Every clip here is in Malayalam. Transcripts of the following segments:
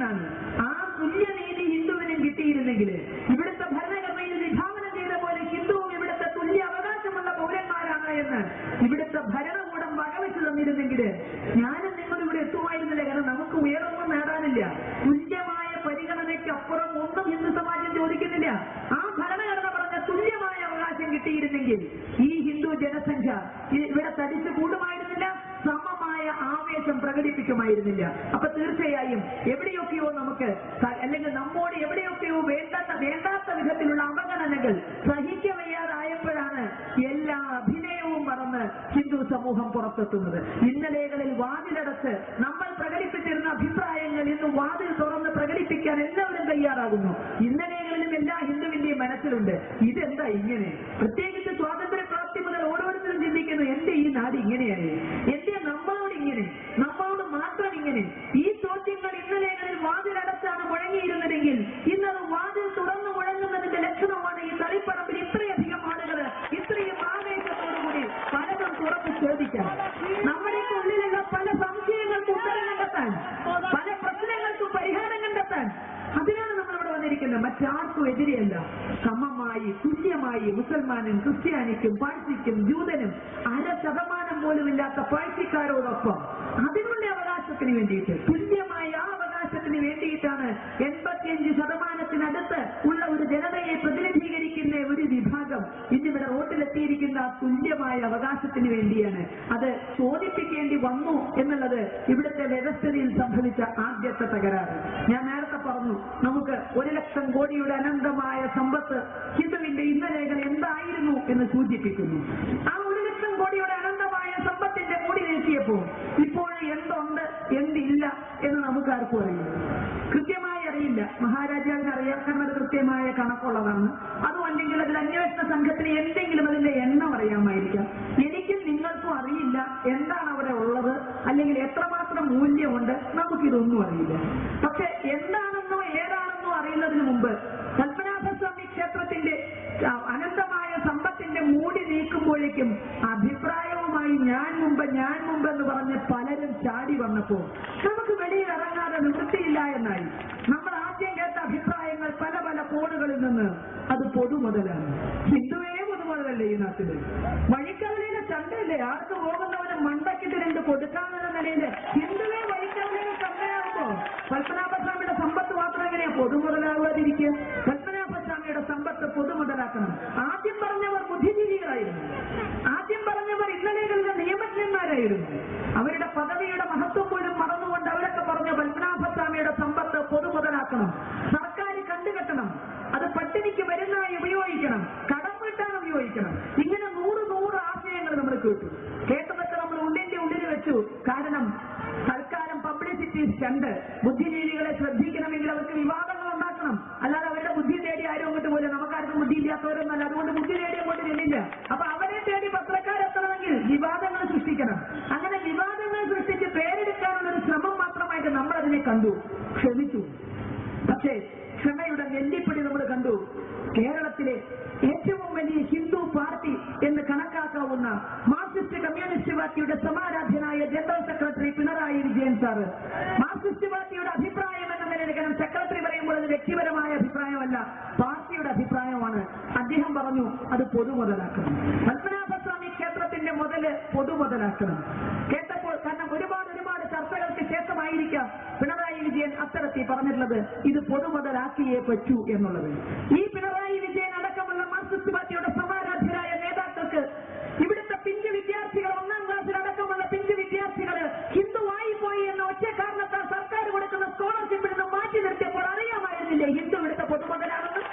എന്നാണ് ആ തുല്യനീതി ഹിന്ദുവിനും കിട്ടിയിരുന്നെങ്കിൽ ഇവിടുത്തെ ഭരണഘടനയിൽ വിഭാവനം ചെയ്ത പോലെ ഹിന്ദുവും ഇവിടുത്തെ തുല്യ അവകാശമുള്ള പൗരന്മാരാണ് എന്ന് ഇവിടുത്തെ ഭരണകൂടം വകവെച്ചു തന്നിരുന്നെങ്കിൽ ഞാനും നിങ്ങൾ ഇവിടെ എത്തുമായിരുന്നില്ല കാരണം നമുക്ക് ഉയരൊന്നും നേടാനില്ല തുല്യമായ പരിഗണനയ്ക്കപ്പുറം ഒന്നും ഹിന്ദു സമാജം ചോദിക്കുന്നില്ല ആ ഭരണഘടന പറഞ്ഞ തുല്യമായ അവകാശം കിട്ടിയിരുന്നെങ്കിൽ ഈ ഹിന്ദു ജനസംഖ്യ ഇ- ഇവിടെ തടിച്ചു കൂടുമായിരുന്നില്ല സമമായ ആവേശം പ്രകടിപ്പിക്കുമായിരുന്നില്ല അപ്പൊ തീർച്ചയായും എവിടെയൊക്കെയോ നമുക്ക് സ- അല്ലെങ്കിൽ നമ്മോട് എവിടെയൊക്കെയോ വേണ്ടാത്ത വേണ്ടാത്ത വിധത്തിലുള്ള അവഗണനകൾ സഹിക്കവയ്യാതായപ്പോഴാണ് എല്ലാ അഭിനയവും മറന്ന് ഹിന്ദു സമൂഹം പുറത്തെത്തുന്നത് ഇന്നലെകളിൽ വാതിലടച്ച് നമ്മൾ പ്രകടിപ്പിച്ചിരുന്ന അഭിപ്രായങ്ങൾ ഇന്ന് വാതിൽ തുറന്ന് പ്രകടിപ്പിക്കാൻ എല്ലാവരും തയ്യാറാകുന്നു ഇന്നലെകളിലും എല്ലാ ഹിന്ദുവിന്റെയും മനസ്സിലുണ്ട് ഇതെന്താ ഇങ്ങനെ പ്രത്യേകിച്ച് സ്വാതന്ത്ര്യ പ്രാപ്തി മുതൽ ഓരോരുത്തരും ചിന്തിക്കുന്നു എന്റെ ഈ നാട് ഇങ്ങനെയായി എന്റെ നമ്മളോട് ഇങ്ങനെ നമ്മളോട് മാത്രം ഇങ്ങനെ ഈ ചോദ്യങ്ങൾ ഇന്നലെകളിൽ വാതിലടച്ചാണ് മുഴങ്ങിയിരുന്നതെങ്കിൽ ഇന്നത് വാതിൽ തുറന്നു മുഴങ്ങുന്നതിന്റെ ലക്ഷണമാണ് ഈ തളിപ്പറമ്പിൽ ഇത്രയധികം ആളുകൾ ഇത്രയും ആവേശത്തോടുകൂടി പലതും തുറന്ന് ചോദിക്കാൻ നമ്മുടെ ഉള്ളിലുള്ള പല സംശയങ്ങൾക്കും ഉത്തരം കണ്ടെത്താൻ പല പ്രശ്നങ്ങൾക്കും പരിഹാരം കണ്ടെത്താൻ അതിനാണ് നമ്മൾ ഇവിടെ വന്നിരിക്കുന്നത് മറ്റാർക്കും എതിരെയല്ല സമമായി തുല്യമായി മുസൽമാനും ക്രിസ്ത്യാനിക്കും പാഴ്സിക്കും ജൂതനും അര ശതമാനം പോലും ഇല്ലാത്ത പാഴ്സിക്കാരോടൊപ്പം അതിനുള്ള അവകാശത്തിന് വേണ്ടിയിട്ട് തുല്യമായ ആ അവകാശത്തിന് വേണ്ടിയിട്ടാണ് എൺപത്തിയഞ്ച് ശതമാനത്തിനടുത്ത് ഉള്ള ഒരു ജനതയെ പ്രതിനിധീകരിക്കുന്ന ഒരു വിഭാഗം ഇന്നിവിടെ റോട്ടിലെത്തിയിരിക്കുന്ന ആ തുല്യമായ അവകാശത്തിന് വേണ്ടിയാണ് അത് ചോദിപ്പിക്കേണ്ടി വന്നു എന്നുള്ളത് ഇവിടുത്തെ വ്യവസ്ഥയിൽ സംഭവിച്ച ആദ്യത്തെ തകരാറ് ഞാൻ നേരത്തെ പറഞ്ഞു നമുക്ക് ഒരു ലക്ഷം കോടിയുടെ അനന്തമായ സമ്പത്ത് ഹിന്ദുവിന്റെ ഇന്നലേഖൽ എന്തായിരുന്നു എന്ന് സൂചിപ്പിക്കുന്നു ആ ഒരു ലക്ഷം കോടിയുടെ അനന്തമായ സമ്പത്തിന്റെ മൂടി നീക്കിയപ്പോ ഇപ്പോൾ എന്തുണ്ട് എന്തില്ല എന്ന് നമുക്ക് ആർക്കും അറിയില്ല കൃത്യമായി അറിയില്ല മഹാരാജാവിന് അറിയാം കാരണം അത് കൃത്യമായ കണക്കുള്ളതാണ് അതും അല്ലെങ്കിൽ അതിൽ അന്വേഷണ സംഘത്തിന് എന്തെങ്കിലും അതിന്റെ എണ്ണം അറിയാമായിരിക്കാം എനിക്കും നിങ്ങൾക്കും അറിയില്ല എന്താണ് അവിടെ ഉള്ളത് അല്ലെങ്കിൽ എത്രമാത്രം മൂല്യമുണ്ട് നമുക്കിതൊന്നും അറിയില്ല പക്ഷെ എന്താണെന്നോ ഏതാണെന്നോ അറിയുന്നതിന് മുമ്പ് പത്മനാഭസ്വാമി ക്ഷേത്രത്തിന്റെ ആ, അനന്തമായ സമ്പത്തിന്റെ മൂടി നീക്കുമ്പോഴേക്കും അഭിപ്രായവുമായി ഞാൻ മുമ്പ് ഞാൻ മുമ്പ് എന്ന് പറഞ്ഞ് പലരും ചാടി വന്നപ്പോ നമുക്ക് വെളിയിൽ ഇറങ്ങാതെ നിവൃത്തിയില്ല എന്നായി നമ്മൾ ആദ്യം കേട്ട അഭിപ്രായങ്ങൾ പല പല കോണുകളിൽ നിന്ന് അത് പൊതുമുതലാണ് ഹിന്ദുവേ പൊതുമുതലല്ലേ ഈ നാട്ടില് വഴിക്കവലയിലെ ചന്തയില്ലേ ആർക്ക് പോകുന്നവന് മണ്ടക്കിട്ട് രണ്ട് കൊടുക്കാമെന്ന നിലയില് ഹിന്ദുവേ വഴിക്കവലയിലെ ചന്തയാകുമ്പോ പത്മനാഭസ്വാമിയുടെ സമ്പത്ത് മാത്രം എങ്ങനെയാ പൊതുമുതലാകാതിരിക്കുക പത്മനാഭസ്വാമിയുടെ സമ്പത്ത് പൊതുമുതലാക്കണം ആദ്യം പറഞ്ഞവർ ബുദ്ധിജീവികളായിരുന്നു ആദ്യം പറഞ്ഞവർ ഇന്നലെകളിലെ നിയമജ്ഞന്മാരായിരുന്നു അവരുടെ പദവിയുടെ മഹത്വം പോലും മറന്നുകൊണ്ട് അവരൊക്കെ പറഞ്ഞു പത്മനാഭസ്വാമിയുടെ സമ്പത്ത് പൊതുമുതലാക്കണം സർക്കാർ കണ്ടുകെട്ടണം അത് പട്ടിണിക്ക് മരുന്നായി ഉപയോഗിക്കണം കടം വീട്ടാൻ ഉപയോഗിക്കണം ഇങ്ങനെ നൂറ് നൂറ് ആശയങ്ങൾ നമ്മൾ കേട്ടു കേട്ടതൊക്കെ നമ്മൾ ഉള്ളിന്റെ ഉള്ളിൽ വെച്ചു കാരണം തൽക്കാലം പബ്ലിസിറ്റി സ്റ്റണ്ട് ബുദ്ധിജീവികളെ ശ്രദ്ധിക്കണമെങ്കിൽ അവർക്ക് വിവാദങ്ങൾ ഉണ്ടാക്കണം അല്ലാതെ അവരുടെ ബുദ്ധി തേടി ആരും അങ്ങോട്ട് പോലെ നമുക്കാർക്കും ബുദ്ധി ഇല്ലാത്തവരൊന്നല്ല അതുകൊണ്ട് ബുദ്ധി തേടി അങ്ങോട്ട് ചെല്ലില്ല അപ്പൊ അവരെ തേടി പത്രക്കാരെത്തണമെങ്കിൽ വിവാദങ്ങൾ സൃഷ്ടിക്കണം അങ്ങനെ വിവാദങ്ങൾ സൃഷ്ടിച്ച് പേരെടുക്കാനുള്ള ഒരു ശ്രമം മാത്രമായിട്ട് നമ്മൾ അതിനെ കണ്ടു ക്ഷമിച്ചു പക്ഷേ ക്ഷമയുടെ നെല്ലിപ്പടി നമ്മൾ കണ്ടു കേരളത്തിലെ ഏറ്റവും വലിയ ഹിന്ദു പാർട്ടി എന്ന് കണക്കാക്കാവുന്ന മാർക്സിസ്റ്റ് കമ്മ്യൂണിസ്റ്റ് പാർട്ടിയുടെ സമാരാധ്യനായ general secretary Pinarayi Vijayan sir Marxist പാർട്ടിയുടെ അഭിപ്രായം എന്ന നിലയിൽ കാരണം സെക്രട്ടറി പറയുമ്പോൾ അത് വ്യക്തിപരമായ അഭിപ്രായമല്ല പാർട്ടിയുടെ അഭിപ്രായമാണ് അദ്ദേഹം പറഞ്ഞു അത് പൊതുമുതലാക്കണം പത്മനാഭസ്വാമി ക്ഷേത്രത്തിന്റെ മുതല് പൊതുമുതലാക്കണം കേട്ടപ്പോൾ കാരണം ഒരുപാട് ഒരുപാട് ചർച്ചകൾക്ക് ശേഷമായിരിക്കാം പിണറായി വിജയൻ അത്തരത്തിൽ പറഞ്ഞിട്ടുള്ളത് ഇത് പൊതുമുതലാക്കിയേ പറ്റൂ എന്നുള്ളത് ഈ പിണറായി വിജയൻ അടക്കമുള്ള മാർക്സിസ്റ്റ് പാർട്ടിയുടെ സമാരാധ്യരായ നേതാക്കൾക്ക് ഇവിടുത്തെ പിഞ്ചു വിദ്യാർത്ഥികൾ ഒന്നാം ക്ലാസ്സിൽ അടക്കമുള്ള പിഞ്ചു വിദ്യാർത്ഥികൾ ഹിന്ദുവായി പോയി എന്ന ഒറ്റ കാരണത്താൽ സർക്കാർ കൊടുക്കുന്ന സ്കോളർഷിപ്പിൽ നിന്ന് മാറ്റി നിർത്തിയപ്പോൾ അറിയാമായിരുന്നില്ലേ ഹിന്ദു ഇവിടുത്തെ പൊതുമുതലാണെന്ന്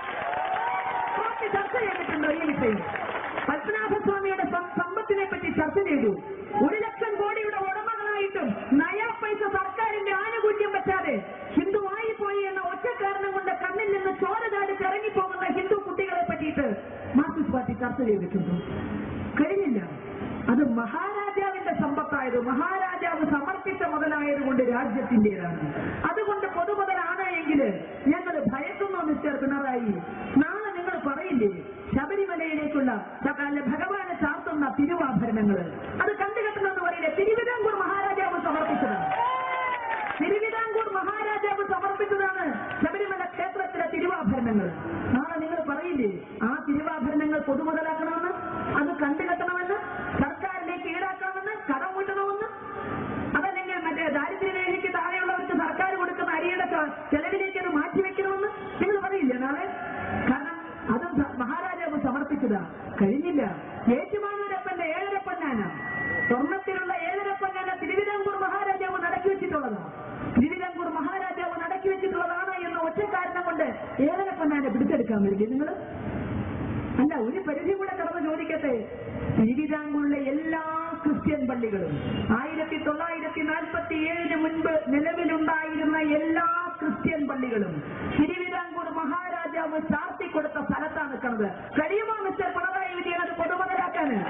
പാർട്ടി ചർച്ച ചെയ്തിട്ടുണ്ടോ ഈ വിഷയം പത്മനാഭസ്വാമിയുടെ സം- സമ്പത്തിനെ പറ്റി ചർച്ച ചെയ്തു ഒരു ലക്ഷം കോടിയുടെ ഉടമകളായിട്ടും നയാ പൈസ സർക്കാരിന്റെ ആനുകൂല്യം പറ്റാതെ ഹിന്ദുവായി പോയി എന്ന ഒറ്റ കാരണം കൊണ്ട് കണ്ണിൽ നിന്ന് ചോര ചാടിച്ച് ഇറങ്ങിപ്പോകുന്ന ഹിന്ദു കുട്ടികളെ പറ്റിയിട്ട് മാർക്സിസ്റ്റ് പാർട്ടി ചർച്ച ചെയ്തിട്ടുണ്ടോ കഴിഞ്ഞില്ല അത് മഹാരാജാവിന്റെ സമ്പത്തായത് മഹാരാജാവ് സമർപ്പിച്ച മുതലായതുകൊണ്ട് രാജ്യത്തിന്റേതാണ് അതുകൊണ്ട് പൊതുമുതലാണ് എങ്കിൽ ഞങ്ങൾ ഭയക്കുന്നു മിസ്റ്റർ പിണറായി നാളെ നിങ്ങൾ പറയില്ലേ ശബരിമലയിലേക്കുള്ള അല്ല ഭഗവാനെ ചാർത്തുന്ന തിരുവാഭരണങ്ങൾ അത് കണ്ടുകെട്ടണമെന്ന് പറയില്ലേ തിരുവിതാംകൂർ മഹാരാജാവ് സമർപ്പിച്ചതാണ് തിരുവിതാംകൂർ മഹാരാജാവ് സമർപ്പിച്ച സമർപ്പിച്ചതാണ് ശബരിമല ക്ഷേത്രത്തിലെ തിരുവാഭരണങ്ങൾ നാളെ നിങ്ങൾ പറയില്ലേ ആ തിരുവാഭരണങ്ങൾ പൊതുമുതലാക്കണമെന്ന് അത് കണ്ടുകെട്ടണമെന്ന് സർക്കാരിലേക്ക് ഈടാക്കണമെന്ന് കടം വീട്ടണമെന്ന് അതല്ലെങ്കിൽ മറ്റേ ദാരിദ്ര്യരേഖയ്ക്ക് താഴെയുള്ളവർക്ക് സർക്കാർ കൊടുക്കുന്ന അരിയുടെ ചെ- ചെലവിലേക്ക് അത് മാറ്റിവെക്കണമെന്ന് നിങ്ങൾ പറയില്ലേ നാളെ കാരണം അതും സ- മഹാരാജാവ് സമർപ്പിച്ചതാ കഴിഞ്ഞില്ല ഏറ്റുമാനൂരപ്പന്റെ ഏഴരപ്പന്നാന സ്വർണത്തിലുള്ള ഏഴരപ്പന്നാന തിരുവിതാംകൂർ മഹാരാജാവ് നടക്കി വെച്ചിട്ടുള്ളതാ തിരുവിതാംകൂർ മഹാരാജാവ് നടക്കി വെച്ചിട്ടുള്ളതാണ് എന്ന ഒറ്റ കാരണം കൊണ്ട് ഏഴരപ്പന്നാനെ പിടിച്ചെടുക്കാൻ വരില്ലേ നിങ്ങൾ അല്ല ഒരു പരിധി കൂടെ കടന്ന് ചോദിക്കട്ടെ തിരുവിതാംകൂറിലെ എല്ലാ ക്രിസ്ത്യൻ പള്ളികളും ആയിരത്തി തൊള്ളായിരത്തി നാൽപ്പത്തി ഏഴിന് മുൻപ് നിലവിലുണ്ടായിരുന്ന എല്ലാ ക്രിസ്ത്യൻ പള്ളികളും തിരുവിതാംകൂർ മഹാരാജാവ് ചാർത്തി കൊടുത്ത സ്ഥലത്താണ് നിൽക്കുന്നത് കഴിയുമോ മിസ്റ്റർ പിണറായി വിജയൻ അത് പൊതുമുതലാക്കാന്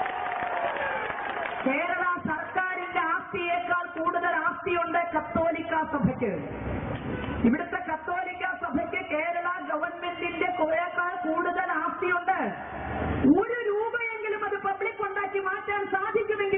കേരള സർക്കാരിന്റെ ആസ്തിയേക്കാൾ കൂടുതൽ ആസ്തിയുണ്ട് കത്തോലിക്ക സഭയ്ക്ക് ഇവിടുത്തെ കത്തോലിക്ക സഭയ്ക്ക് കേരള ഗവൺമെന്റിന്റെ കോയേക്കാൾ കൂടുതൽ ആസ്തിയുണ്ട് ഒരു രൂപയെങ്കിലും അത് പബ്ലിക് ഉണ്ടാക്കി മാറ്റാൻ സാധിക്കുമെങ്കിൽ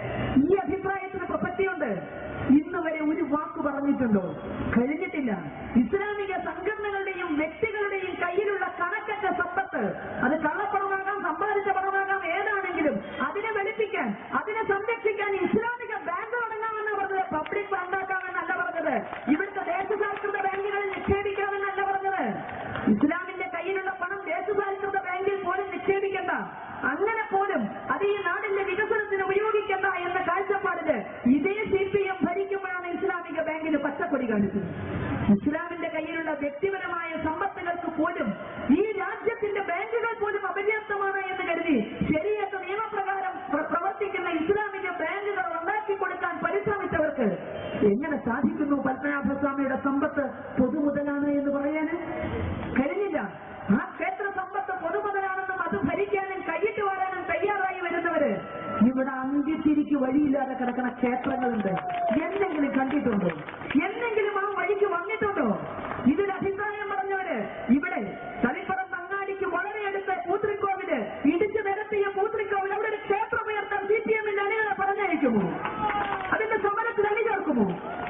ഈ അഭിപ്രായത്തിന് പ്രസക്തിയുണ്ട് ഇന്ന് വരെ ഒരു വാക്ക് പറഞ്ഞിട്ടുണ്ടോ കഴിഞ്ഞിട്ടില്ല ഇസ്ലാമിക സംഘടനകളുടെയും വ്യക്തികളുടെയും കയ്യിലുള്ള കണക്കറ്റ സമ്പത്ത് അത് കള്ളപ്പണമാകാം സമ്പാദിച്ച പണമാകാം ഏതാണെങ്കിലും അതിനെ വെളുപ്പിക്കാൻ അതിനെ സംരക്ഷിക്കാൻ ഇസ്ലാമിക ബാങ്ക് തുടങ്ങാമെന്ന് പറഞ്ഞത് പബ്ലിക് ഉണ്ടാക്കാമെന്നല്ല പറഞ്ഞത് ഇവിടുത്തെ ദേശസാൽകൃത ബാങ്കുകളിൽ നിക്ഷേപിക്കാമെന്നല്ല പറഞ്ഞത് ഇസ്ലാമിന്റെ കയ്യിലുള്ള പണം ദേശസാൽകൃത ബാങ്കിൽ പോലും നിക്ഷേപിക്കണ്ട അങ്ങനെ പോലും അത് ഈ നാടിന്റെ വികസനത്തിന് ഉപയോഗിക്കണ്ട എന്ന കാഴ്ചപ്പാടില് ഇതേ സി പി എം ഭരിക്കുമ്പോഴാണ് ഇസ്ലാമിക ബാങ്കിന് പച്ചക്കൊടി കാണിച്ചത് ഇസ്ലാമിന്റെ കയ്യിലുള്ള വ്യക്തിപരമായ സമ്പത്തുകൾക്ക് പോലും ഈ രാജ്യത്തിന്റെ ബാങ്കുകൾ പോലും അപര്യാപ്തമാണ് എന്ന് കരുതി ശരിയത്ത് നിയമപ്രകാരം പ്ര- പ്രവർത്തിക്കുന്ന ഇസ്ലാമിക ബാങ്കുകൾ ഉണ്ടാക്കി കൊടുക്കാൻ പരിശ്രമിച്ചവർക്ക് എങ്ങനെ സാധിക്കുന്നു പത്മനാഭസ്വാമിയുടെ സമ്പത്ത് പൊതുമുതലാണ് എന്ന് പറയാന് കഴിഞ്ഞില്ല ആ ക്ഷേത്ര സമ്പത്ത് പൊതുമുതലാണെന്നും അത് ഭരിക്കാനും കൈയിട്ട് വരാനും തയ്യാറായി വരുന്നവര് ഇവിടെ അന്ത്യത്തിരിക്ക് വഴിയില്ലാതെ കിടക്കുന്ന ക്ഷേത്രങ്ങളുണ്ട് എന്തെങ്കിലും കണ്ടിട്ടുണ്ടോ എന്തെങ്കിലും ആ വഴിക്ക് വന്നിട്ടുണ്ടോ ഇതിൽ അഭിപ്രായം പറഞ്ഞവര് ഇവിടെ തളിപ്പറം അങ്ങാടിക്ക് വളരെ അടുത്ത് പൂത്രിക്കോവില് ഇടിച്ചു നിരത്തിയ പൂത്രിക്കോവിൽ അവിടെ ഒരു ക്ഷേത്രം ഉയർത്താൻ സി പി എമ്മിന്റെ അണികളെ പറഞ്ഞയക്കുമോ അതിന്റെ സമരത്തിൽ അണിചേർക്കുമോ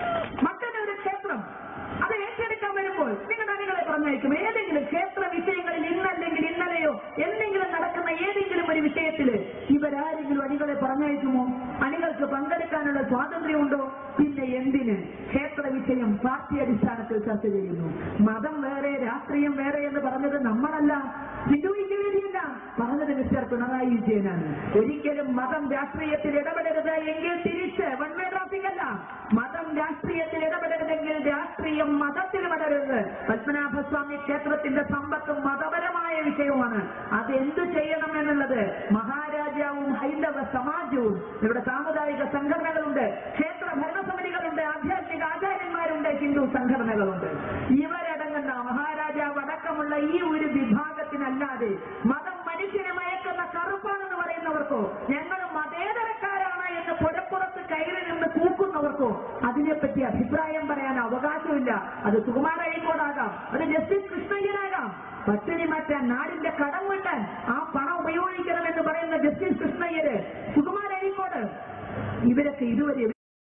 മറ്റൊരു ക്ഷേത്രം അത് ഏറ്റെടുക്കാൻ വരുമ്പോൾ നിങ്ങളുടെ അണികളെ പറഞ്ഞയക്കും ഏതെങ്കിലും ക്ഷേത്ര വിഷയങ്ങളിൽ ഇന്നല്ലെങ്കിൽ ഇന്നലെയോ എന്തെങ്കിലും നടക്കുന്ന ഏതെങ്കിലും ഒരു വിഷയത്തിൽ ഇവരാരെങ്കിലും അണികളെ പറഞ്ഞയക്കുമോ അണികൾക്ക് പങ്കെടുക്കാനുള്ള സ്വാതന്ത്ര്യമുണ്ടോ പിന്നെ എന്തിന് ക്ഷേത്ര വിഷയം പാർട്ടി അടിസ്ഥാനത്തിൽ ചർച്ച ചെയ്യുന്നു മതം വേറെ രാഷ്ട്രീയം വേറെ എന്ന് പറഞ്ഞത് നമ്മളല്ല ഹിന്ദുവിക്ക് വേണ്ടിയല്ല പറഞ്ഞത് മിസ്റ്റർ പിണറായി വിജയനാണ് ഒരിക്കലും മതം രാഷ്ട്രീയത്തിൽ ഇടപെടരുത് എങ്കിൽ തിരിച്ച് വൺ വേ ട്രാഫിക് അല്ല മതം രാഷ്ട്രീയത്തിൽ ഇടപെടരുതെങ്കിൽ രാഷ്ട്രീയം മതത്തിൽ ഇടപെടരുത് പത്മനാഭസ്വാമി ക്ഷേത്രത്തിന്റെ സമ്പത്തും മതപരമായ വിഷയവുമാണ് അത് എന്തു ചെയ്യണം എന്നുള്ളത് മഹാരാജാവും ഹൈന്ദവ സമാജവും ഇവിടെ സാമുദായിക സംഘടനകളുണ്ട് ക്ഷേത്ര ഭരണസമിതികളുണ്ട് ആധ്യാത്മിക ആചാര്യന്മാരുണ്ട് ഹിന്ദു സംഘടനകളുണ്ട് ഇവരടങ്ങുന്ന മഹാരാജാവ് അടക്കമുള്ള ഈ ഒരു വിഭാഗത്തിനല്ലാതെ മതം മനുഷ്യനെ മയക്കുന്ന കറുപ്പാണെന്ന് പറയുന്നവർക്കോ ഞങ്ങൾ മതേതരക്കാരാണ് എന്ന് പുരപ്പുറത്ത് കയറി നിന്ന് കൂക്കുന്നവർക്കോ അതിനെപ്പറ്റി അഭിപ്രായം പറയാൻ അവകാശമില്ല അത് സുകുമാര അഴീക്കോടാകാം അത് ജസ്റ്റിസ് കൃഷ്ണയ്യനാകാം പട്ടിണി മാറ്റാൻ നാടിന്റെ കടം വീട്ടാൻ ആ പണം ഉപയോഗിക്കണമെന്ന് പറയുന്ന ജസ്റ്റിസ് കൃഷ്ണയ്യര് സുകുമാര അഴീക്കോട് ഇവരൊക്കെ ഇതുവരെ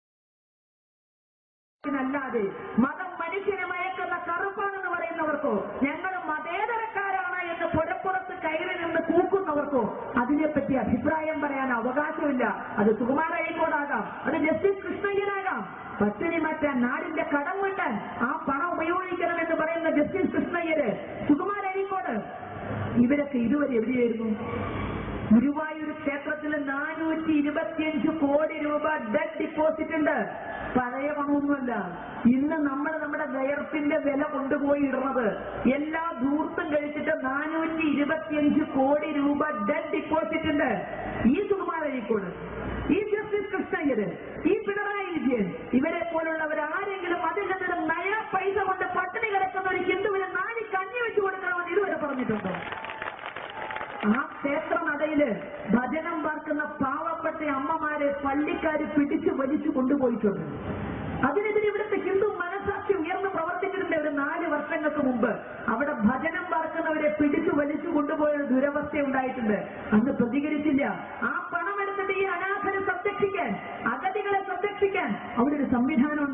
അല്ലാതെ മതം മനുഷ്യനെ മയക്കുന്ന കറുപ്പാണെന്ന് പറയുന്നവർക്കോ ഞങ്ങൾ മതേതരക്കാരാണ് എന്ന് പുരപ്പുറത്ത് കയറി നിന്ന് കൂക്കുന്നവർക്കോ അതിനെപ്പറ്റി അഭിപ്രായം പറയാൻ അവകാശമില്ല അത് സുകുമാര അഴീക്കോടാകാം അത് ജസ്റ്റിസ് കൃഷ്ണയ്യനാകാം പട്ടിണി മാറ്റാൻ നാടിന്റെ കടം വീട്ടാൻ ആ പണം ഉപയോഗിക്കണമെന്ന് പറയുന്ന ജസ്റ്റിസ് കൃഷ്ണയ്യര് സുകുമാര അഴീക്കോട് ഇവരൊക്കെ ഇതുവരെ എവിടെയായിരുന്നു ഗുരുവായൂർ ക്ഷേത്രത്തിൽ നാനൂറ്റി ഇരുപത്തിയഞ്ച് കോടി രൂപ ഡെഡ് ഡിപ്പോസിറ്റ് ഉണ്ട് പഴയ പണമൊന്നുമല്ല ഇന്ന് നമ്മൾ നമ്മുടെ ഗയർപ്പിന്റെ വില കൊണ്ടുപോയി ഇടുന്നത് എല്ലാ ധൂർത്തും കഴിച്ചിട്ട് നാനൂറ്റി ഇരുപത്തിയഞ്ച് കോടി രൂപ ഡെഡ് ഡിപ്പോസിറ്റ് ഉണ്ട് ഈ സുകുമാരഴിക്കോട് ഈ ജസ്റ്റിസ് കൃഷ്ണയ്യര് ഈ പിണറായി വിജയൻ ഇവരെ പോലുള്ളവർ ആരെങ്കിലും അതിൽ നിന്നൊരു നയ പൈസ കൊണ്ട് പട്ടിണി കിടക്കുന്ന ഒരു ഹിന്ദുവിന് നാല് കഞ്ഞി വെച്ചു കൊടുക്കണമെന്ന് ഇതുവരെ പറഞ്ഞിട്ടുണ്ടോ ആ ക്ഷേത്ര നടയില് ഭജനം പാർക്കുന്ന പാവപ്പെട്ട അമ്മമാരെ പള്ളിക്കാര് പിടിച്ചു വലിച്ചു കൊണ്ടുപോയിട്ടുണ്ട് അതിനെതിരെ ഇവിടുത്തെ ഹിന്ദു മനസാക്ഷി ഉയർന്ന് പ്രവർത്തിച്ചിട്ടുണ്ട് ഒരു നാല് വർഷങ്ങൾക്ക് മുമ്പ് അവിടെ ഭജനം പാർക്കുന്നവരെ പിടിച്ചു വലിച്ചു കൊണ്ടുപോയ ഒരു ദുരവസ്ഥ ഉണ്ടായിട്ടുണ്ട് അന്ന് പ്രതികരിച്ചില്ല ആ പണം എടുത്തിട്ട് ഈ അനാഥരെ സംരക്ഷിക്കാൻ അഗതികളെ സംരക്ഷിക്കാൻ അവിടെ ഒരു സംവിധാനം ഉണ്ടാക്കണമെന്ന്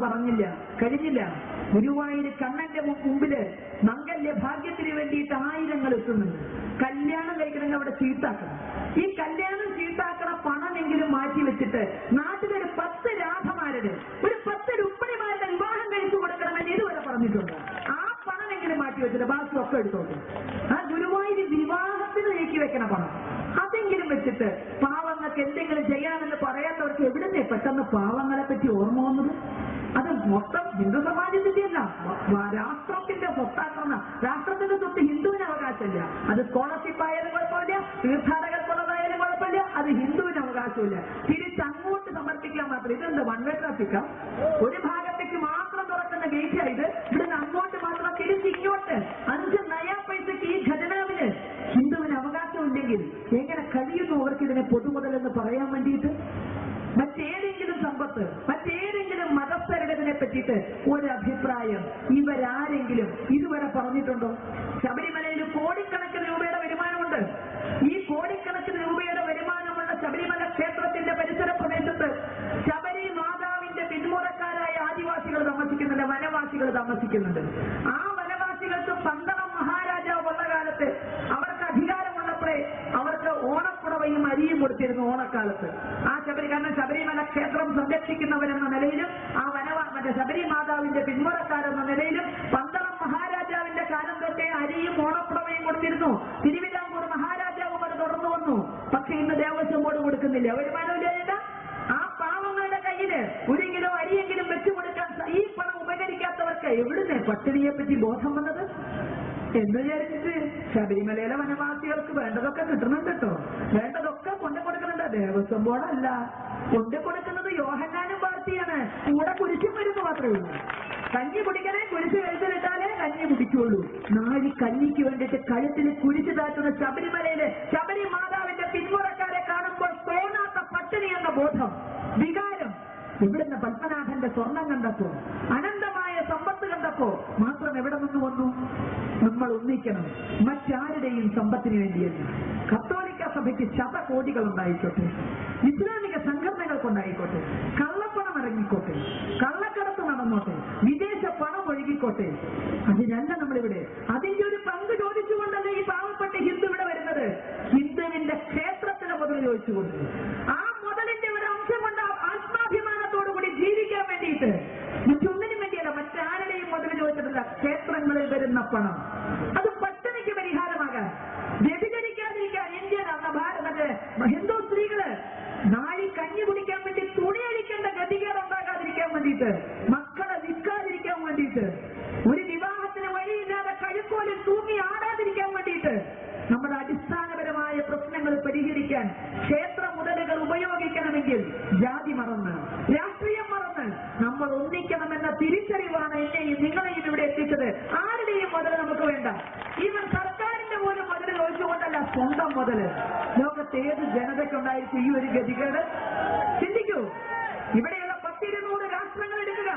പറഞ്ഞില്ല കഴിഞ്ഞില്ല ഗുരുവായൂർ കണ്ണന്റെ മു- മുമ്പില് മംഗല്യ ഭാഗ്യത്തിന് വേണ്ടിയിട്ട് ആയിരങ്ങൾ എത്തുന്നുണ്ട് കല്യാണം കഴിക്കണമെങ്കിൽ അവിടെ ചീട്ടാക്കണം ഈ കല്യാണം ചീട്ടാക്കണ പണമെങ്കിലും മാറ്റി വെച്ചിട്ട് നാട്ടിലൊരു പത്ത് രാധമാരുടെ ഒരു പത്ത് രുക്മിണിമാരുടെ വിവാഹം കഴിച്ചു കൊടുക്കണമെന്ന് ഇതുവരെ പറഞ്ഞിട്ടുണ്ട് ആ പണമെങ്കിലും മാറ്റി വെച്ചിട്ട് ബാക്കി ഒക്കെ എടുത്തോട്ടെ ആ ഗുരുവായൂർ വിവാഹത്തിന് നീക്കി വെക്കണ പണം അതെങ്കിലും വെച്ചിട്ട് പാവങ്ങൾക്ക് എന്തെങ്കിലും ചെയ്യണമെന്ന് പറയാത്തവർക്ക് എവിടുന്നേ പെട്ടെന്ന് പാവങ്ങളെ പറ്റി ഓർമ്മ വന്നത് അത് മൊത്തം ഹിന്ദു സമാജത്തിന്റെ അല്ല വ- വ- രാഷ്ട്രത്തിന്റെ സ്വത്താക്കണ രാഷ്ട്രത്തിന്റെ സ്വത്ത് ഹിന്ദുവിന് അവകാശമില്ല അത് സ്കോളർഷിപ്പ് ആയാലും കുഴപ്പമില്ല തീർത്ഥാടകർക്കുള്ളതായാലും കുഴപ്പമില്ല അത് ഹിന്ദുവിന് അവകാശമില്ല തിരിച്ചങ്ങോട്ട് സമർപ്പിക്കാൻ മാത്രം ഇതെന്ത് വൺ വേ ട്രാഫിക്കാ ഒരു ഭാഗത്തേക്ക് മാത്രം തുറക്കുന്ന ഗേറ്റ് ആയത് ഇവിടുന്ന് അങ്ങോട്ട് മാത്രം തിരിച്ച് ഇങ്ങോട്ട് അഞ്ച് നയാ പൈസക്ക് ഈ ഖജനാവിന് ഹിന്ദുവിന് അവകാശമുണ്ടെങ്കിൽ എങ്ങനെ കഴിയുന്നു അവർക്ക് ഇതിനെ പൊതുമുതലെന്ന് പറയാൻ വേണ്ടിയിട്ട് മറ്റേതെങ്കിലും സമ്പത്ത് മറ്റേതെങ്കിലും മതസ്ഥരുടേതിനെ പറ്റിയിട്ട് ഒരു അഭിപ്രായം ഇവരാരെങ്കിലും ഇതുവരെ പറഞ്ഞിട്ടുണ്ടോ ശബരിമലയിൽ കോടിക്കണക്കിന് രൂപയുടെ വരുമാനമുണ്ട് ഈ കോടിക്കണക്കിന് രൂപയുടെ വരുമാനമുള്ള ശബരിമല ക്ഷേത്രത്തിന്റെ പരിസര പ്രദേശത്ത് ശബരി മാതാവിന്റെ പിന്മുറക്കാരായ ആദിവാസികൾ താമസിക്കുന്നുണ്ട് വനവാസികൾ താമസിക്കുന്നുണ്ട് ആ വനവാസികൾക്ക് പന്തളം മഹാരാജാവ് ഉള്ള കാലത്ത് അവർക്ക് അധികാരമുള്ളപ്പോഴേ അവർക്ക് ഓണക്കുടവയും അരിയും കൊടുത്തിരുന്നു ഓണക്കാലത്ത് ആ ശബരി കാരണം ശബരിമല ക്ഷേത്രം സംരക്ഷിക്കുന്നവരെന്ന നിലയിലും ആ വനവാ മറ്റേ ശബരി മാതാവിന്റെ പിന്മുറക്കാരെന്ന നിലയിലും പന്തളം മഹാരാജാവിന്റെ കാലം തൊട്ടേ അരിയും ഓണക്കുടവയും കൊടുത്തിരുന്നു തിരുവിതാംകൂർ മഹാരാജാവും അത് തുടർന്നു വന്നു പക്ഷെ ഇന്ന് ദേവസ്വം ബോർഡ് കൊടുക്കുന്നില്ല വരുമാനമില്ല ആ പാവങ്ങളുടെ കയ്യില് ഒരു കിലോ അരിയെങ്കിലും വെച്ചു കൊടുക്കാൻ സ- ഈ പണം ഉപകരിക്കാത്തവർക്ക് എവിടുന്ന് പട്ടിണിയെ പറ്റി ബോധം വന്നത് എന്ന് വിചാരിച്ചിട്ട് ശബരിമലയിലെ വനവാസികൾക്ക് വേണ്ടതൊക്കെ കിട്ടുന്നുണ്ട് കേട്ടോ വേണ്ടതൊക്കെ കൊണ്ടു കൊടുക്കുന്നുണ്ട് ദേവസ്വം ബോർഡല്ല കൊണ്ടു കൊടുക്കുന്നത് യോഹന്നാനും പാർട്ടിയാണ് കൂടെ കുരിശും വരുന്നു മാത്രമേ ഉള്ളൂ കഞ്ഞി കുടിക്കണേ കുരിശ് കഴുത്തിലിട്ടാലേ കഞ്ഞി കുടിക്കുള്ളൂ നാഴി കഞ്ഞിക്ക് വേണ്ടിയിട്ട് കഴുത്തിൽ കുരിശ് താറ്റുന്ന ശബരിമലയിലെ ശബരി മാതാവിന്റെ പിന്മുറക്കാരെ കാണുമ്പോൾ തോന്നാത്ത പട്ടിണി എന്ന ബോധം വികാരം ഇവിടുന്ന് പത്മനാഭന്റെ സ്വർണം കണ്ടപ്പോ അനന്തമായ സമ്പത്ത് കണ്ടപ്പോ മാത്രം എവിടെ നിന്ന് വന്നു നമ്മൾ ഒന്നിക്കണം മറ്റാരുടെയും സമ്പത്തിന് വേണ്ടിയല്ല കത്തോലിക്ക സഭയ്ക്ക് ശതകോടികൾ ഉണ്ടായിക്കോട്ടെ ഇസ്ലാമിക സംഘടനകൾക്കുണ്ടായിക്കോട്ടെ കള്ളപ്പണം ഇറങ്ങിക്കോട്ടെ കള്ളക്കടത്ത് നടന്നോട്ടെ വിദേശ പണം ഒഴുകിക്കോട്ടെ അതിനല്ല നമ്മളിവിടെ അതിന്റെ ഒരു പങ്ക് ചോദിച്ചുകൊണ്ടല്ലേ ഈ പാവപ്പെട്ട ഹിന്ദു ഇവിടെ വരുന്നത് ഹിന്ദുവിന്റെ ക്ഷേത്രത്തിന് മുതൽ ചോദിച്ചുകൊണ്ട് ആ മുതലിന്റെ ഒരു അംശം കൊണ്ട് ആ ആത്മാഭിമാനത്തോടു കൂടി ജീവിക്കാൻ വേണ്ടിയിട്ട് മറ്റൊന്നിനും വേണ്ടിയല്ല മറ്റാരുടെയും മുതൽ ചോദിച്ചിട്ടില്ല ക്ഷേത്രങ്ങളിൽ വരുന്ന പണം അത് പട്ടിണിക്ക് പരിഹാരമാകാൻ വ്യഭിചരിക്കാതിരിക്കാൻ ഇന്ത്യൻ അന്ന ഭാരതത്തെ ഹിന്ദു സ്ത്രീകള് നാളി കഞ്ഞി കുടിക്കാൻ വേണ്ടി തുണി അഴിക്കേണ്ട ഗതികേട് ഉണ്ടാകാതിരിക്കാൻ വേണ്ടിയിട്ട് മക്കളെ വിൽക്കാതിരിക്കാൻ വേണ്ടിയിട്ട് ഒരു വിവാഹത്തിന് വഴിയില്ലാതെ കഴുക്കോലിൽ തൂങ്ങി ആടാതിരിക്കാൻ വേണ്ടിയിട്ട് നമ്മുടെ അടിസ്ഥാനപരമായ പ്രശ്നങ്ങൾ പരിഹരിക്കാൻ ക്ഷേത്ര മുതലുകൾ ഉപയോഗിക്കണമെങ്കിൽ ജാതി മറന്ന് രാഷ്ട്രീയം മറന്ന് നമ്മൾ ഒന്നിക്കണമെന്ന തിരിച്ചറിവാണ് എന്നെയും നിങ്ങളെയും ഇവിടെ എത്തിച്ചത് ആരുടെയും മുതൽ നമുക്ക് വേണ്ട ഈവൻ സർക്കാരിന്റെ പോലും മുതൽ ചോദിച്ചുകൊണ്ടല്ല സ്വന്തം മുതല് ലോകത്ത് ഏത് ജനതയ്ക്കുണ്ടായിരിക്കും ഈ ഒരു ഗതികേട് ചിന്തിക്കൂ ഇവിടെയുള്ള പത്തിരുന്നൂറ് രാഷ്ട്രങ്ങൾ എടുക്കുക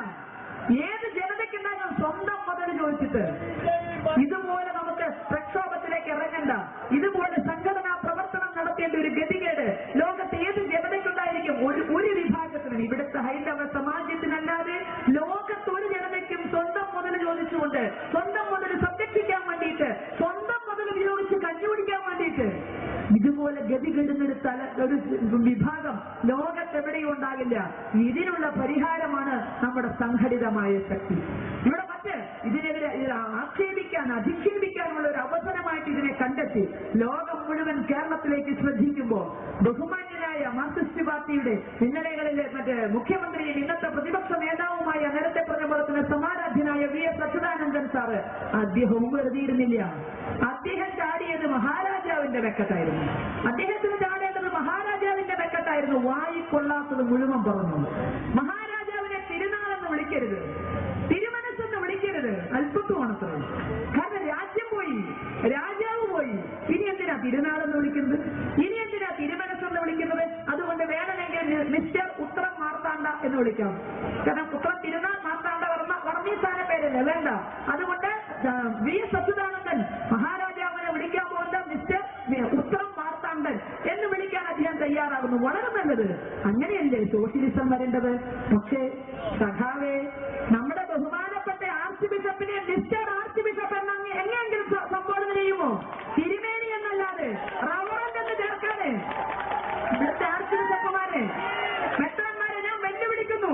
ഏത് ജനതയ്ക്കുണ്ടാകും സ്വന്തം മുതൽ ചോദിച്ചിട്ട് ഇതുപോലെ നമുക്ക് പ്രക്ഷോഭത്തിലേക്ക് ഇറങ്ങണ്ട ഇതുപോലെ സംഘടനാ പ്രവർത്തനം നടത്തേണ്ട ഒരു ഗതികേട് ലോകത്ത് ഏത് ജനതയ്ക്കുണ്ടായിരിക്കും ഒരു ഒരു വിഭാഗത്തിന് ഇവിടുത്തെ ഹൈന്ദവ സമാജത്തിനല്ലാതെ ലോകത്ത് ഒരു ജനതയ്ക്കും സ്വന്തം മുതൽ ചോദിച്ചുകൊണ്ട് സ്വന്തം മുതൽ സംരക്ഷിക്കാൻ വേണ്ടിയിട്ട് സ്വന്തം മുതൽ ഉപയോഗിച്ച് കഞ്ഞുപിടിക്കാൻ വേണ്ടിയിട്ട് ഇതുപോലെ ഗതികെടുന്നൊരു തല ഒരു വിഭാഗം ലോകത്തെവിടെയും ഉണ്ടാകില്ല ഇതിനുള്ള പരിഹാരമാണ് നമ്മുടെ സംഘടിതമായ ശക്തി ഇവിടെ മറ്റ് ഇതിനെതിരെ ഇത് ആക്ഷേപിക്കാൻ അധിക്ഷേപിക്കാനുള്ള ഒരു അവസരമായിട്ട് ഇതിനെ കണ്ടെത്തി ലോകം മുഴുവൻ കേരളത്തിലേക്ക് ശ്രദ്ധിക്കുമ്പോൾ ബഹുമാന്യനായ മാർക്സിസ്റ്റ് പാർട്ടിയുടെ ഇന്നലെകളിലെ മറ്റേ മുഖ്യമന്ത്രിയും ഇന്നത്തെ പ്രതിപക്ഷ നേതാവുമായ നേരത്തെ പറഞ്ഞ പോലെ തന്നെ സമാരാധ്യനായ വി എസ് അച്യുതാനന്ദൻ സാറ് അദ്ദേഹവും എഴുതിയിരുന്നില്ല അദ്ദേഹം ചാടിയത് മഹാരാജാവിന്റെ വെക്കത്തായിരുന്നു അദ്ദേഹത്തിന് ചാടേണ്ടത് മഹാരാജാവിന്റെ വെക്കത്തായിരുന്നു വായിക്കൊള്ളാത്തത് മുഴുവൻ പറഞ്ഞു മഹാരാജാവിനെ തിരുനാളെന്ന് വിളിക്കരുത് തിരുമനസ്സെന്ന് വിളിക്കരുത് അല്പത്വമാണത്രേ കാരണം രാജ്യം പോയി രാജാവ് പോയി ഇനി എന്തിനാ തിരുനാളെന്ന് വിളിക്കുന്നത് ഇനി എന്തിനാ തിരുമനസ്സെന്ന് വിളിക്കുന്നത് അതുകൊണ്ട് വേണമെങ്കിൽ മി- മിസ്റ്റർ ഉത്രം മാർത്താണ്ട എന്ന് വിളിക്കാം കാരണം ഉത്രം തിരുനാൾ മാർത്താണ്ട വർമ്മ വർമ്മീസ്ഥാന പേരല്ലേ വേണ്ട അതുകൊണ്ട് ആ, വി എസ് അച്യുതാനന്ദൻ മഹാരാജാവിനെ വിളിക്കാൻ പോകുന്ന മിസ്റ്റർ മി- ഉത്രം മാർത്താണ്ഡൻ എന്ന് വിളിക്കാൻ അദ്ദേഹം തയ്യാറാകുന്നു വളരെ നല്ലത് അങ്ങനെയല്ലേ സോഷ്യലിസം വരേണ്ടത് പക്ഷേ സഖാവേ മിസ്റ്റർ ആർച്ച് ബിഷപ്പ് എന്ന് അങ്ങ് എങ്ങനെയെങ്കിലും സ- സംബോധന ചെയ്യുമോ തിരുമേനി എന്നല്ലാതെ റവറന്റ് എന്ന് ചേർക്കാതെ ഇവിടുത്തെ ആർച്ച് ബിഷപ്പുമാരെ മെത്രാന്മാരെ ഞാൻ വെല്ലുവിളിക്കുന്നു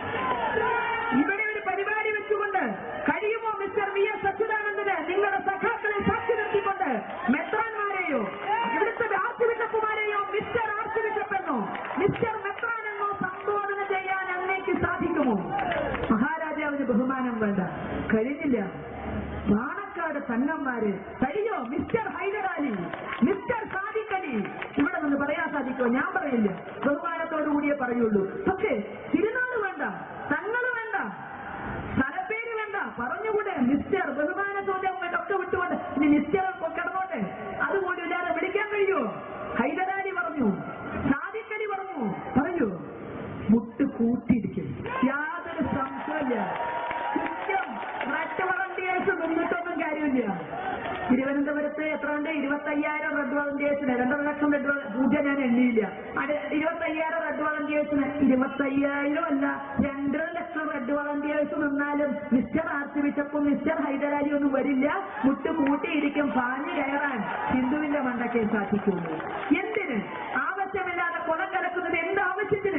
ഇവിടെ ഒരു പരിപാടി വെച്ചുകൊണ്ട് കഴിയുമോ മിസ്റ്റർ വി എസ് അച്യുതാനന്ദന് നിങ്ങളുടെ സഖാക്കളെ സാക്ഷി നിർത്തിക്കൊണ്ട് മെത്രാന്മാരെയോ ഇവിടുത്തെ ആർച്ച് ബിഷപ്പുമാരെയോ മിസ്റ്റർ ആർച്ച് ബിഷപ്പ് എന്നോ മിസ്റ്റർ മെത്രാൻ എന്നോ സംബോധന ചെയ്യാൻ അങ്ങേക്ക് സാധിക്കുമോ മഹാരാജാവിന് ബഹുമാനം വേണ്ട കഴിഞ്ഞില്ല പാണക്കാട് തങ്ങന്മാര് കഴിഞ്ഞോ മിസ്റ്റർ ഹൈദരാലി മിസ്റ്റർ സാദിഖ് അലി ഇവിടെ നിന്ന് പറയാൻ സാധിക്കുമോ ഞാൻ പറയില്ല ബഹുമാനത്തോടു കൂടിയേ പറയുള്ളൂ പക്ഷേ തിരുനാള് വേണ്ട തങ്ങള് വേണ്ട സ്ഥലപ്പേര് വേണ്ട പറഞ്ഞുകൂടെ മിസ്റ്റർ ബഹുമാനത്തോടെ ഒക്കെ വിട്ടുകൊണ്ട് ഇനി മിസ്റ്റർ കിടന്നോട്ടെ അതുപോലെ ഇല്ലാതെ വിളിക്കാൻ കഴിയുമോ ഹൈദരാലി പറഞ്ഞു സാദിഖലി പറഞ്ഞു പറയൂ മുട്ട് കൂട്ടിയിരിക്കും യാതൊരു സംശയമില്ല ചുറ്റും മറ്റ് വളണ്ടിയേഴ്സ് നിന്നിട്ടൊന്നും കാര്യമില്ല തിരുവനന്തപുരത്ത് എത്ര ഉണ്ട് ഇരുപത്തയ്യായിരം റെഡ് വളണ്ടിയേഴ്സിന് രണ്ടര ലക്ഷം റെഡ് പൂജ ഞാൻ എണ്ണിയില്ല അത് ഇരുപത്തയ്യായിരം റെഡ് വളണ്ടിയേഴ്സിന് ഇരുപത്തയ്യായിരം അല്ല രണ്ടര ലക്ഷം റെഡ് വളണ്ടിയേഴ്സ് നിന്നാലും മിസ്റ്റർ ആർച്ച് ബിഷപ്പും മിസ്റ്റർ ഹൈദരാലി ഒന്നും വരില്ല മുട്ട് കൂട്ടിയിരിക്കും പാഞ്ഞു കയറാൻ ഹിന്ദുവിന്റെ മണ്ടയ്ക്ക് സാധിക്കുള്ളൂ എന്തിന് ആവശ്യമില്ലാതെ കുളം കലക്കുന്നത് എന്ത് ആവശ്യത്തിന്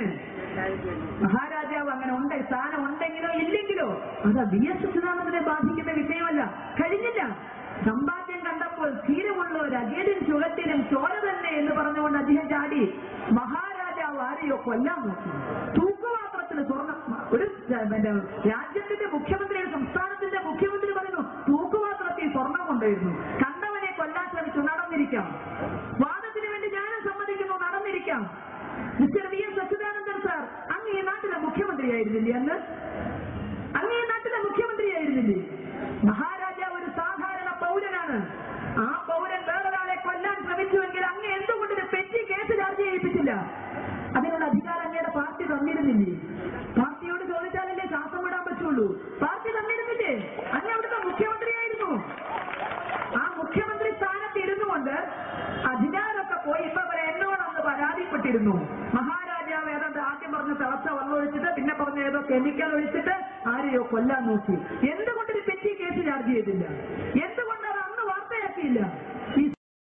മഹാരാജാവ് അങ്ങനെ ഉണ്ട് സ്ഥാനം ഉണ്ടെങ്കിലോ ഇല്ലെങ്കിലോ അത് വി എസ് സച്ചിദാനന്ദനെ ബാധിക്കുന്ന വിഷയമല്ല കഴിഞ്ഞില്ല സമ്പാദ്യം കണ്ടപ്പോൾ ധീരമുള്ളവർ അജയനും ചുഴത്തിനും ചോര തന്നെ എന്ന് പറഞ്ഞുകൊണ്ട് അദ്ദേഹം ചാടി മഹാരാജാവ് ആരെയോ കൊല്ലാൻ നോക്കി തൂക്കുപാത്രത്തിൽ സ്വർണ്ണം ഒരു പിന്നെ രാജ്യത്തിന്റെ മുഖ്യമന്ത്രി ഒരു സംസ്ഥാനത്തിന്റെ മുഖ്യമന്ത്രി പറയുന്നു തൂക്കുപാത്രത്തിൽ സ്വർണം കൊണ്ടുവരുന്നു കണ്ടവനെ കൊല്ലാൻ ശ്രമിച്ചു നടന്നിരിക്കാം വാദത്തിന് വേണ്ടി ഞാനും സമ്മതിക്കുന്നു നടന്നിരിക്കാം mister V S Achuthanandan sir അങ്ങ് ഈ നാട്ടിലെ മുഖ്യമന്ത്രിയായിരുന്നില്ലേ അന്ന് അങ്ങ് ഈ നാട്ടിലെ മുഖ്യമന്ത്രിയായിരുന്നില്ലേ മഹാരാജാവ് ഒരു സാധാരണ പൗരനാണ് ആ പൗരൻ വേറൊരാളെ കൊല്ലാൻ ശ്രമിച്ചുവെങ്കിൽ അങ്ങ് എന്തുകൊണ്ട് ഒരു പെറ്റി കേസ് ചാർജ് ചെയ്യിപ്പിച്ചില്ല അതിനുള്ള അധികാരം അങ്ങയുടെ പാർട്ടി തന്നിരുന്നില്ലേ പാർട്ടിയോട് ചോദിച്ചാലല്ലേ ശ്വാസം വിടാൻ പറ്റുള്ളൂ പാർട്ടി തന്നിരുന്നില്ലേ അങ്ങ് അവിടുത്തെ മുഖ്യമന്ത്രിയായിരുന്നു ആ മുഖ്യമന്ത്രി സ്ഥാനത്ത് ഇരുന്നു കൊണ്ട് അധികാരമൊക്കെ പോയി ഇപ്പൊ വരെ എന്നോടൊന്ന് പരാതിപ്പെട്ടിരുന്നു മഹാരാജാവ് ഏതാണ്ട് ആദ്യം പറഞ്ഞ് തിളച്ച വെള്ളം ഒഴിച്ചിട്ട് പിന്നെ പറഞ്ഞ ഏതോ കെമിക്കൽ ഒഴിച്ചിട്ട് ആരെയോ കൊല്ലാൻ നോക്കി എന്തുകൊണ്ട് ഒരു പെറ്റി കേസ് ചാർജ് ചെയ്തില്ല എന്തുകൊണ്ട് അത് അന്ന് വാർത്തയാക്കിയില്ല ഈ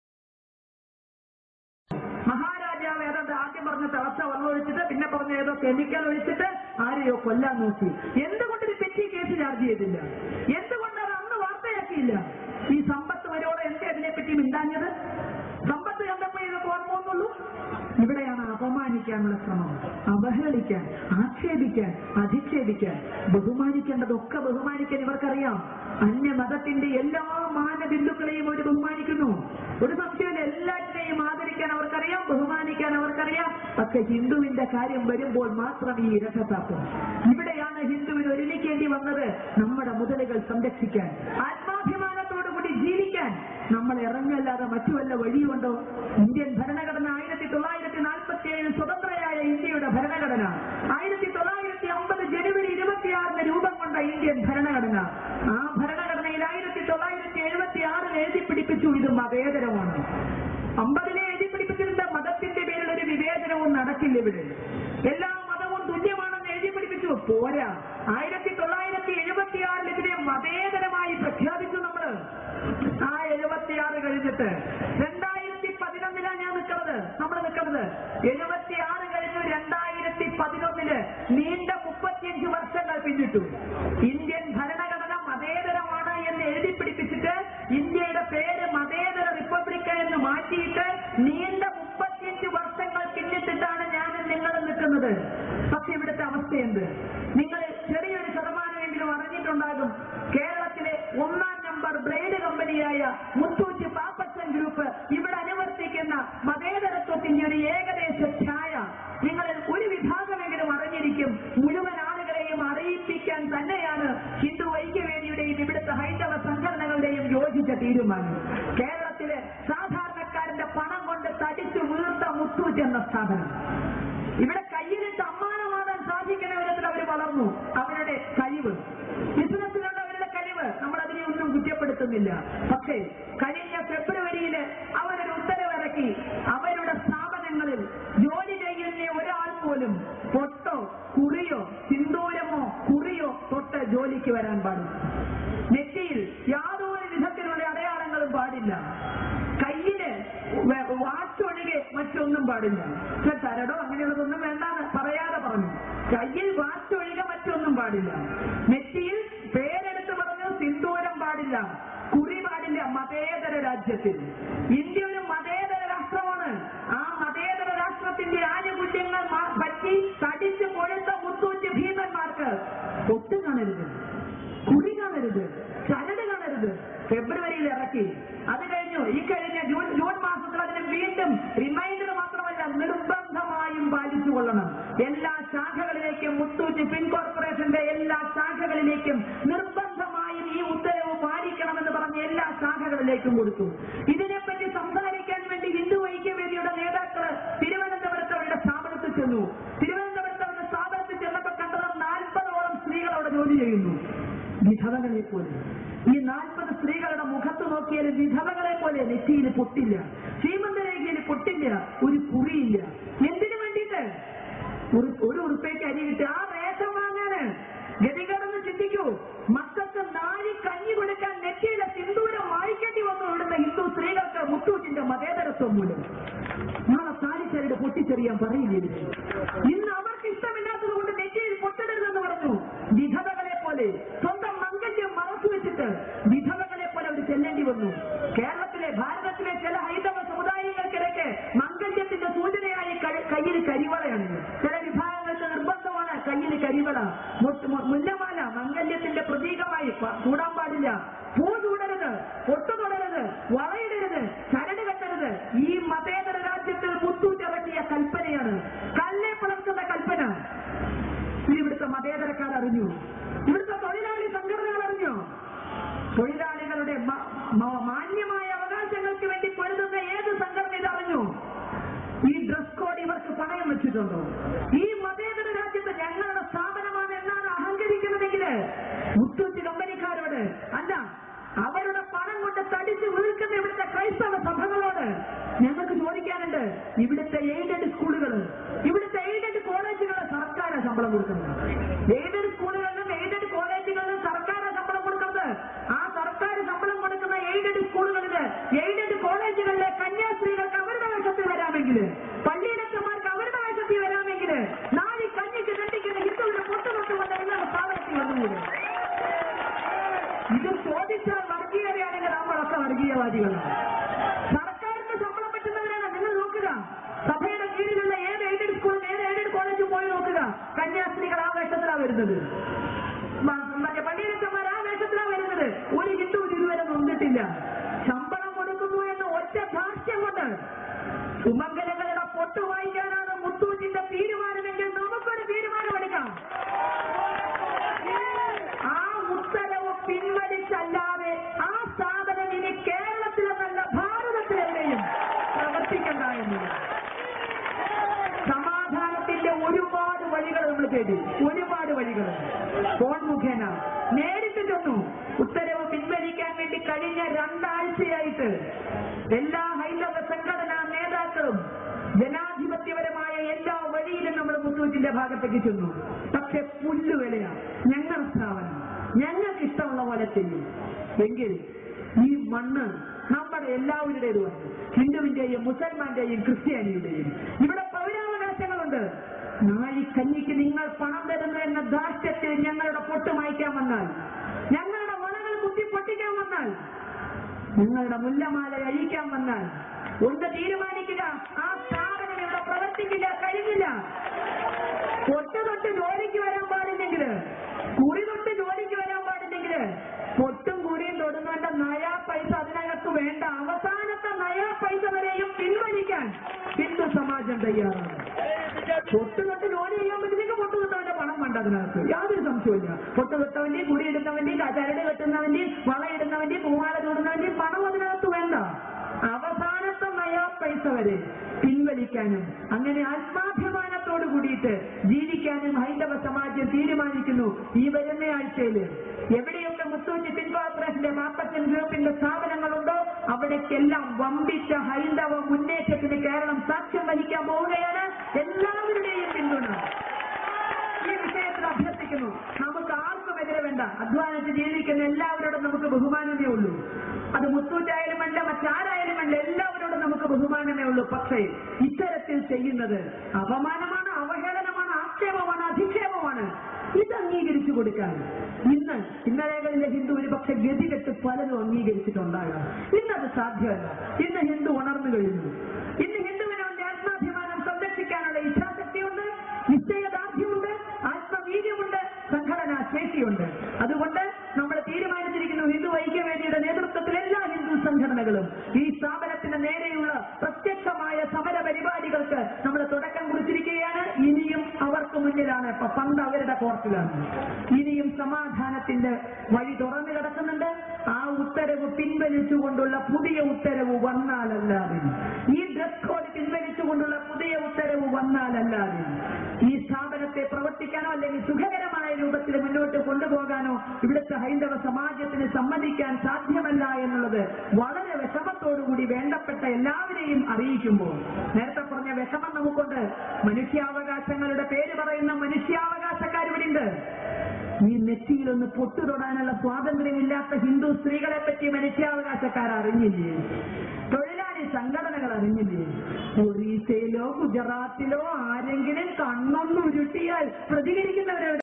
മഹാരാജാവ് ഏതാണ്ട് ആദ്യം പറഞ്ഞ തിളച്ച വെള്ളം ഒഴിച്ചിട്ട് പിന്നെ പറഞ്ഞ ഏതോ കെമിക്കൽ ഒഴിച്ചിട്ട് ആരെയോ കൊല്ലാൻ നോക്കി എന്തുകൊണ്ട് ഒരു പെറ്റി കേസ് ചാർജ് ചെയ്തില്ല എന്തുകൊണ്ട് അത് അന്ന് വാർത്തയാക്കിയില്ല ഈ സമ്പത്ത് വരോടെ എന്തേ അതിനെപ്പറ്റി മിണ്ടാഞ്ഞത് സമ്പത്ത് കണ്ടപ്പോ ഇതൊക്കെ ഓർമ്മ വന്നുള്ളൂ ഇവിടെയാണ് അപമാനിക്കാനുള്ള ശ്രമം അവഹേളിക്കാൻ ആക്ഷേപിക്കാൻ അധിക്ഷേപിക്കാൻ ബഹുമാനിക്കേണ്ടതൊക്കെ ബഹുമാനിക്കാൻ ഇവർക്കറിയാം അന്യമതത്തിന്റെ എല്ലാ മാനബിന്ദുക്കളെയും അവർ ബഹുമാനിക്കുന്നു ഒരു സംശയമില്ല എല്ലാറ്റിനെയും ആദരിക്കാൻ അവർക്കറിയാം ബഹുമാനിക്കാൻ അവർക്കറിയാം പക്ഷെ ഹിന്ദുവിന്റെ കാര്യം വരുമ്പോൾ മാത്രം ഈ ഇരട്ടത്താക്കും ഇവിടെയാണ് ഹിന്ദുവിന് ഒരുമിക്കേണ്ടി വന്നത് നമ്മുടെ മുതലുകൾ സംരക്ഷിക്കാൻ ആത്മാഭിമാനത്തോടുകൂടി ജീവിക്കാൻ നമ്മൾ ഇറങ്ങല്ലാതെ മറ്റു വല്ല വഴിയുണ്ടോ ഇന്ത്യൻ ഭരണഘടന ആയിരത്തി തൊള്ളായിരത്തി നാൽപ്പത്തി ഏഴ് സ്വതന്ത്രയായ ഇന്ത്യയുടെ ഭരണഘടന ആയിരത്തി തൊള്ളായിരത്തി അമ്പത് ജനുവരി ഇരുപത്തിയാറിന് രൂപം കൊണ്ട ഇന്ത്യൻ ഭരണഘടന ആ ഭരണഘടനയിൽ ആയിരത്തി തൊള്ളായിരത്തി എഴുപത്തി ആറിൽ എഴുതി പിടിപ്പിച്ചു ഇത് മതേതരമാണ് അമ്പതിനെ എഴുതി പിടിപ്പിച്ചിരുന്ന മതത്തിന്റെ പേരിൽ ഒരു വിവേചനവും നടക്കില്ല ഇവിടെ എല്ലാ മതവും തുല്യമാണെന്ന് എഴുതി പിടിപ്പിച്ചു പോരാ ആയിരത്തി തൊള്ളായിരത്തി എഴുപത്തിയാറിൽ ഇതിനെ മതേതരമായി പ്രഖ്യാപിച്ചു നമ്മള് ആ എഴുപത്തിയാറ് കഴിഞ്ഞിട്ട് രണ്ടായിരത്തി പതിനൊന്നിലാണ് ഞാൻ നിൽക്കുന്നത് നമ്മൾ നിൽക്കുന്നത് എഴുപത്തിയാറ് കഴിഞ്ഞു രണ്ടായിരത്തി പതിനൊന്നില് നീണ്ട മുപ്പത്തിയഞ്ച് വർഷങ്ങൾ പിന്നിട്ടു ഇന്ത്യൻ ഭരണഘടന മതേതരമാണ് എന്ന് എഴുതി പിടിപ്പിച്ചിട്ട് ഇന്ത്യയുടെ പേര് മതേതര റിപ്പബ്ലിക് എന്ന് മാറ്റിയിട്ട് നീണ്ട മുപ്പത്തിയഞ്ച് വർഷങ്ങൾ പിന്നിട്ടിട്ടാണ് ഞാൻ നിങ്ങൾ നിൽക്കുന്നത് പക്ഷെ ഇവിടുത്തെ അവസ്ഥ എന്ത് നിങ്ങൾ ചെറിയൊരു ശതമാനമെങ്കിലും അറിഞ്ഞിട്ടുണ്ടാകും കേരളത്തിലെ ഒന്നാം നമ്പർ ബ്ലേഡ് കമ്പനിയായ മുത്തൂറ്റ് പാപ്പച്ചൻ ഗ്രൂപ്പ് ഇവിടെ അനുവർത്തിക്കുന്ന മതേതരത്വത്തിന്റെ ഒരു ഏകദേശ ഛായ നിങ്ങളിൽ ഒരു വിഭാഗമെങ്കിലും അറിഞ്ഞിരിക്കും മുഴുവൻ ആളുകളെയും അറിയിപ്പിക്കാൻ തന്നെയാണ് ഹിന്ദു ഐക്യവേദിയുടെയും ഇവിടുത്തെ ഹൈന്ദവ സംഘടനകളുടെയും യോജിച്ച തീരുമാനം കേരളത്തിലെ സാധാരണക്കാരന്റെ പണം കൊണ്ട് തടിച്ചു വീർത്ത മുത്തൂറ്റ് എന്ന സ്ഥാപനം ഇവിടെ കയ്യിലിട്ട് അമ്മാനമാകാൻ സാധിക്കുന്ന വിധത്തിൽ അവർ വളർന്നു അവരുടെ കഴിവ് ബിസിനസ്സിലുള്ള അവരുടെ കഴിവ് നമ്മൾ അതിനെ ഒന്നും കുറ്റപ്പെടുത്തുന്നില്ല പക്ഷേ കഴിഞ്ഞ ഫെബ്രുവരിയില് അവരൊരു ഉത്തരവിറക്കി അവരുടെ സ്ഥാപനങ്ങളിൽ ജോലി ചെയ്യുന്ന ഒരാൾ പോലും പൊട്ടോ കുറിയോ സിന്ദൂരമോ കുറിയോ തൊട്ട് ജോലിക്ക് വരാൻ പാടില്ല നെറ്റിയിൽ യാതൊരു വിധത്തിലുള്ള അടയാളങ്ങളും പാടില്ല കയ്യില് വ- വാച്ചൊഴികെ മറ്റൊന്നും പാടില്ല പക്ഷെ തരടോ അങ്ങനെയുള്ളതൊന്നും വേണ്ടാന്ന് പറയാതെ പറഞ്ഞു കയ്യിൽ വാച്ചൊഴികെ മറ്റൊന്നും പാടില്ല നെറ്റിയിൽ പേരെടുത്ത് പറഞ്ഞു സിന്ദൂരം പാടില്ല കുറി പാടില്ല മതേതര രാജ്യത്തിൽ ഇന്ത്യ ഒരു മതേതര രാഷ്ട്രമാണ് ആ മതേതര രാഷ്ട്രത്തിന്റെ ആനുകൂല്യങ്ങൾ മാ- പറ്റി തടിച്ച് കൊഴുത്ത മുത്തൂറ്റ് ഭീമന്മാർക്ക് ഒട്ടും കാണരുത് കുറി കാണരുത് ചരട് കാണരുത് ഫെബ്രുവരിയിൽ ഇറക്കി അത് കഴിഞ്ഞു ഈ കഴിഞ്ഞ ജൂൺ ജൂൺ മാസത്തിൽ അതിന് വീണ്ടും റിമൈൻഡർ മാത്രമല്ല നിർബന്ധമായും പാലിച്ചു കൊള്ളണം എല്ലാ ശാഖകളിലേക്കും മുത്തൂറ്റ് പിൻ കോർപ്പറേഷന്റെ എല്ലാ ശാഖകളിലേക്കും നിർബന്ധമായും ഈ ഉത്തരവ് പാലിക്കണമെന്ന് പറഞ്ഞ് എല്ലാ ശാഖകളിലേക്കും കൊടുത്തു ഇതിനെപ്പറ്റി സംസാരിക്കാൻ വേണ്ടി ഹിന്ദു ഐക്യവേദിയുടെ നേതാക്കള് തിരുവനന്തപുരത്ത് അവരുടെ സ്ഥാപനത്തിൽ ചെന്നു തിരുവനന്തപുരത്ത് അവരുടെ സ്ഥാപനത്തിൽ ചെന്നപ്പോൾ കണ്ടത് നാൽപ്പതോളം സ്ത്രീകൾ അവിടെ ജോലി ചെയ്യുന്നു വിധവകളെ പോലെ ഈ നാൽപ്പത് സ്ത്രീകളുടെ മുഖത്ത് നോക്കിയാൽ വിധവകളെ പോലെ നെറ്റിയിൽ പൊട്ടില്ല ശ്രീമന്തരേഖയിൽ പൊട്ടില്ല ഒരു കുറിയില്ല എന്തിനു വേണ്ടിയിട്ട് ഒരു ഒരു ഉറുപ്പയ്ക്ക് അരി കിട്ടുക ആ വേഷം വാങ്ങാന് ഗതികടന്ന് ചിന്തിക്കൂ മക്കൾക്ക് നാഴി കഞ്ഞി കൊടുക്കാൻ നെറ്റിയിലെ സിന്ദൂരം വായിക്കേണ്ടി വന്നു ഇവിടുന്ന് ഹിന്ദു സ്ത്രീകൾക്ക് മുത്തൂറ്റിന്റെ മതേതരത്വം മൂലം നാളെ താലിച്ചരട് പൊട്ടിച്ചെറിയാൻ പറയില്ലേ ഇതിന്? ഇന്ന് അവർക്ക് ഇഷ്ടമില്ലാത്തത് കൊണ്ട് നെറ്റിയിൽ പൊട്ടിടരുതെന്ന് പറഞ്ഞു വിധവകളെ പോലെ സ്വന്തം മംഗല്യം മറച്ചു വെച്ചിട്ട് വിധവകളെ പോലെ അവർ ചെല്ലേണ്ടി വന്നു കേരളത്തിലെ ഭാരതത്തിലെ ചില ഹൈന്ദവ സമുദായങ്ങൾക്കിടയ്ക്ക് മംഗല്യത്തിന്റെ സൂചനയായി ക- കയ്യിൽ കരിവളയാണ് ചില വിഭാഗങ്ങൾക്ക് നിർബന്ധമാണ് കയ്യിൽ കരിവള മുത്ത് മു- മുല്ലമാല മംഗല്യത്തിന്റെ പ്രതീകമായി പ- ചൂടാൻ പാടില്ല പൂ ചൂടരുത് പൊട്ടു തൊടരുത് വളയിടരുത് ചരട് കെട്ടരുത് ഈ മതേതര രാജ്യത്തിൽ മുത്തൂറ്റിറക്കിയ കൽപ്പനയാണ് കല്ലെ പിളർക്കുന്ന കൽപ്പന ഇത് ഇവിടുത്തെ മതേതരക്കാർ അറിഞ്ഞു ഇവിടുത്തെ തൊഴിലാളി സംഘടനകൾ അറിഞ്ഞു തൊഴിലാളികളുടെ മ- മ- മാന്യമായ അവകാശങ്ങൾക്ക് വേണ്ടി പൊരുതുന്ന ഏത് സംഘടന ഇത് അറിഞ്ഞു ഈ ഡ്രസ് കോഡ് ഇവർക്ക് പണയം വെച്ചിട്ടുണ്ടോ ഈ മതേതര രാജ്യത്ത് ഞങ്ങളുടെ സ്ഥാപനമാണ് എന്നാണ് അഹങ്കരിക്കുന്നതെങ്കിൽ മുത്തൂറ്റ് കമ്പനിക്കാരോട് അല്ല അവരുടെ പണം കൊണ്ട് തടിച്ച് വീഴ്ക്കുന്ന ഇവിടുത്തെ ക്രൈസ്തവ സഭകളോട് ഞങ്ങൾക്ക് ചോദിക്കാനുണ്ട് ഇവിടുത്തെ എയ്ഡഡ് സ്കൂളുകൾ ഇവിടുത്തെ എയ്ഡഡ് കോളേജുകൾ സർക്കാർ ശമ്പളം കൊടുക്കുന്നത് എയ്ഡഡ് സ്കൂളുകളിലും എയ്ഡഡ് കോളേജുകളിലും സർക്കാർ ശമ്പളം കൊടുക്കുന്നത് ആ സർക്കാർ ശമ്പളം കൊടുക്കുന്ന എയ്ഡഡ് സ്കൂളുകളില് എയ്ഡഡ് കോളേജുകളിലെ കന്യാസ്ത്രീകൾക്ക് അവരുടെ വേഷത്തിൽ വരാമെങ്കിൽ പള്ളിയിലച്ചന്മാർക്ക് അവരുടെ വേഷത്തിൽ വരാമെങ്കിൽ നാളെ കഞ്ഞിക്ക് കണ്ടിക്കുന്ന ഹിന്ദുവിന്റെ പൊട്ടുതൊട്ട് വന്ന എല്ലാ സ്ഥാപനത്തിൽ വന്നുകൂടെ ഇത് ചോദിച്ചാൽ വർഗീയതയാണെങ്കിൽ നമ്മളൊക്കെ വർഗീയവാദികളാണ് സർക്കാരിന് ശമ്പളം പറ്റുന്നവരാണ് നിങ്ങൾ നോക്കുക സഭയുടെ കീഴിലുള്ള ഏത് എയ്ഡഡ് സ്കൂളും ഏത് എയ്ഡഡ് കോളേജും പോയി നോക്കുക കന്യാസ്ത്രീകൾ ആ വേഷത്തിലാ വരുന്നത് മ- മറ്റേ പള്ളിയിലച്ചന്മാർ ആ വേഷത്തിലാ വരുന്നത് ഒരു ഹിന്ദു ഇതുവരെ നൊന്നിട്ടില്ല ശമ്പളം കൊടുക്കുന്നു എന്ന് ഒറ്റ ധാർഷ്യം കൊണ്ട് സുമംഗലങ്ങളുടെ പൊട്ടു വായിക്കാനാണ് മുത്തൂറ്റിന്റെ തീരുമാനമെങ്കിൽ നമുക്കൊരു തീരുമാനമെടുക്കാം ആ ഉത്തരവ് പിൻവലിച്ചല്ലാതെ ആ സ്ഥാപനം ഇനി കേരളത്തിലെന്നല്ല ഭാരതത്തിലെവിടെയും പ്രവർത്തിക്കണ്ട എന്നില്ല സമാധാനത്തിന്റെ ഒരുപാട് വഴികൾ നമ്മൾ കേട്ടു ഒരുപാട് വഴികൾ ഫോൺ മുഖേന നേരിട്ട് ചെന്നു ഉത്തരവ് പിൻവലിക്കാൻ വേണ്ടി കഴിഞ്ഞ രണ്ടാഴ്ചയായിട്ട് എല്ലാ ഹൈന്ദവ സംഘടനാ നേതാക്കളും ജനാധിപത്യപരമായ എല്ലാ വഴിയിലും നമ്മൾ മുത്തൂറ്റിന്റെ ഭാഗത്തേക്ക് ചെന്നു പക്ഷെ പുല്ലുവിലയാണ് ഞങ്ങളുടെ സ്ഥാപനം ഞങ്ങൾക്ക് ഇഷ്ടമുള്ള പോലെ ചെയ്യും എങ്കിൽ ഈ മണ്ണ് നമ്മുടെ എല്ലാവരുടേതുമാണ് ഹിന്ദുവിന്റെയും മുസൽമാന്റെയും ക്രിസ്ത്യാനിയുടെയും ഇവിടെ പൗരാവകാശങ്ങളുണ്ട് നാളി കഞ്ഞിക്ക് നിങ്ങൾ പണം തരുന്നു എന്ന ദാഷ്ട്യത്തിൽ ഞങ്ങളുടെ പൊട്ട് മായ്ക്കാൻ വന്നാൽ ഞങ്ങളുടെ വളകൾ കുത്തി പൊട്ടിക്കാൻ വന്നാൽ നിങ്ങളുടെ മുല്ലമാല അഴിക്കാൻ വന്നാൽ ഒന്ന് തീരുമാനിക്കുക ആ സ്ഥാപനം ഇവിടെ പ്രവർത്തിക്കില്ല കഴിഞ്ഞില്ല പൊട്ട് തൊട്ട് ജോലിക്ക് വരാൻ പാടില്ലെങ്കിൽ കുറി തൊട്ട് ജോലിക്ക് വരാൻ പാടില്ലെങ്കിൽ പൊട്ടും കുറിയും തൊടുന്നവന്റെ നയാ പൈസ അതിനകത്ത് വേണ്ട അവസാനത്തെ നയാ പൈസ വരെയും പിൻവലിക്കാൻ ഹിന്ദു സമാജം തയ്യാറാണ് പൊട്ട് തൊട്ട് ജോലി ചെയ്യുമ്പോഴത്തേക്ക് പൊട്ട് തൊട്ടവന്റെ പണം വേണ്ട അതിനകത്ത് യാതൊരു സംശയമില്ല പൊട്ട് തൊട്ടവന്റെയും കുറി ഇടുന്നവന്റെയും ചരട് കെട്ടുന്നവന്റെയും വളയിടുന്നവന്റെയും പൂമാല ചൂടുന്നവന്റെയും പണം അതിനകത്ത് വേണ്ട അവസാനത്തെ നയാ പൈസ വരെ പിൻവലിക്കാനും അങ്ങനെ ആത്മാഭിമാനത്തോട് കൂടിയിട്ട് ജീവിക്കാനും ഹൈന്ദവ സമാജം തീരുമാനിക്കുന്നു ഈ വരുന്ന ആഴ്ചയില് എവിടെയൊക്കെ മുത്തൂറ്റ് പിൻ കോർപ്പറേഷന്റെ മാപ്പച്ചൻ ഗ്രൂപ്പിന്റെ സ്ഥാപനങ്ങളുണ്ടോ അവിടേക്കെല്ലാം വമ്പിച്ച ഹൈന്ദവ മുന്നേറ്റത്തിന് കേരളം സാക്ഷ്യം വഹിക്കാൻ പോവുകയാണ് എല്ലാവരുടെയും പിന്തുണ ഈ വിഷയത്തിൽ അഭ്യർത്ഥിക്കുന്നു നമുക്ക് ആർക്കും എതിരെ വേണ്ട വേണ്ട അധ്വാനിച്ച് ജീവിക്കുന്ന എല്ലാവരോടും നമുക്ക് ബഹുമാനമേ ഉള്ളൂ അത് മുത്തൂറ്റായാലും വേണ്ട മറ്റാരായാലും വേണ്ട എല്ലാവരോടും നമുക്ക് ബഹുമാനമേ ഉള്ളൂ പക്ഷേ ഇത്തരത്തിൽ ചെയ്യുന്നത് അപമാനമാണ് അവഹേളനമാണ് ആക്ഷേപമാണ് അധിക്ഷേപമാണ് ഇത് അംഗീകരിച്ചു കൊടുക്കാൻ ഇന്ന് ഇന്നലെകളിലെ ഹിന്ദു ഒരു പക്ഷെ ഗതികെട്ട് പലരും അംഗീകരിച്ചിട്ടുണ്ടാകാം ഇന്നത് സാധ്യമല്ല ഇന്ന് ഹിന്ദു ഉണർന്നു കഴിഞ്ഞു ഇന്ന് ഹിന്ദുവിന് അവന്റെ ആത്മാഭിമാനം സംരക്ഷിക്കാനുള്ള ഇച്ഛാശക്തിയുണ്ട് നിശ്ചയദാർഢ്യമുണ്ട് ആത്മവീര്യമുണ്ട് സംഘടനാ ശേഷിയുണ്ട് അതുകൊണ്ട് നമ്മൾ തീരുമാനിച്ചിരിക്കുന്നു ഹിന്ദു ഐക്യവേദിയുടെ നേതൃത്വത്തിൽ എല്ലാ ഹിന്ദു സംഘടനകളും ഈ സ്ഥാപനത്തിന് നേരെയുള്ള പ്രത്യക്ഷമായ സമര പരിപാടികൾക്ക് നമ്മൾ തുടക്കം കുറിച്ചിരിക്കുകയാണ് ഇനിയും അവർക്ക് മുന്നിലാണ് ഇപ്പൊ പണ്ട് അവരുടെ കോർട്ടിലാണ് ഇനിയും സമാധാനത്തിന്റെ വഴി തുറന്നു കിടക്കുന്നുണ്ട് ആ ഉത്തരവ് പിൻവലിച്ചുകൊണ്ടുള്ള പുതിയ ഉത്തരവ് വന്നാലല്ലാതെ ഈ ഡ്രസ് കോഡ് പിൻവലിച്ചുകൊണ്ടുള്ള പുതിയ ഉത്തരവ് വന്നാലല്ലാതെ ഈ സ്ഥാപനത്തെ പ്രവർത്തിക്കാനോ അല്ലെങ്കിൽ സുഖകരമായ രൂപത്തിൽ മുന്നോട്ട് കൊണ്ടുപോകാനോ ഇവിടുത്തെ ഹൈന്ദവ സമാജത്തിന് സമ്മതിക്കാൻ സാധ്യമല്ല എന്നുള്ളത് വളരെ വിഷമത്തോടുകൂടി വേണ്ടപ്പെട്ട എല്ലാവരെയും അറിയിക്കുമ്പോൾ നേരത്തെ പറഞ്ഞ വിഷമം നമുക്കുണ്ട് മനുഷ്യാവകാശങ്ങളുടെ പേര് പറയുന്ന മനുഷ്യാവകാശക്കാർ ഇവിടെ ഉണ്ട് ഈ നെറ്റിയിലൊന്ന് പൊട്ടു തൊടാനുള്ള സ്വാതന്ത്ര്യമില്ലാത്ത ഹിന്ദു സ്ത്രീകളെ പറ്റി മനുഷ്യാവകാശക്കാർ അറിഞ്ഞില്ലേ തൊഴിലാളി സംഘടനകൾ അറിഞ്ഞില്ലേ ഒറീസയിലോ ഗുജറാത്തിലോ ആരെങ്കിലും കണ്ണൊന്ന് ഉരുട്ടിയാൽ പ്രതികരിക്കുന്നവരെ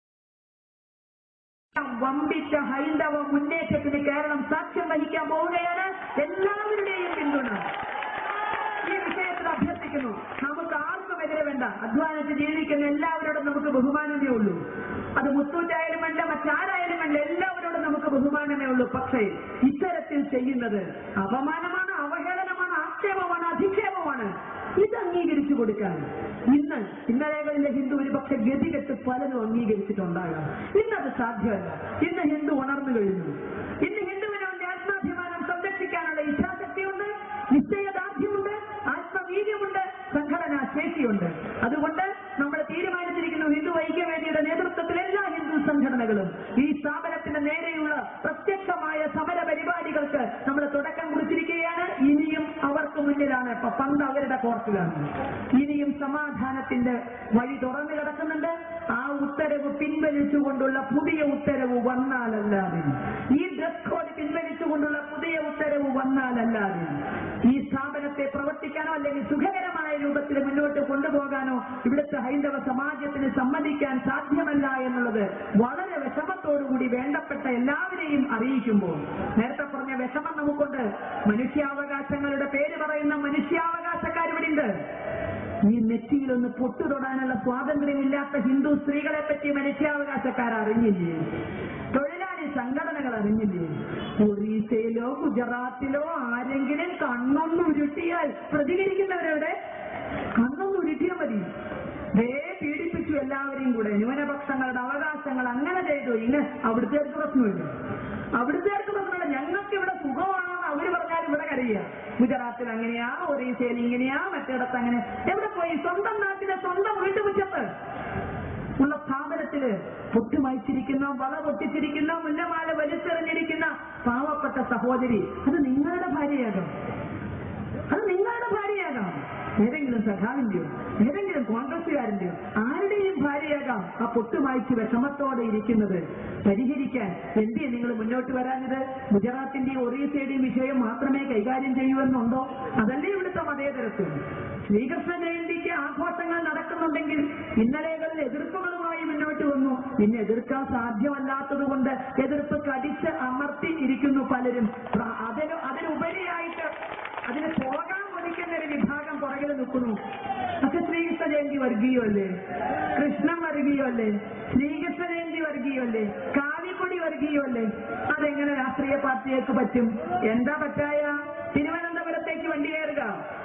വമ്പിച്ച ഹൈന്ദവ മുന്നേറ്റത്തിന് കേരളം സാക്ഷ്യം വഹിക്കാൻ പോവുകയാണ് എല്ലാവരുടെയും പിന്തുണ ഈ വിഷയത്തിൽ അഭ്യർത്ഥിക്കുന്നു നമുക്ക് ആർക്കും എതിരെ വേണ്ട അധ്വാനിച്ച് ജീവിക്കുന്ന എല്ലാവരോടും നമുക്ക് ബഹുമാനമേ ഉള്ളൂ അത് മുത്തൂറ്റായാലും വേണ്ട മറ്റാരായാലും വേണ്ട എല്ലാവരോടും നമുക്ക് ബഹുമാനമേ ഉള്ളൂ പക്ഷേ ഇത്തരത്തിൽ ചെയ്യുന്നത് അപമാനമാണ് അവഹേളനമാണ് ആക്ഷേപമാണ് അധിക്ഷേപമാണ് ഇത് അംഗീകരിച്ചു കൊടുക്കാൻ ഇന്ന് ഇന്നലെകളിലെ ഹിന്ദു ഒരു പക്ഷെ ഗതികെട്ട് പലരും അംഗീകരിച്ചിട്ടുണ്ടാകാം ഇന്നത് സാധ്യമല്ല ഇന്ന് ഹിന്ദു ഉണർന്നു കഴിഞ്ഞു ഇന്ന് ഹിന്ദുവിന് അവന്റെ ആത്മാഭിമാനം സംരക്ഷിക്കാനുള്ള ഇച്ഛാശക്തിയുണ്ട് നിശ്ചയദാർഢ്യമുണ്ട് ആത്മവീര്യമുണ്ട് സംഘടനാ ശേഷിയുണ്ട് അതുകൊണ്ട് നമ്മൾ തീരുമാനിച്ചിരിക്കുന്നു ഹിന്ദു ഐക്യവേദിയുടെ നേതൃത്വത്തിൽ എല്ലാ ഹിന്ദു സംഘടനകളും ഈ സ്ഥാപനത്തിന് നേരെയുള്ള പ്രത്യക്ഷമായ സമര പരിപാടികൾക്ക് നമ്മൾ തുടക്കം കുറിച്ചിരിക്കുകയാണ് ഇനിയും അവർക്ക് മുന്നിലാണ് ഇപ്പൊ പണ്ട് അവരുടെ കോർട്ടിലാണ് ഇനിയും സമാധാനത്തിന്റെ വഴി തുറന്നു കിടക്കുന്നുണ്ട് ആ ഉത്തരവ് പിൻവലിച്ചുകൊണ്ടുള്ള പുതിയ ഉത്തരവ് വന്നാലല്ലാതെ ഈ ഡ്രസ് കോഡ് പിൻവലിച്ചുകൊണ്ടുള്ള പുതിയ ഉത്തരവ് വന്നാലല്ലാതെ ഈ സ്ഥാപനത്തെ പ്രവർത്തിക്കാനോ അല്ലെങ്കിൽ സുഖകരമായ രൂപത്തിൽ മുന്നോട്ട് കൊണ്ടുപോകാനോ ഇവിടുത്തെ ഹൈന്ദവ സമാജത്തിന് സമ്മതിക്കാൻ സാധ്യമല്ല എന്നുള്ളത് വളരെ വിഷമത്തോടുകൂടി വേണ്ടപ്പെട്ട എല്ലാവരെയും അറിയിക്കുമ്പോൾ നേരത്തെ പറഞ്ഞ വിഷമം നമുക്കുണ്ട് മനുഷ്യാവകാശങ്ങളുടെ പേര് പറയുന്ന മനുഷ്യാവകാശക്കാർ ഇവിടെ ഉണ്ട് ഈ നെറ്റിയിലൊന്ന് പൊട്ടു തൊടാനുള്ള സ്വാതന്ത്ര്യമില്ലാത്ത ഹിന്ദു സ്ത്രീകളെ പറ്റി മനുഷ്യാവകാശക്കാർ അറിഞ്ഞില്ലേ തൊഴിലാളി സംഘടനകൾ അറിഞ്ഞില്ലേ ഒറീസയിലോ ഗുജറാത്തിലോ ആരെങ്കിലും കണ്ണൊന്ന് ഉരുട്ടിയാൽ പ്രതികരിക്കുന്നവരവിടെ കണ്ണൊന്ന് ഉരുട്ടിയാൽ മതി ദേ പീഡിപ്പിച്ചു എല്ലാവരെയും കൂടെ ന്യൂനപക്ഷങ്ങളുടെ അവകാശങ്ങൾ അങ്ങനെ ചെയ്തു ഇന്ന് അവിടുത്തേർക്ക് പ്രശ്നമില്ല അവിടുത്തേർക്ക് പ്രശ്നമില്ല ഞങ്ങൾക്ക് ഇവിടെ സുഖമാണെന്ന് അവര് പറഞ്ഞാൽ ഇവിടെ കരയുക ഗുജറാത്തിൽ അങ്ങനെയാ ഒറീസയിൽ ഇങ്ങനെയാ മറ്റിടത്ത് അങ്ങനെ എവിടെ പോയി സ്വന്തം നാട്ടിലെ സ്വന്തം വീട്ടുമുറ്റത്ത് ഉള്ള സ്ഥാപനത്തില് പൊട്ടുമയച്ചിരിക്കുന്ന വള പൊട്ടിച്ചിരിക്കുന്ന മുല്ലമാല വലിച്ചെറിഞ്ഞിരിക്കുന്ന പാവപ്പെട്ട സഹോദരി അത് നിങ്ങളുടെ ഭാര്യയാകാം അത് നിങ്ങളുടെ ഭാര്യയാകാം ഏതെങ്കിലും സഖാവിന്റെയോ ഏതെങ്കിലും കോൺഗ്രസുകാരന്റെയോ ആരുടെയും ഭാര്യയാകാം ആ പൊട്ടുമായ്ച്ച് വിഷമത്തോടെ ഇരിക്കുന്നത് പരിഹരിക്കാൻ എന്തേ നിങ്ങൾ മുന്നോട്ട് വരാഞ്ഞത് ഗുജറാത്തിന്റെയും ഒറീസയുടെയും വിഷയം മാത്രമേ കൈകാര്യം ചെയ്യുമെന്നുണ്ടോ അതല്ലേ ഇവിടുത്തെ മതേതരത്വം ശ്രീകൃഷ്ണ ജയന്തിക്ക് ആഘോഷങ്ങൾ നടക്കുന്നുണ്ടെങ്കിൽ ഇന്നലെകളിൽ എതിർപ്പുകളുമായി മുന്നോട്ട് വന്നു പിന്നെ എതിർക്കാൻ സാധ്യമല്ലാത്തത് കൊണ്ട് എതിർപ്പ് കടിച്ച് അമർത്തി ഇരിക്കുന്നു പലരും പ്ര- അതിന് അതിനുപരിയായിട്ട് അതിന് പോകാൻ കൊതിക്കുന്ന ഒരു വിഭാഗം പുറകിൽ നിൽക്കുന്നു പക്ഷെ ശ്രീകൃഷ്ണ ജയന്തി വർഗീയമല്ലേ കൃഷ്ണൻ വർഗീയമല്ലേ ശ്രീകൃഷ്ണ ജയന്തി വർഗീയമല്ലേ കാവിക്കൊടി വർഗീയമല്ലേ അതെങ്ങനെ രാഷ്ട്രീയ പാർട്ടികൾക്ക് പറ്റും എന്താ പറ്റായ തിരുവനന്തപുരത്തേക്ക് വണ്ടി കയറുക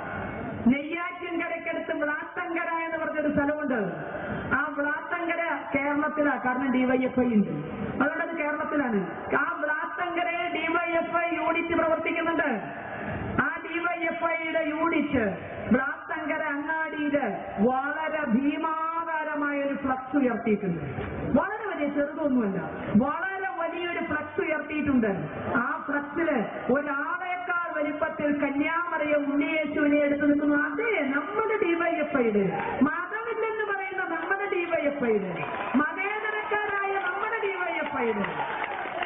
നെയ്യാറ്റിൻകരയ്ക്കടുത്ത് വ്ളാത്തങ്കര എന്ന് പറഞ്ഞൊരു സ്ഥലമുണ്ട് ആ വ്ളാത്തങ്കര കേരളത്തിലാ കാരണം ഡിവൈഎഫ്ഐ ഉണ്ട് അതുകൊണ്ട് അത് കേരളത്തിലാണ് ആ വ്ളാത്തങ്കരയിൽ ഡിവൈഎഫ്ഐ യൂണിറ്റ് പ്രവർത്തിക്കുന്നുണ്ട് ആ ഡിവൈഎഫ്ഐയുടെ യൂണിറ്റ് വ്ളാത്തങ്കര അങ്ങാടിയില് വളരെ ഭീമാകാരമായ ഒരു ഫ്ലക്സ് ഉയർത്തിയിട്ടുണ്ട് വളരെ വലിയ ചെറുതൊന്നുമല്ല വളരെ വലിയൊരു ഫ്ലക്സ് ഉയർത്തിയിട്ടുണ്ട് ആ ഫ്ലക്സില് ഒരാളെക്കാൾ വലിപ്പത്തിൽ കന്യാമറിയ ഉണ്ണിയേശുവിനെ എടുത്തു നിൽക്കുന്നു അതെ നമ്മുടെ ഡിവൈഎഫ്ഐയുടെ മതമില്ലെന്ന് പറയുന്ന നമ്മുടെ ഡിവൈഎഫ്ഐയുടെ മതേതരക്കാരായ നമ്മുടെ ഡിവൈഎഫ്ഐയുടെ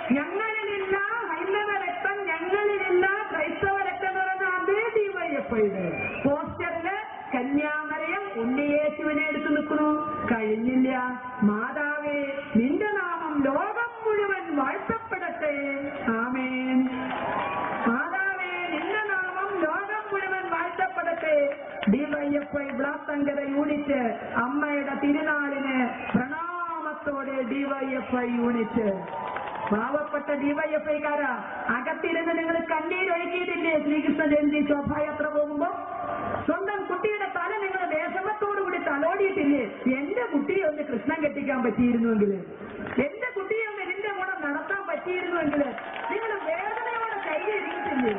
ഞങ്ങളിലില്ല ഹൈന്ദവ രക്തം ഞങ്ങളിലില്ല ക്രൈസ്തവ രക്തം എന്ന് പറഞ്ഞ അതേ ഡിവൈഎഫ്ഐയുടെ പോസ്റ്ററില് കന്യാമരയം ഉണ്ണിയേശുവിനെ എടുത്തു നിൽക്കണു കഴിഞ്ഞില്ല മാതാവേ നിന്റെ നാമം ലോകം മുഴുവൻ വാഴ്ത്തപ്പെടട്ടെ ആമേൻ മാതാവേ നിന്റെ നാമം ലോകം മുഴുവൻ വാഴ്ത്തപ്പെടട്ടെ ഡിവൈഎഫ്ഐ ബ്ലാത്തങ്കര യൂണിറ്റ് അമ്മയുടെ തിരുനാളിന് പ്രണാമത്തോടെ ഡിവൈഎഫ്ഐ യൂണിറ്റ് പാവപ്പെട്ട ഡിവൈഎഫ്ഐക്കാരാ അകത്തിരുന്ന് നിങ്ങൾ കണ്ണീരൊഴുകിയിട്ടില്ലേ ശ്രീകൃഷ്ണ ജയന്തി ശോഭായാത്ര പോകുമ്പോ സ്വന്തം കുട്ടിയുടെ തല നിങ്ങൾ ദേശമത്തോടുകൂടി തലോടിയിട്ടില്ലേ എന്റെ കുട്ടിയെ ഒന്ന് കൃഷ്ണൻ കെട്ടിക്കാൻ പറ്റിയിരുന്നുവെങ്കിൽ എന്റെ കുട്ടിയെ ഒന്ന് ഇതിന്റെ കൂടെ നടത്താൻ പറ്റിയിരുന്നുവെങ്കിൽ നിങ്ങൾ വേദനയോടെ കൈകരിയിട്ടില്ലേ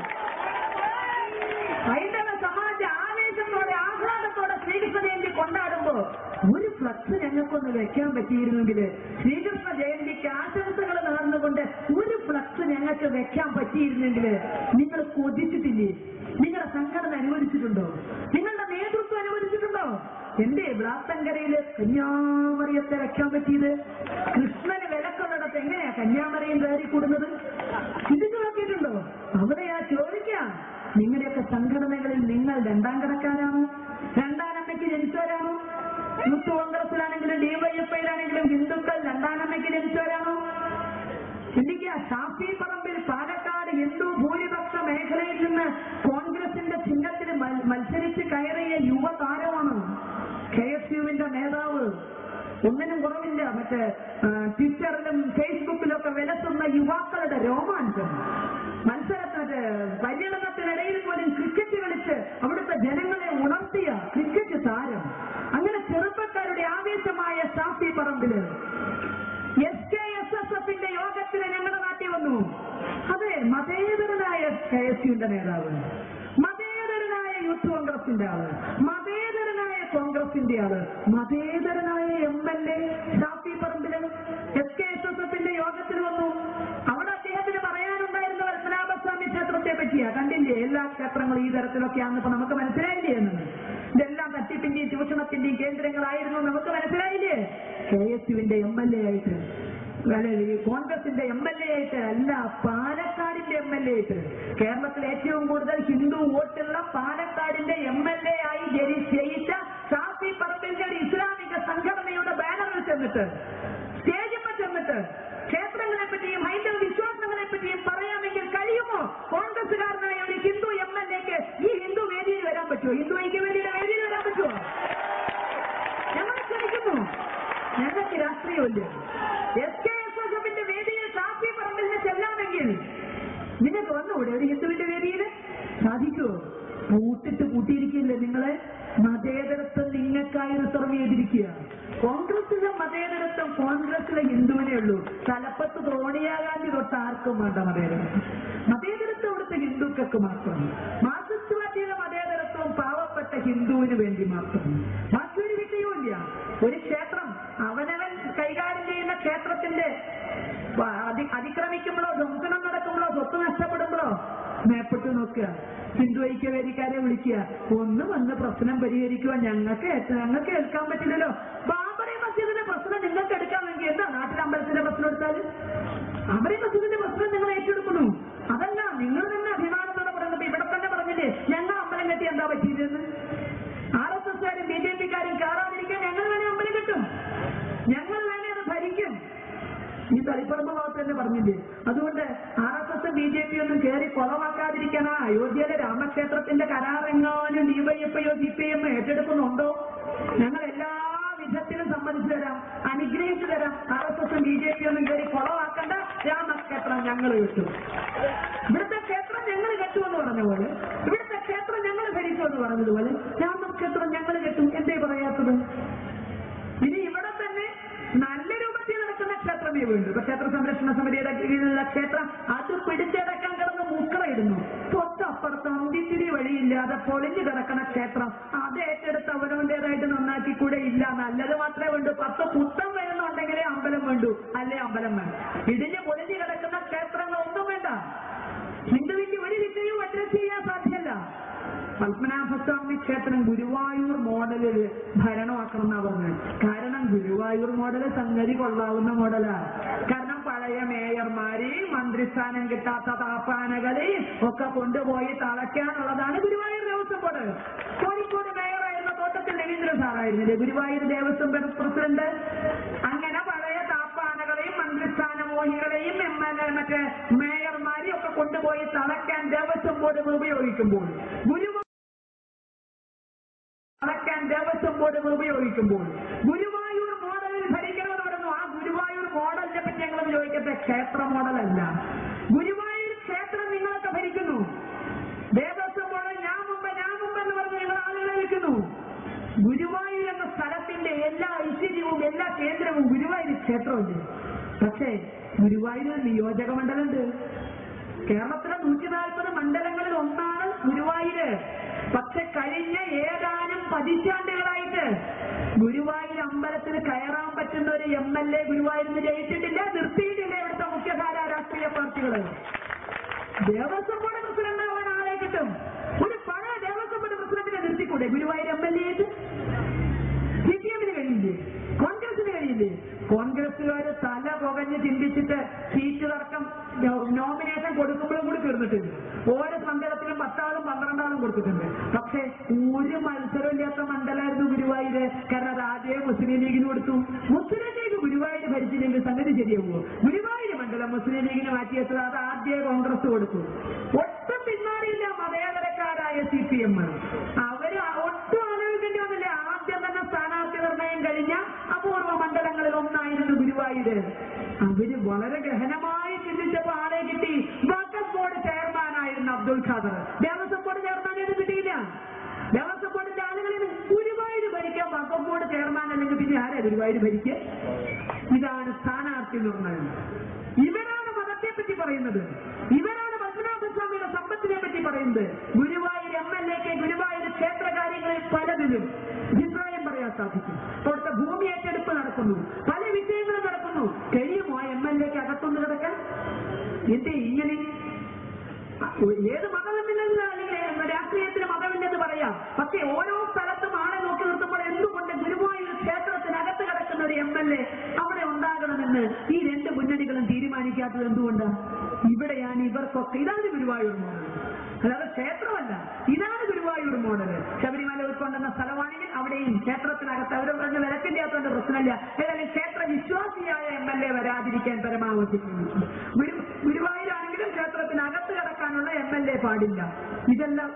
ഹൈന്ദവ സമാജ ആവേശത്തോടെ ആഹ്ലാദത്തോടെ ശ്രീകൃഷ്ണ ജയന്തി കൊണ്ടാടുമ്പോ ഒരു ഫ്ലക്സ് ഞങ്ങൾക്കൊന്ന് വെക്കാൻ പറ്റിയിരുന്നെങ്കിൽ ശ്രീകൃഷ്ണ ജയന്തിക്ക് ആശംസകൾ നേർന്നുകൊണ്ട് ഒരു ഫ്ലക്സ് ഞങ്ങൾക്ക് വെക്കാൻ പറ്റിയിരുന്നെങ്കിൽ നിങ്ങൾ കൊതിച്ചിട്ടില്ലേ നിങ്ങളുടെ സംഘടന അനുവദിച്ചിട്ടുണ്ടോ നിങ്ങളുടെ നേതൃത്വം അനുവദിച്ചിട്ടുണ്ടോ എന്തേ ബ്ലാത്തങ്കരയില് കന്യാമറിയത്തെ വെക്കാൻ പറ്റിയത് കൃഷ്ണന് വിലക്കുള്ളിടത്ത് എങ്ങനെയാ കന്യാമറിയം കയറി കൂടുന്നത് ചിന്തിച്ചു നോക്കിയിട്ടുണ്ടോ അവിടെയാ ചോദിക്കാം നിങ്ങളുടെയൊക്കെ സംഘടനകളിൽ നിങ്ങൾ രണ്ടാം കിടക്കാനാണോ രണ്ടാനമ്മയ്ക്ക് ജനിച്ചവരാണോ യൂത്ത് കോൺഗ്രസിലാണെങ്കിലും ഡിവൈഎഫ്ഐയിലാണെങ്കിലും ഹിന്ദുക്കൾ രണ്ടാനമ്മയ്ക്ക് ജനിച്ചവരാണോ ചിന്തിക്കുക ഷാഫി പറമ്പിൽ പാലക്കാട് ഹിന്ദു ഭൂരിപക്ഷ മേഖലയിൽ നിന്ന് കോൺഗ്രസിന്റെ ചിഹ്നത്തിൽ മൽ- മത്സരിച്ച് കയറിയ യുവതാരമാണ് കെ എസ് യുവിന്റെ നേതാവ് ഒന്നിനും കുറവില്ല മറ്റേ ആ, ട്വിറ്ററിലും ഫേസ്ബുക്കിലും ഒക്കെ വിലസുന്ന യുവാക്കളുടെ രോമാഞ്ചം മത്സരത്തിന് പര്യടനത്തിനിടയിൽ പോലും ക്രിക്കറ്റ് കളിച്ച് അവിടുത്തെ ജനങ്ങളെ ഉണർത്തിയ ക്രിക്കറ്റ് താരം അങ്ങനെ ചെറുപ്പക്കാരുടെ ആവേശമായ Shafi Parambil S K S S എഫിന്റെ യോഗത്തിന് ഞങ്ങളുടെ നാട്ടിൽ വന്നു അതെ മതേതരനായ കെ എസ് യുവിന്റെ നേതാവ് മതേതരനായ യൂത്ത് കോൺഗ്രസിന്റെ ആള് മതേതരനായ കോൺഗ്രസിന്റെ ആള് മതേതരനായ M L A Shafi Parambil S K S S എഫിന്റെ യോഗത്തിൽ വന്നു അവിടെ അദ്ദേഹത്തിന് പറയാനുണ്ടായിരുന്ന പത്മനാഭസ്വാമി ക്ഷേത്രത്തെ പറ്റിയാ കണ്ടില്ലേ എല്ലാ ക്ഷേത്രങ്ങളും ഈ തരത്തിലൊക്കെയാണെന്ന് ഇപ്പൊ നമുക്ക് മനസ്സിലായില്ലേ എന്ന് ഇതെല്ലാം തട്ടിപ്പിന്റെയും ചൂഷണത്തിന്റെയും കേന്ദ്രങ്ങളായിരുന്നു നമുക്ക് മനസ്സിലായില്ലേ കെ എസ് യുവിന്റെ എം എൽ എ ആയിട്ട് അല്ലെ ഈ കോൺഗ്രസിന്റെ എം എൽ എ ആയിട്ട് അല്ല പാലക്കാടിന്റെ എം എൽ എ ആയിട്ട് കേരളത്തിൽ ഏറ്റവും കൂടുതൽ ഹിന്ദു വോട്ടുള്ള പാലക്കാടിന്റെ എം എൽ എ ആയി ജനി- ജയിച്ച ഷാഫി പറമ്പിന്റെ ഒരു ഇസ്ലാമിക സംഘടനയുടെ ബാനറിൽ ചെന്നിട്ട് സ്റ്റേജിൽ ചെന്നിട്ട് ക്ഷേത്രങ്ങളെ പറ്റിയും ഹൈന്ദവ വിശ്വാസങ്ങളെ പറ്റിയും പറയാമെങ്കിൽ കഴിയുമോ കോൺഗ്രസുകാരനായ ഒരു ഹിന്ദു എം എൽ എക്ക് ഈ ഹിന്ദു വേദിയിൽ വരാൻ പറ്റുമോ ഹിന്ദു ഐക്യവേദിയുടെ വേദിയിൽ വരാൻ പറ്റുമോ ഞങ്ങൾ ക്ഷണിക്കുന്നു ഞങ്ങൾക്ക് രാഷ്ട്രീയമില്ല എസ് കെ എസ് എസ് എഫിന്റെ വേദിയിൽ ഷാഫി പറമ്പിലിന് ചെല്ലാമെങ്കിൽ നിങ്ങൾക്ക് വന്നുകൂടെ ഒരു ഹിന്ദുവിന്റെ വേദിയിൽ സാധിക്കുമോ പൂട്ടിട്ട് പൂട്ടിയിരിക്കില്ലേ നിങ്ങളെ മതേതരത്വം നിങ്ങൾക്കായി റിസർവ് ചെയ്തിരിക്കുക കോൺഗ്രസിലെ മതേതരത്വം കോൺഗ്രസിലെ ഹിന്ദുവിനെ ഉള്ളൂ തലപ്പത്ത് സോണിയാഗാന്ധി തൊട്ട് ആർക്കും വേണ്ട മതേതരത്വം മതേതരത്വം ഇവിടുത്തെ ഹിന്ദുക്കൾക്ക് മാത്രം മാർക്സിസ്റ്റ് പാർട്ടിയുടെ മതേതരത്വം പാവപ്പെട്ട ഹിന്ദുവിന് വേണ്ടി മാത്രം ബാക്കി ഒരു വിഷയവുമില്ല ഒരു ക്ഷേത്രം അവനവൻ കൈകാര്യം ചെയ്യുന്ന ക്ഷേത്രത്തിന്റെ വ- അതി- അതിക്രമിക്കുമ്പോഴോ ധ്വംസനം നടക്കുമ്പോഴോ സ്വത്ത് നഷ്ടപ്പെടുമ്പോഴോ മേപ്പെട്ട് നോക്കുക ഹിന്ദു ഐക്യവേദിക്കാരെ വിളിക്കുക ഒന്ന് വന്ന് പ്രശ്നം പരിഹരിക്കുക ഞങ്ങൾക്ക് ഏ- ഞങ്ങൾക്ക് എടുക്കാൻ പറ്റില്ലല്ലോ ബാബറി മസ്ജിദിന്റെ പ്രശ്നം നിങ്ങൾക്ക് എടുക്കാമെങ്കിൽ എന്താ നാട്ടിലെ അമ്പലത്തിന്റെ പ്രശ്നം എടുത്താൽ ബാബറി മസ്ജിദിന്റെ പ്രശ്നം നിങ്ങൾ ഏറ്റെടുക്കുന്നു അതല്ല നിങ്ങൾ തന്നെ അഭിമാനത്തോടെ പറയുന്നത് ഇവിടെ തന്നെ പറഞ്ഞില്ലേ ഞങ്ങൾ അമ്പലം കെട്ടി എന്താ പറ്റിയതെന്ന് ആർ എസ് എസ്കാരും ബി ജെ പിക്കാരും കയറാതിരിക്കാൻ ഞങ്ങൾ വേണേ അമ്പലം കെട്ടും ഞങ്ങൾ വേണേ അത് ഭരിക്കും ഈ തളിപ്പറമ്പ് ഭാഗത്ത് തന്നെ പറഞ്ഞില്ലേ അതുകൊണ്ട് R S S B J P ഒന്നും കയറി കൊളവാക്കാതിരിക്കണ അയോധ്യയിലെ രാമക്ഷേത്രത്തിന്റെ കരാറെങ്ങാനും ഡിവൈഎഫ്ഐയോ സി പി എം ഏറ്റെടുക്കുന്നുണ്ടോ ഞങ്ങൾ എല്ലാ വിധത്തിലും സമ്മതിച്ചു തരാം അനുഗ്രഹിച്ചു തരാം ആർ എസ് എസും ബി ജെ പി ഒന്നും കയറി കൊളവാക്കണ്ട രാമക്ഷേത്രം ഞങ്ങൾ കിട്ടും ഇവിടുത്തെ ക്ഷേത്രം ഞങ്ങൾ കെട്ടുമെന്ന് പറഞ്ഞ പോലെ ഇവിടുത്തെ ക്ഷേത്രം ഞങ്ങൾ ഭരിക്കുമെന്ന് പറഞ്ഞതുപോലെ രാമക്ഷേത്രം ഞങ്ങൾ കെട്ടും എന്തേ പറയാത്തത് ഇനി ഇവിടെ തന്നെ നല്ല രൂപത്തിൽ നടക്കുന്ന ക്ഷേത്രമേ വേണ്ടു ഇപ്പൊ ക്ഷേത്ര സംരക്ഷണ സമിതിയുടെ കീഴിലുള്ള ക്ഷേത്രം അത് പിടിച്ചടക്കാൻ കിടന്ന് മുക്കളയിടുന്നു തൊട്ടപ്പുറത്ത് അന്തിത്തിരി വഴിയില്ലാതെ പൊളിഞ്ഞു കിടക്കുന്ന ക്ഷേത്രം അത് ഏറ്റെടുത്ത് അവനവന്റേതായിട്ട് നന്നാക്കിക്കൂടെ ഇല്ല നല്ലത് മാത്രമേ വേണ്ടൂ പത്ത് പുത്തം വരുന്നുണ്ടെങ്കിലേ അമ്പലം വേണ്ടൂ അല്ലേ അമ്പലം വേണം ഇടിഞ്ഞ് പൊളിഞ്ഞു കിടക്കുന്ന ക്ഷേത്രങ്ങൾ ഒന്നും വേണ്ട ഹിന്ദുവിന്റെ ഒരു വിഷയവും അഡ്രസ് ചെയ്യാൻ സാധ്യമല്ല പത്മനാഭസ്വാമി ക്ഷേത്രം ഗുരുവായൂർ മോഡലില് ഭരണമാക്കണം എന്നാ പറഞ്ഞത് കാരണം ഗുരുവായൂർ മോഡല് സംഗതി കൊള്ളാവുന്ന മോഡലാണ് കാരണം പഴയ മേയർമാരെയും മന്ത്രിസ്ഥാനം കിട്ടാത്ത താപ്പാനകളെയും ഒക്കെ കൊണ്ടുപോയി തളയ്ക്കാനുള്ളതാണ് ഗുരുവായൂർ ദേവസ്വം ബോർഡ് കോഴിക്കോട് മേയറായിരുന്ന തോട്ടത്തിൽ രവീന്ദ്രൻ സാറായിരുന്നില്ലേ ഗുരുവായൂർ ദേവസ്വം ബോർഡ് പ്രസിഡന്റ് അങ്ങനെ പഴയ താപ്പാനകളെയും മന്ത്രിസ്ഥാനമോഹികളെയും എം എൽ എ മറ്റേ മേയർമാരെയും ഒക്കെ കൊണ്ടുപോയി തളയ്ക്കാൻ ദേവസ്വം ബോർഡുകൾ ഉപയോഗിക്കുമ്പോൾ ഗുരുവായൂർ അളക്കാൻ ദേവസ്വം ബോർഡുകൾ ഉപയോഗിക്കുമ്പോൾ ഗുരുവായൂർ മോഡലിൽ ഭരിക്കണമെന്ന് പറഞ്ഞു ആ ഗുരുവായൂർ മോഡലിനെ പറ്റി ഞങ്ങൾ ചോദിക്കട്ടെ ക്ഷേത്ര മോഡലല്ല ഗുരുവായൂർ ക്ഷേത്രം നിങ്ങളൊക്കെ ഭരിക്കുന്നു ദേവസ്വം ബോർഡ് ഞാൻ മുമ്പ് ഞാൻ മുമ്പ് എന്ന് പറഞ്ഞ് നിങ്ങൾ ആളുകളെ വിൽക്കുന്നു ഗുരുവായൂർ എന്ന സ്ഥലത്തിന്റെ എല്ലാ ഐശ്വര്യവും എല്ലാ കേന്ദ്രവും ഗുരുവായൂർ ക്ഷേത്രമുണ്ട് പക്ഷേ ഗുരുവായൂർ നിയോജക മണ്ഡലമുണ്ട് കേരളത്തിലെ നൂറ്റി നാൽപ്പത് മണ്ഡലങ്ങളിൽ ഒന്നാണ് ഗുരുവായൂര് പക്ഷെ കഴിഞ്ഞ ഏതാനും പതിറ്റാണ്ടുകളായിട്ട് ഗുരുവായൂർ അമ്പലത്തിൽ കയറാൻ പറ്റുന്ന ഒരു എം എൽ എ ഗുരുവായൂരിന് ജയിച്ചിട്ടില്ല നിർത്തിയിട്ടില്ല ഇവിടുത്തെ മുഖ്യധാര രാഷ്ട്രീയ പാർട്ടികള് ദേവസ്വം ബോർഡ് പ്രസിഡന്റ് ആവാൻ ആളെ കിട്ടും ഒരു പഴയ ദേവസ്വം ബോർഡ് പ്രസിഡന്റിനെ നിർത്തിക്കൂടെ ഗുരുവായൂർ എം എൽ എ ആയിട്ട് സി പി എമ്മിന് കഴിയില്ലേ കോൺഗ്രസിന് കഴിയില്ലേ കോൺഗ്രസുകാര് തല പുകഞ്ഞ് ചിന്തിച്ചിട്ട് സീറ്റ് തർക്കം നോമിനേഷൻ കൊടുക്കുമ്പോഴും കൂടി തീർന്നിട്ടുണ്ട് ഓരോ മണ്ഡലത്തിലും പത്താളും പന്ത്രണ്ടാളും കൊടുത്തിട്ടുണ്ട് പക്ഷെ ഒരു മത്സരമില്ലാത്ത മണ്ഡലമായിരുന്നു ഗുരുവായൂര് കാരണം അത് ആദ്യം മുസ്ലിം ലീഗിന് കൊടുത്തു മുസ്ലിം ലീഗ് ഗുരുവായൂർ ഭരിച്ചില്ലെങ്കിൽ സംഗതി ശരിയാവുമോ ഗുരുവായൂർ മണ്ഡലം മുസ്ലിം ലീഗിന് മാറ്റിയെത്തത് അത് ആദ്യം കോൺഗ്രസ് കൊടുത്തു ഒട്ടും പിന്മാറിയില്ല മതേതരക്കാരായ സി പി എം അവര് ഒട്ടും ആലോചിക്കേണ്ടി വന്നില്ല ആദ്യം തന്നെ സ്ഥാനാർത്ഥി നിർണയം കഴിഞ്ഞ അപൂർവ മണ്ഡലങ്ങളിൽ ഒന്നായിരുന്നു ഗുരുവായൂര് അവര് വളരെ ഗഹനമായി ചിന്തിച്ചപ്പോ ആളെ കിട്ടി വഖഫ് ബോർഡ് ചെയർമാനായിരുന്നു അബ്ദുൽ ഖാദർ ദേവസ്വം ബോർഡ് ചെയർമാനായിട്ട് കിട്ടിയില്ല ദേവസ്വം ബോർഡിന്റെ ആളുകളിൽ ഗുരുവായൂർ ഭരിക്കാൻ വഖഫ് ബോർഡ് ചെയർമാൻ അല്ലെങ്കിൽ പിന്നെ ആരാ ഗുരുവായൂർ ഭരിക്കുക ഇതാണ് സ്ഥാനാർത്ഥി നിർണയം ഇവരാണ് മതത്തെ പറ്റി പറയുന്നത് ഇവരാണ് പത്മനാഭസ്വാമിയുടെ സമ്പത്തിനെ പറ്റി പറയുന്നത് ഗുരുവായൂർ എം എൽ എക്ക് ഗുരുവായൂർ ക്ഷേത്ര കാര്യങ്ങളിൽ പലതിലും അഭിപ്രായം പറയാൻ സാധിക്കും അവിടുത്തെ ഭൂമി ഏറ്റെടുപ്പ് നടക്കുന്നു പല വിഷയങ്ങളും നടക്കുന്നു കഴിയുമോ എം എൽ എക്ക് അകത്തൊന്ന് കിടക്കാൻ എന്തേ ഇങ്ങനെ ഏത് മതമെന്നില്ല അല്ലെങ്കിൽ രാഷ്ട്രീയത്തിന് മതമില്ലെന്ന് പറയാം പക്ഷെ ഓരോ സ്ഥലത്തും ആളെ നോക്കി നിർത്തുമ്പോൾ എന്തുകൊണ്ട് ഗുരുവായൂർ ക്ഷേത്രത്തിനകത്ത് കിടക്കുന്ന ഒരു എം എൽ എ അവിടെ ഉണ്ടാകണമെന്ന് ഈ രണ്ട് മുന്നണികളും തീരുമാനിക്കാത്തത് എന്തുകൊണ്ട് ഇവിടെയാണ് ഇവർക്കൊക്കെ ഇതാണ് ഗുരുവായൂർ മോഡൽ അല്ലാതെ ക്ഷേത്രമല്ല ഇതാണ് ഗുരുവായൂർ മോഡൽ ശബരിമല ഉൾക്കൊണ്ടുന്ന സ്ഥലമാണെങ്കിൽ അവിടെയും ക്ഷേത്രത്തിനകത്ത് അവർ പറഞ്ഞ വിലക്കിന്റെ അകത്തോണ്ട് പ്രശ്നമില്ല ഏതായാലും ക്ഷേത്ര വിശ്വാസിയായ എം എൽ എ വരാതിരിക്കാൻ പരമാവധി ശ്രമിച്ചു ഗുരു ഗുരുവായൂരാണെങ്കിലും ക്ഷേത്രത്തിനകത്ത് കിടക്കാനുള്ള എം എൽ എ പാടില്ല ഇതെല്ലാം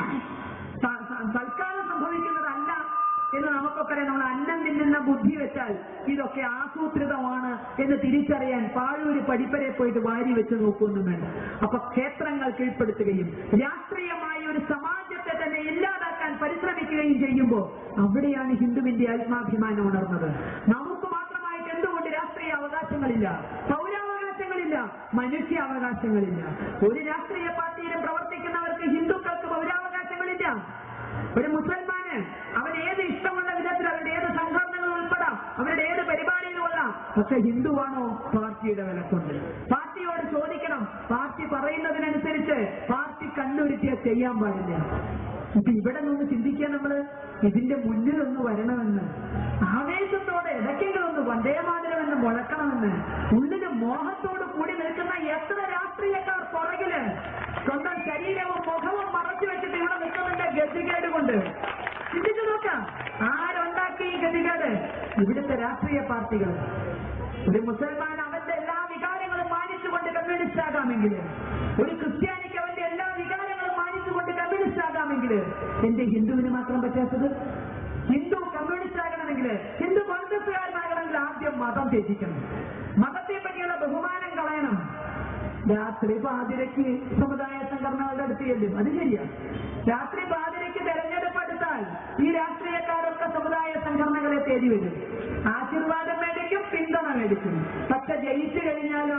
സ- സ- തൽക്കാലം സംഭവിക്കുന്നതല്ല എന്ന് നമുക്കൊക്കെ നമ്മൾ അന്നം തിന്നുന്ന ബുദ്ധി വെച്ചാൽ ഇതൊക്കെ ആസൂത്രിതമാണ് എന്ന് തിരിച്ചറിയാൻ പാഴൂര് പടിപ്പരെ പോയിട്ട് വാരി വെച്ച് നോക്കുകയൊന്നും വേണ്ട അപ്പൊ ക്ഷേത്രങ്ങൾ കീഴ്പ്പെടുത്തുകയും രാഷ്ട്രീയമായ ഒരു സമാജത്തെ തന്നെ ഇല്ലാതാക്കാൻ പരിശ്രമിക്കുകയും ചെയ്യുമ്പോൾ അവിടെയാണ് ഹിന്ദുവിന്റെ ആത്മാഭിമാനം ഉണർന്നത് നമുക്ക് മാത്രമായിട്ട് എന്തുകൊണ്ട് രാഷ്ട്രീയ അവകാശങ്ങളില്ല പൗരാവകാശങ്ങളില്ല മനുഷ്യാവകാശങ്ങളില്ല ഒരു രാഷ്ട്രീയ പാർട്ടിയിലും പ്രവർത്തിക്കുന്നവർക്ക് ഹിന്ദുക്കൾക്ക് പൗരാവകാശങ്ങളില്ല ഒരു മുസൽമാന് അവൻ ഏത് ഇഷ്ടമുള്ള വിധത്തിൽ അവരുടെ ഏത് സംഘടനകൾ ഉൾപ്പെടാം അവരുടെ ഏത് പരിപാടിയിൽ കൊള്ളാം പക്ഷെ ഹിന്ദുവാണോ പാർട്ടിയുടെ വിലക്കുണ്ട് പാർട്ടിയോട് ചോദിക്കണം പാർട്ടി പറയുന്നതിനനുസരിച്ച് പാർട്ടി കണ്ണുരുത്തിയാൽ ചെയ്യാൻ പാടില്ല ഇപ്പൊ ഇവിടെ നിന്ന് ചിന്തിക്കാൻ നമ്മള് ഇതിന്റെ മുന്നിൽ ഒന്ന് വരണമെന്ന് ആവേശത്തോടെ ഇടയ്ക്കെങ്കിലും ഒന്ന് വന്ദേമാതരമെന്ന് മുഴക്കണമെന്ന് ഉള്ളില് മോഹത്തോട് കൂടി നിൽക്കുന്ന എത്ര രാഷ്ട്രീയക്കാർ പുറകില് സ്വന്തം ശരീരവും മുഖവും മറച്ചു വെച്ചിട്ട് ഇവിടെ നിൽക്കുന്നുണ്ട് ഗതികേട് കൊണ്ട് ചിന്തിച്ചു നോക്കാം ആരുണ്ടാക്കി ഈ ഗതികേട് ഇവിടുത്തെ രാഷ്ട്രീയ പാർട്ടികൾ ഒരു മുസൽമാൻ അവന്റെ എല്ലാ വികാരങ്ങളും മാനിച്ചുകൊണ്ട് കമ്മ്യൂണിസ്റ്റ് ആകാമെങ്കിൽ ഒരു ക്രിസ്ത്യാനിക്ക് അവന്റെ എല്ലാ വികാരങ്ങളും മാനിച്ചുകൊണ്ട് കമ്മ്യൂണിസ്റ്റ് ആകാമെങ്കിൽ എന്റെ ഹിന്ദുവിന് മാത്രം പറ്റാത്തത് ഹിന്ദു കമ്മ്യൂണിസ്റ്റ് ആകണമെങ്കിൽ ഹിന്ദു കോൺഗ്രസ്സുകാരനാകണമെങ്കിൽ ആദ്യം മതം ത്യജിക്കണം മതത്തെ പറ്റിയുള്ള ബഹുമാനം കളയണം രാത്രി പാതിരയ്ക്ക് സമുദായ സംഘടനകളുടെ അടുത്ത് ചെല്ലും അത് ശരിയാ രാത്രി പാതിരയ്ക്ക് തെരഞ്ഞെടുപ്പ് എടുത്താൽ ഈ രാഷ്ട്രീയക്കാരൊക്കെ സമുദായ സംഘടനകളെ തേടി വരും ആശീർവാദം മേടിക്കും പിന്തുണ മേടിക്കും പക്ഷെ ജയിച്ചു കഴിഞ്ഞാലോ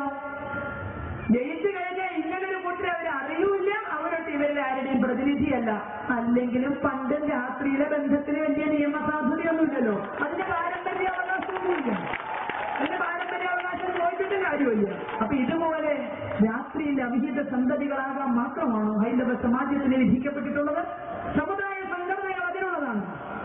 ജയിച്ചു കഴിഞ്ഞാൽ ഇങ്ങനൊരു കൂട്ടരെ അവർ അറിയൂല അവരൊട്ട് ഇവരിൽ ആരുടെയും പ്രതിനിധിയല്ല അല്ലെങ്കിലും പണ്ട് രാത്രിയിലെ ബന്ധത്തിന് വലിയ നിയമസാധുതയൊന്നുമില്ലല്ലോ അതിന് പാരമ്പര്യ അവകാശമൊന്നുമില്ല അതിന് പാരമ്പര്യ അവകാശം ചോദിച്ചിട്ടും കാര്യമില്ല അപ്പൊ ഇതുപോലെ രാത്രിയിൽ അവിഹിത സന്തതികളാകാൻ മാത്രമാണോ ഹൈന്ദവ സമാജത്തിന് വിധിക്കപ്പെട്ടിട്ടുള്ളത് സമുദായ സംഘടനകൾ അതിനുള്ളതാണ്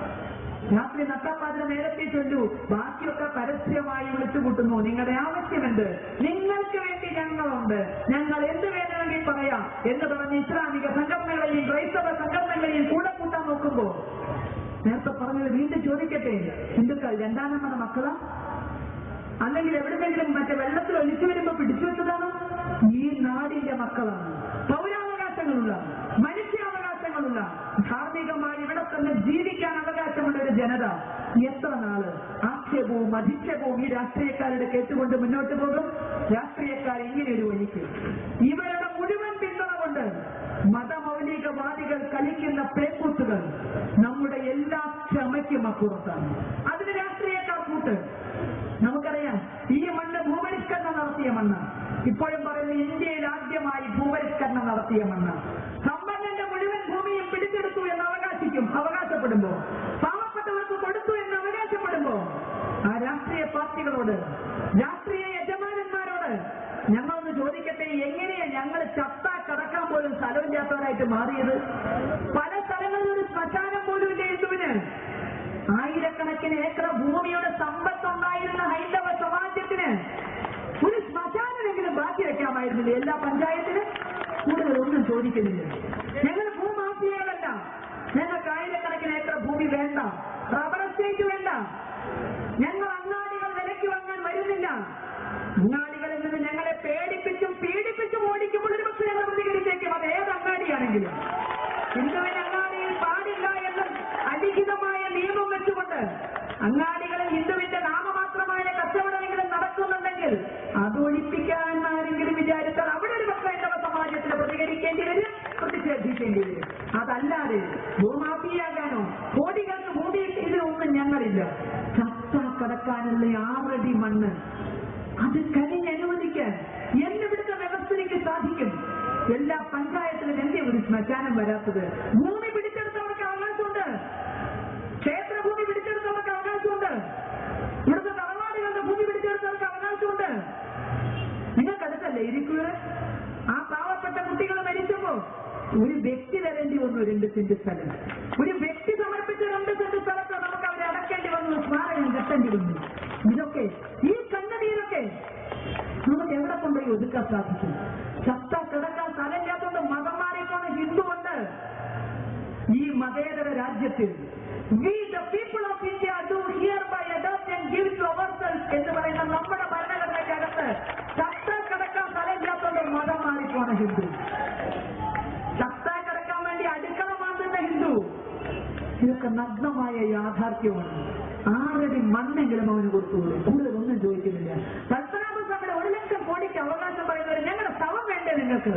രാത്രി നട്ടപ്പാതിന് നേരത്തെ ചൊല്ലു ബാക്കിയൊക്കെ പരസ്യമായി വിളിച്ചുകൂട്ടുന്നു നിങ്ങളുടെ ആവശ്യമുണ്ട് നിങ്ങൾക്ക് നിങ്ങൾക്ക് വേണ്ടി ഞങ്ങളുണ്ട് ഞങ്ങൾ എന്ത് വേണമെങ്കിൽ പറയാം എന്ന് പറഞ്ഞ് ഇസ്ലാമിക സംഘടനകളെയും ക്രൈസ്തവ സംഘടനകളെയും കൂടെ കൂട്ടാൻ നോക്കുമ്പോ നേരത്തെ പറഞ്ഞത് വീണ്ടും ചോദിക്കട്ടെ ഹിന്ദുക്കൾ രണ്ടാം നമ്മുടെ മക്കളാ അല്ലെങ്കിൽ എവിടെന്നെങ്കിലും മറ്റേ വെള്ളത്തിൽ ഒലിച്ചു വരുമ്പോ പിടിച്ചു വെച്ചതാണ് ഈ നാടിന്റെ മക്കളാണ് പൗരാവകാശങ്ങളുള്ള മനുഷ്യാവകാശങ്ങളുള്ള ധാർമ്മികമായി ഇവിടെ തന്നെ ജീവിക്കാൻ അവകാശമുള്ള ഒരു ജനത എത്ര നാള് ആക്ഷേപവും അധിക്ഷേപവും ഈ രാഷ്ട്രീയക്കാരുടെ കേട്ടുകൊണ്ട് മുന്നോട്ട് പോകും രാഷ്ട്രീയക്കാർ ഇങ്ങനെ ഒരു വഴിക്ക് ഇവരുടെ മുഴുവൻ പിന്തുണ കൊണ്ട് മതമൗലികവാദികൾ കളിക്കുന്ന പേക്കൂത്തുകൾ നമ്മുടെ എല്ലാ ക്ഷമയ്ക്കും അപ്പുറത്താണ് അതിന് രാഷ്ട്രീയക്കാർ കൂട്ട് നമുക്കറിയാം ഈ മണ്ണ് ഭൂപരിഷ്കരണം നടത്തിയ മണ്ണ് ഇപ്പോഴും പറയുന്ന ഇന്ത്യയിൽ ആദ്യമായി ഭൂപരിഷ്കരണം നടത്തിയ മണ്ണ് സമ്പന്നന്റെ മുഴുവൻ ഭൂമിയും പിടിച്ചെടുത്തു എന്ന് അവകാശിക്കും അവകാശപ്പെടുമ്പോ പാവപ്പെട്ടവർക്ക് കൊടുത്തു എന്ന് അവകാശപ്പെടുമ്പോ ആ രാഷ്ട്രീയ പാർട്ടികളോട് രാഷ്ട്രീയ യജമാനന്മാരോട് ഞങ്ങളൊന്ന് ചോദിക്കട്ടെ എങ്ങനെയാ ഞങ്ങൾ ചത്ത കടക്കാൻ പോലും സ്ഥലമില്ലാത്തവരായിട്ട് മാറിയത് പല സ്ഥലങ്ങളിൽ ഒരു ശ്മശാനം പോലും ഇല്ല ഹിന്ദുവിന് ആയിരക്കണക്കിന് ഏക്കർ ഭൂമിയുടെ സമ്പത്തുണ്ടായിരുന്ന ഹൈന്ദവ സമാജത്തിന് ഒരു ശ്മശാനമെങ്കിലും ബാക്കി വെക്കാമായിരുന്നില്ല എല്ലാ പഞ്ചായത്തിനും കൂടുതൽ ഒന്നും ചോദിക്കുന്നില്ല ഞങ്ങൾ ഭൂമാഫിയകളല്ല ഞങ്ങൾക്ക് ആയിരക്കണക്കിന് ഏക്കർ ഭൂമി വേണ്ട റബ്ബർ എസ്റ്റേറ്റ് വേണ്ട ഞങ്ങൾ അങ്ങാടികൾ വിലയ്ക്ക് വാങ്ങാൻ വരുന്നില്ല അങ്ങാടികളിൽ നിന്ന് ഞങ്ങളെ പേടിപ്പിച്ചും പീഡിപ്പിച്ചും ഓടിക്കുമ്പോൾ ഒരു പക്ഷേ ഞങ്ങൾ പ്രതികരിച്ചേക്കും അത് ഏത് അങ്ങാടിയാണെങ്കിലും ഹിന്ദുവിന് അങ്ങാടിയിൽ പാടില്ല എന്ന അലിഖിതമായ നിയമം വെച്ചുകൊണ്ട് അങ്ങാടികളിൽ ഹിന്ദുവിന്റെ നാമമാത്രമായ കച്ചവടമെങ്കിലും നടക്കുന്നുണ്ടെങ്കിൽ അത് ഒഴിപ്പിക്കാൻ ആരെങ്കിലും വിചാരിച്ചാൽ അവിടെ ഒരു പക്ഷേ ഹൈന്ദവ സമാജത്തിന് പ്രതികരിക്കേണ്ടി വരും പ്രതിഷേധിക്കേണ്ടി വരും അതല്ലാതെ ഭൂമാഫിയാകാനോ കോടികൾക്ക് ഭൂമി ഇതിലൊന്നും ഞങ്ങളില്ല ചത്ത കടക്കാനുള്ള ആറടി മണ്ണ് അത് കഴിഞ്ഞനുവദിക്കാൻ എന്നിവിടുത്തെ വ്യവസ്ഥയ്ക്ക് സാധിക്കും എല്ലാ പഞ്ചായത്തിലും എന്തേ ഒരു ശ്മശാനം വരാത്തത് ഭൂമി പിടിച്ചെടുത്തവർക്ക് അവകാശമുണ്ട് ക്ഷേത്രഭൂമി പിടിച്ചെടുത്തവർക്ക് അവകാശമുണ്ട് ഇവിടുത്തെ തറവാടുകളുടെ ഭൂമി പിടിച്ചെടുത്തവർക്ക് അവകാശമുണ്ട് നിങ്ങൾക്കടുത്തല്ലേ ഇരിക്കുക ആ പാവപ്പെട്ട കുട്ടികൾ മരിച്ചപ്പോ ഒരു വ്യക്തി തരേണ്ടി വന്നു രണ്ട് സെന്റ് സ്ഥലം ഒരു വ്യക്തി സമർപ്പിച്ച രണ്ട് സെന്റ് സ്ഥലത്ത് നമുക്ക് അവരെ അടക്കേണ്ടി വന്നു സ്മാരകം കെട്ടേണ്ടി വന്നു ഇതൊക്കെ ഈ കണ്ണുനീരൊക്കെ നമുക്ക് എവിടെ കൊണ്ടുപോയി ഒതുക്കാൻ സാധിക്കും ചത്ത കിടക്കാൻ സ്ഥലമില്ലാത്തതുകൊണ്ട് മതം മാറിപ്പോണ ഹിന്ദു ഉണ്ട് ഈ മതേതര രാജ്യത്തിൽ we the people of India do hereby adopt and give to ourselves എന്ന് പറയുന്ന നമ്മുടെ ഭരണഘടനയ്ക്കകത്ത് ചത്ത കിടക്കാൻ സ്ഥലമില്ലാത്തതുകൊണ്ട് മതം മാറിപ്പോണ ഹിന്ദു ചത്ത കിടക്കാൻ വേണ്ടി അടുക്കള മാറ്റുന്ന ഹിന്ദു ഇതൊക്കെ നഗ്നമായ യാഥാർത്ഥ്യമാണ് ആറടി മണ്ണെങ്കിലും അവന് കൊടുത്തുള്ളൂ കൂടുതൽ ഒന്നും ചോദിക്കുന്നില്ല പത്മനാഭ സ്വാമിയുടെ ഒരു ലക്ഷം കോടിക്ക് അവകാശം പറയുന്നവർ ഞങ്ങളുടെ സ്ഥലം വേണ്ടേ നിങ്ങൾക്ക്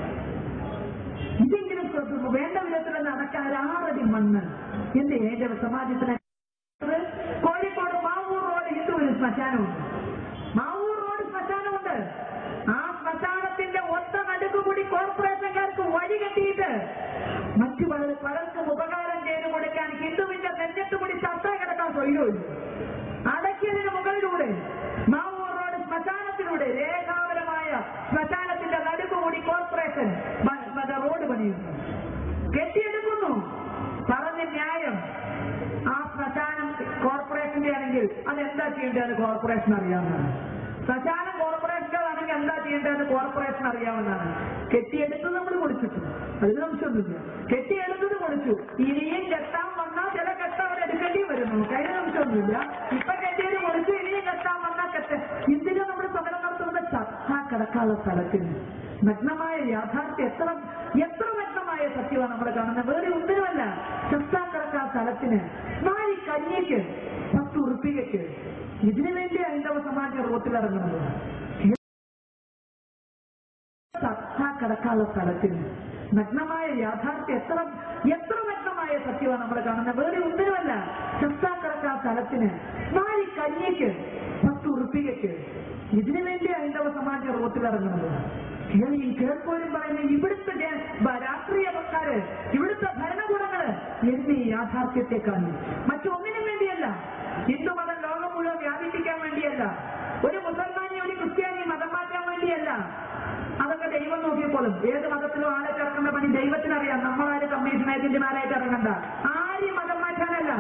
ഇതെങ്കിലും ശ്രദ്ധ- വേണ്ട വിധത്തിൽ നടക്കാൻ ഒരു ആറടി മണ്ണ് എന്റെ ഏക സമാജത്തിന് കോഴിക്കോട് മാവൂർ റോഡ് ഹിന്ദുവിന് ശ്മശാനമുണ്ട് മാവൂർ റോഡ് ശ്മശാനമുണ്ട് ആ ശ്മശാനത്തിന്റെ ഒത്ത നടുക്കുകൂടി കോർപ്പറേഷൻകാർക്ക് വഴി കെട്ടിയിട്ട് മറ്റു പല പലർക്കും ഉപകാരം ചെയ്തു കൊടുക്കാൻ ഹിന്ദുവിന്റെ നെഞ്ചത്ത് കൂടി ചർച്ച കിടക്കാൻ തൊഴിലുമില്ല അടക്കിയതിന് മുകളിലൂടെ മാവൂർ റോഡ് ശ്മശാനത്തിലൂടെ രേഖാപരമായ ശ്മശാനത്തിന്റെ നടുക്കുകൂടി കോർപ്പറേഷൻ മ- മറ്റേ റോഡ് പണിയുന്നു കെട്ടിയെടുക്കുന്നു പറഞ്ഞ ന്യായം ആ ശ്മശാനം കോർപ്പറേഷന്റെ ആണെങ്കിൽ അതെന്താ ചെയ്യേണ്ടതെന്ന് കോർപ്പറേഷൻ അറിയാവുന്നതാണ് ശ്മശാനം കോർപ്പറേഷനാണെങ്കിൽ എന്താ ചെയ്യേണ്ടതെന്ന് കോർപ്പറേഷൻ അറിയാവുന്നതാണ് കെട്ടിയെടുത്തത് നമ്മൾ കൊടുത്തിട്ടു അതിന് സംശയമൊന്നുമില്ല കെട്ടിയെടുത്തത് കൊടുത്തു ഇനിയും കെട്ടാൻ വന്നാൽ ചില കെട്ട അവിടെ എടുക്കേണ്ടി വരും നമുക്ക് അതിന് സംശയമൊന്നുമില്ല ഇപ്പൊ കെട്ടിയത് കൊടുത്തു ഇനിയും കെട്ടാൻ വന്നാൽ കെട്ട് ഇതിന് നമ്മൾ സമരം നടത്തുന്നത് ചത്ത കിടക്കാനുള്ള സ്ഥലത്തിന് നഗ്നമായ യാഥാർത്ഥ്യം എത്ര എത്ര നഗ്നമായ സത്യമാണ് നമ്മൾ കാണുന്നത് വേറെ ഒന്നിനുമല്ല ചത്ത കിടക്കാ സ്ഥലത്തിന് നാല് കഞ്ഞിക്ക് പത്ത് ഉറുപ്പികയ്ക്ക് ഇതിനു വേണ്ടി ഹൈന്ദവ സമാജം റോട്ടിലിറങ്ങുന്നത് ചത്ത കിടക്കാനുള്ള സ്ഥലത്തിന് നഗ്നമായ യാഥാർത്ഥ്യം എത്ര എത്ര നഗ്നമായ സത്യമാണ് നമ്മൾ കാണുന്നത് വേറെ ഒന്നിനുമല്ല ചത്ത കിടക്കാ സ്ഥലത്തിന് നാല് കഞ്ഞിക്ക് പത്ത് ഉറുപ്പികയ്ക്ക് ഇതിനു വേണ്ടി ഹൈന്ദവ സമാജം റോട്ടിലിറങ്ങുന്നത് ഇയാൾ ഈ കേൾപ്പോരും പറയുന്ന ഇവിടുത്തെ ജന- ബ- രാഷ്ട്രീയക്കാര് ഇവിടുത്തെ ഭരണകൂടങ്ങള് എന്നീ യാഥാർത്ഥ്യത്തെ കാണും മറ്റൊന്നിനും വേണ്ടിയല്ല ഹിന്ദുമതം ലോകം മുഴുവൻ വ്യാപിപ്പിക്കാൻ വേണ്ടിയല്ല ഒരു മുസൽമാനി ഒരു ക്രിസ്ത്യാനി മതം മാറ്റാൻ വേണ്ടിയല്ല അതൊക്കെ ദൈവം നോക്കിയപ്പോഴും ഏത് മതത്തിലും ആളെ ചേർക്കേണ്ട പണി ദൈവത്തിനറിയാം നമ്മളാരും കമ്മീഷൻ ഏജന്റുമാരായിട്ട് ഇറങ്ങണ്ട ആരെയും മതം മാറ്റാനല്ല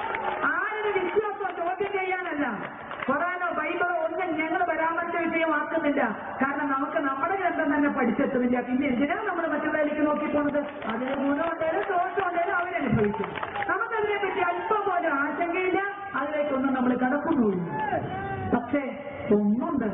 ആരും വിശ്വാസം ചോദ്യം ചെയ്യാനല്ല ഖുറാനോ ബൈബിളോ ഒന്നും ഞങ്ങൾ പരാമർശ വിഷയം നടക്കുന്നില്ല കാരണം നമുക്ക് നമ്മുടെ ഗ്രന്ഥം തന്നെ പഠിച്ചെത്തുന്നില്ല പിന്നെ എന്തിനാണ് നമ്മൾ മറ്റുള്ളവരിലേക്ക് നോക്കി പോണത് അതിന് ഗുണമുണ്ടായാലും ദോഷമുണ്ടായാലും അവരനുഭവിക്കും നമുക്കതിനെ പറ്റി അല്പം പോലും ആശങ്കയില്ല അതിലേക്കൊന്നും നമ്മൾ കടക്കുന്നുമില്ല പക്ഷേ ഒന്നുണ്ട്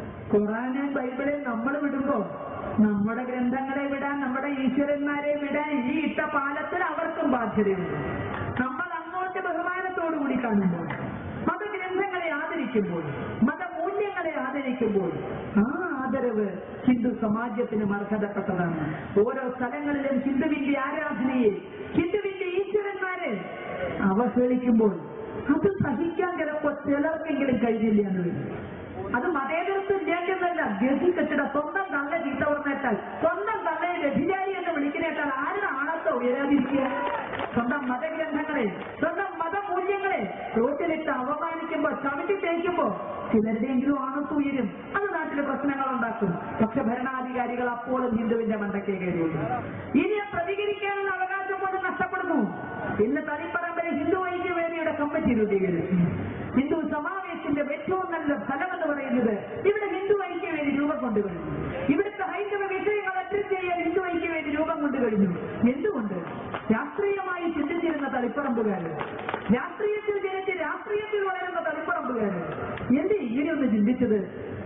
ഖുറാന് ബൈബിളെ നമ്മൾ വിടുമ്പോ നമ്മുടെ ഗ്രന്ഥങ്ങളെ വിടാൻ നമ്മുടെ ഈശ്വരന്മാരെ വിടാൻ ഈ ഇട്ട പാലത്തിൽ അവർക്കും ബാധ്യതയുണ്ട് നമ്മൾ അങ്ങോട്ട് ബഹുമാനത്തോടുകൂടി കാണുമ്പോൾ മതഗ്രന്ഥങ്ങളെ ആദരിക്കുമ്പോൾ മതമൂല്യങ്ങളെ ആദരിക്കുമ്പോൾ ആ ആദരവ് ഹിന്ദു സമാജത്തിനും അർഹതപ്പെട്ടതാണ് ഓരോ സ്ഥലങ്ങളിലും ഹിന്ദുവിന്റെ ആരാധനയെ ഹിന്ദുവിന്റെ ഈശ്വരന്മാരെ അവഹേളിക്കുമ്പോൾ അത് സഹിക്കാൻ ചിലപ്പോ ചിലർക്കെങ്കിലും കഴിഞ്ഞില്ല എന്ന് വരും അത് മതേതരത്വം ഇല്ലാണ്ടല്ല ഗതി കെട്ടിട സ്വന്തം തള്ള ചീത്ത പറഞ്ഞേട്ടാൽ സ്വന്തം തള്ളയെ വ്യഭിചാരി എന്ന് വിളിക്കുന്നേട്ടാൽ ആരുടെ ആണത്തോ ഉയരാതിരിക്കുക സ്വന്തം മതഗ്രന്ഥങ്ങളെ സ്വന്തം മതമൂല്യങ്ങളെ റോട്ടിലിട്ട് അവമാനിക്കുമ്പോ ചവിട്ടി തേക്കുമ്പോ ചിലരുടെയെങ്കിലും ആണത്ത് ഉയരും അത് നാട്ടിലെ പ്രശ്നങ്ങൾ ഉണ്ടാക്കും പക്ഷെ ഭരണാധികാരികൾ അപ്പോഴും ഹിന്ദുവിന്റെ മണ്ടക്കേ കയറുള്ളൂ ഇനി പ്രതികരിക്കാനുള്ള അവകാശം പോലും നഷ്ടപ്പെടുന്നു ഇന്ന് തളിപ്പറമ്പിൽ ഹിന്ദു ഐക്യവേദിയുടെ കമ്മിറ്റി രൂപീകരിച്ചു ഹിന്ദു സമാവേശത്തിന്റെ ഏറ്റവും നല്ല ഫലം എന്ന് പറയുന്നത് ഇവിടെ ഹിന്ദു ഐക്യവേദി രൂപം കൊണ്ടു കഴിഞ്ഞു ഇവിടുത്തെ ഹൈന്ദവ വിഷയങ്ങൾ അഡ്രസ് ചെയ്യാൻ ഹിന്ദു ഐക്യവേദി രൂപം കൊണ്ടു കഴിഞ്ഞു എന്തുകൊണ്ട് രാഷ്ട്രീയമായി ചിന്തിച്ചിരുന്ന തളിപ്പറമ്പുകാര് രാഷ്ട്രീയത്തിൽ ജനിച്ച് രാഷ്ട്രീയത്തിൽ വളരുന്ന തളിപ്പറമ്പുകാര് എന്ത് ഇങ്ങനെയൊന്ന് ചിന്തിച്ചത്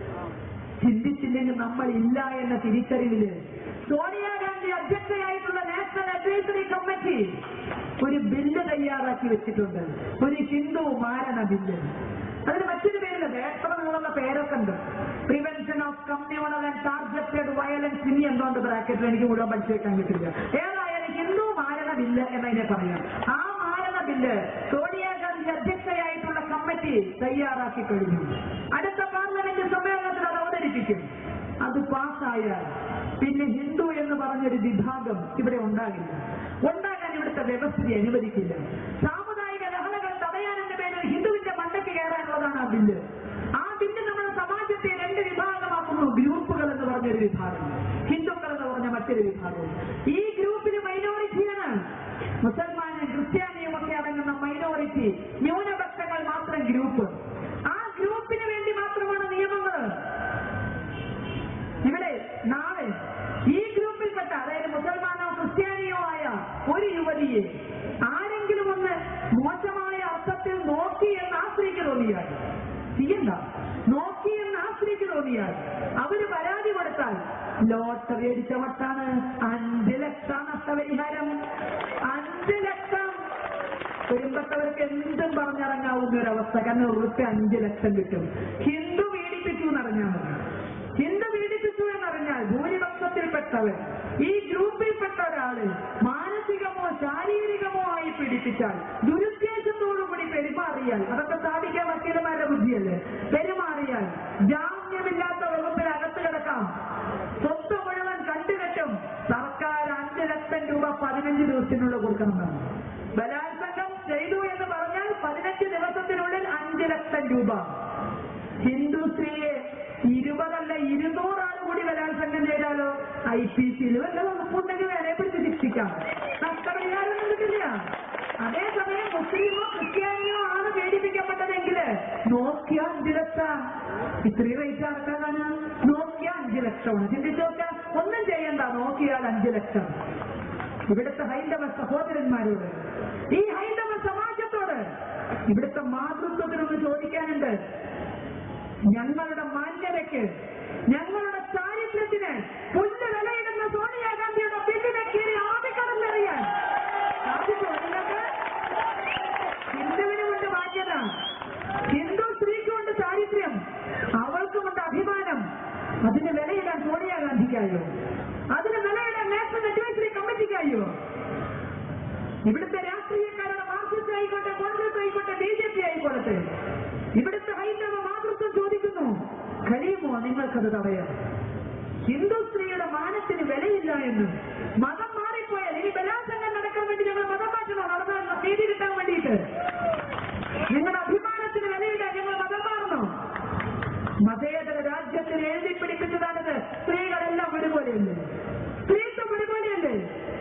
ചിന്തിച്ചില്ലെങ്കിൽ നമ്മൾ ഇല്ല എന്ന തിരിച്ചറിവില് സോണിയാഗാന്ധി അധ്യക്ഷയായിട്ടുള്ള നാഷണൽ അഡ്വൈസറി കമ്മിറ്റി ഒരു ബില്ല് തയ്യാറാക്കി വെച്ചിട്ടുണ്ട് ഒരു ഹിന്ദു മാരണ ബില്ല് അതിന് മറ്റൊരു പേരില്ല എത്ര നിങ്ങളുള്ള പേരൊക്കെ ഉണ്ട് prevention of communal and targeted violence ഇനി എന്തോണ്ട് ബ്രാക്കറ്റിൽ എനിക്ക് മുഴുവൻ പഠിച്ചേക്കാൻ കിട്ടില്ല ഏതായാലും ഹിന്ദു മാരണ ബില്ല് എന്നതിനെ പറയാം ആ മാരണ ബില്ല് സോണിയാഗാന്ധി അധ്യക്ഷയായിട്ടുള്ള കമ്മിറ്റി തയ്യാറാക്കി കഴിഞ്ഞു അടുത്ത പാർലമെന്റ് സമ്മേളനത്തിൽ അത് അവതരിപ്പിക്കും അത് പാസ്സായാൽ പിന്നെ ഹിന്ദു എന്ന് പറഞ്ഞൊരു വിഭാഗം ഇവിടെ ഉണ്ടാകില്ല ഉണ്ടാകാൻ ഇവിടുത്തെ വ്യവസ്ഥയെ അനുവദിക്കില്ല സാമുദായിക ലഹളകൾ തടയാനെന്ന പേരിൽ ഹിന്ദുവിന്റെ മണ്ടയ്ക്ക് കയറാനുള്ളതാണ് ആ ബില്ല് ആ ബില്ല് നമ്മുടെ സമാജത്തെ രണ്ട് വിഭാഗമാക്കുന്നു ഗ്രൂപ്പുകൾ എന്ന് പറഞ്ഞൊരു വിഭാഗം ഹിന്ദുക്കൾ എന്ന് പറഞ്ഞ മറ്റൊരു വിഭാഗം ഈ ഗ്രൂപ്പിന് മൈനോറിറ്റിയാണ് മുസൽമാനും ക്രിസ്ത്യാനിയും ഒക്കെ അടങ്ങുന്ന മൈനോറിറ്റി ന്യൂനപക്ഷങ്ങൾ മാത്രം ഗ്രൂപ്പ് ആ ഗ്രൂപ്പിന് വേണ്ടി മാത്രമാണ് നിയമങ്ങൾ ഇവിടെ നാളെ ഈ ഗ്രൂപ്പിൽപ്പെട്ട അതായത് മുസൽമാനോ ക്രിസ്ത്യാനിയോ ആയ ഒരു യുവതിയെ ആരെങ്കിലും ഒന്ന് മോശമായ അർത്ഥത്തിൽ നോക്കി എന്ന് ആശ്രയിക്ക് തോന്നിയാൽ ചെയ്യണ്ട നോക്കി എന്ന് ആശ്രയിക്ക് തോന്നിയാൽ അവര് പരാതി കൊടുത്താൽ ലോട്ടറി അടിച്ച വട്ടാണ് അഞ്ച് ലക്ഷം നഷ്ടപരിഹാരം അഞ്ച് ലക്ഷം കുടുംബത്തവർക്ക് എന്തും പറഞ്ഞിറങ്ങാവുന്ന ഒരവസ്ഥ കാരണം ഉറുപ്പ് അഞ്ച് ലക്ഷം കിട്ടും ഹിന്ദു പീഡിപ്പിച്ചു എന്നറിഞ്ഞാൽ മതി ഹിന്ദു പീഡിപ്പിച്ചു എന്നറിഞ്ഞാൽ ഭൂരിപക്ഷത്തിൽപ്പെട്ടവൻ ഈ ഗ്രൂപ്പിൽപ്പെട്ട ഒരാള് മാനസികമോ ശാരീരികമോ ആയി പീഡിപ്പിച്ചാൽ ദുരുദ്ദേശത്തോടുകൂടി പെരുമാറിയാൽ അതൊക്കെ സ്ഥാപിക്കാൻ വക്കീലന്മാരുടെ ബുദ്ധിയല്ലേ പെരുമാറിയാൽ ജാമ്യമില്ലാത്ത വകുപ്പിൽ അകത്ത് കിടക്കാം സ്വത്ത് മുഴുവൻ കണ്ടുകെട്ടും സർക്കാർ അഞ്ച് ലക്ഷം രൂപ പതിനഞ്ച് ദിവസത്തിനുള്ളിൽ കൊടുക്കണമെന്നാണ് ബലാത്സംഗം ചെയ്തു എന്ന് പറഞ്ഞാൽ പതിനഞ്ച് ദിവസത്തിനുള്ളിൽ അഞ്ച് ലക്ഷം രൂപ ഹിന്ദു സ്ത്രീയെ ഇരുപതല്ല ഇരുന്നൂറാൾ കൂടി ബലാത്സംഗം ചെയ്താലോ ഐ പി സിയിൽ വല്ല വകുപ്പുണ്ടെങ്കിൽ വേറെ പിടിച്ച് ശിക്ഷിക്കാം നഷ്ടപരിഹാരമൊന്നും കിട്ടില്ല അതേസമയം മുസ്ലിമോ ക്രിസ്ത്യാനിയോ ആണ് പീഡിപ്പിക്കപ്പെട്ടതെങ്കിൽ നോക്കിയ അഞ്ച് ലക്ഷം ഇത്രയും റേറ്റ് അടക്കാനാണ് നോക്കിയ അഞ്ച് ലക്ഷമാണ് ചിന്തിച്ചു നോക്കാം ഒന്നും ചെയ്യണ്ട നോക്കിയാൽ അഞ്ച് ലക്ഷം ഇവിടുത്തെ ഹൈന്ദവ സഹോദരന്മാരോട് ഈ ഹൈന്ദവ സമാജത്തോട് ഇവിടുത്തെ മാതൃത്വത്തിനൊന്ന് ചോദിക്കാനുണ്ട് ഞങ്ങളുടെ മാന്യതയ്ക്ക് ഞങ്ങളുടെ ചാരിത്രത്തിന് പുല്ല് വിലയിടുന്ന സോണിയാഗാന്ധിയുടെ ബില്ലിനെ കീറി ആദിക്കടലെറിയാൻ സാധിച്ചോ നിങ്ങൾക്ക് ഹിന്ദുവിനുമുണ്ട് മാന്യത ഹിന്ദു സ്ത്രീക്കുമുണ്ട് ചാരിത്രം അവൾക്കുമുണ്ട് അഭിമാനം അതിന് വിലയിടാൻ സോണിയാഗാന്ധിക്കായോ അതിന് വിലയിടാൻ നാഷണൽ അഡ്വൈസറി കമ്മിറ്റിക്കായോ ഇവിടുത്തെ രാഷ്ട്രീയക്കാരുടെ മാർക്സിസ്റ്റ് ആയിക്കോട്ടെ കോൺഗ്രസ് ആയിക്കോട്ടെ ബി ജെ പി ആയിക്കോട്ടെ ഇവിടുത്തെ ഹൈന്ദവ മാതൃത്വം ചോദിക്കുന്നു കഴിയുമോ നിങ്ങൾക്കത് തടയാൻ ഹിന്ദു സ്ത്രീയുടെ മാനത്തിന് വിലയില്ല എന്ന് മതം മാറിപ്പോയാൽ ഇനി ബലാത്സംഗം നടക്കാൻ വേണ്ടി ഞങ്ങൾ മതം മാറ്റണോ നടന്നാൽ നീതി കിട്ടാൻ വേണ്ടിയിട്ട് നിങ്ങളുടെ അഭിമാനത്തിന് വിലയിടാൻ ഞങ്ങൾ മതം മാറണോ മതേതര രാജ്യത്തിന് എഴുതി പിടിപ്പിച്ചതാണിത് സ്ത്രീകളെല്ലാം ഒരുപോലെയല്ലേ സ്ത്രീത്വം ഒരുപോലെയല്ലേ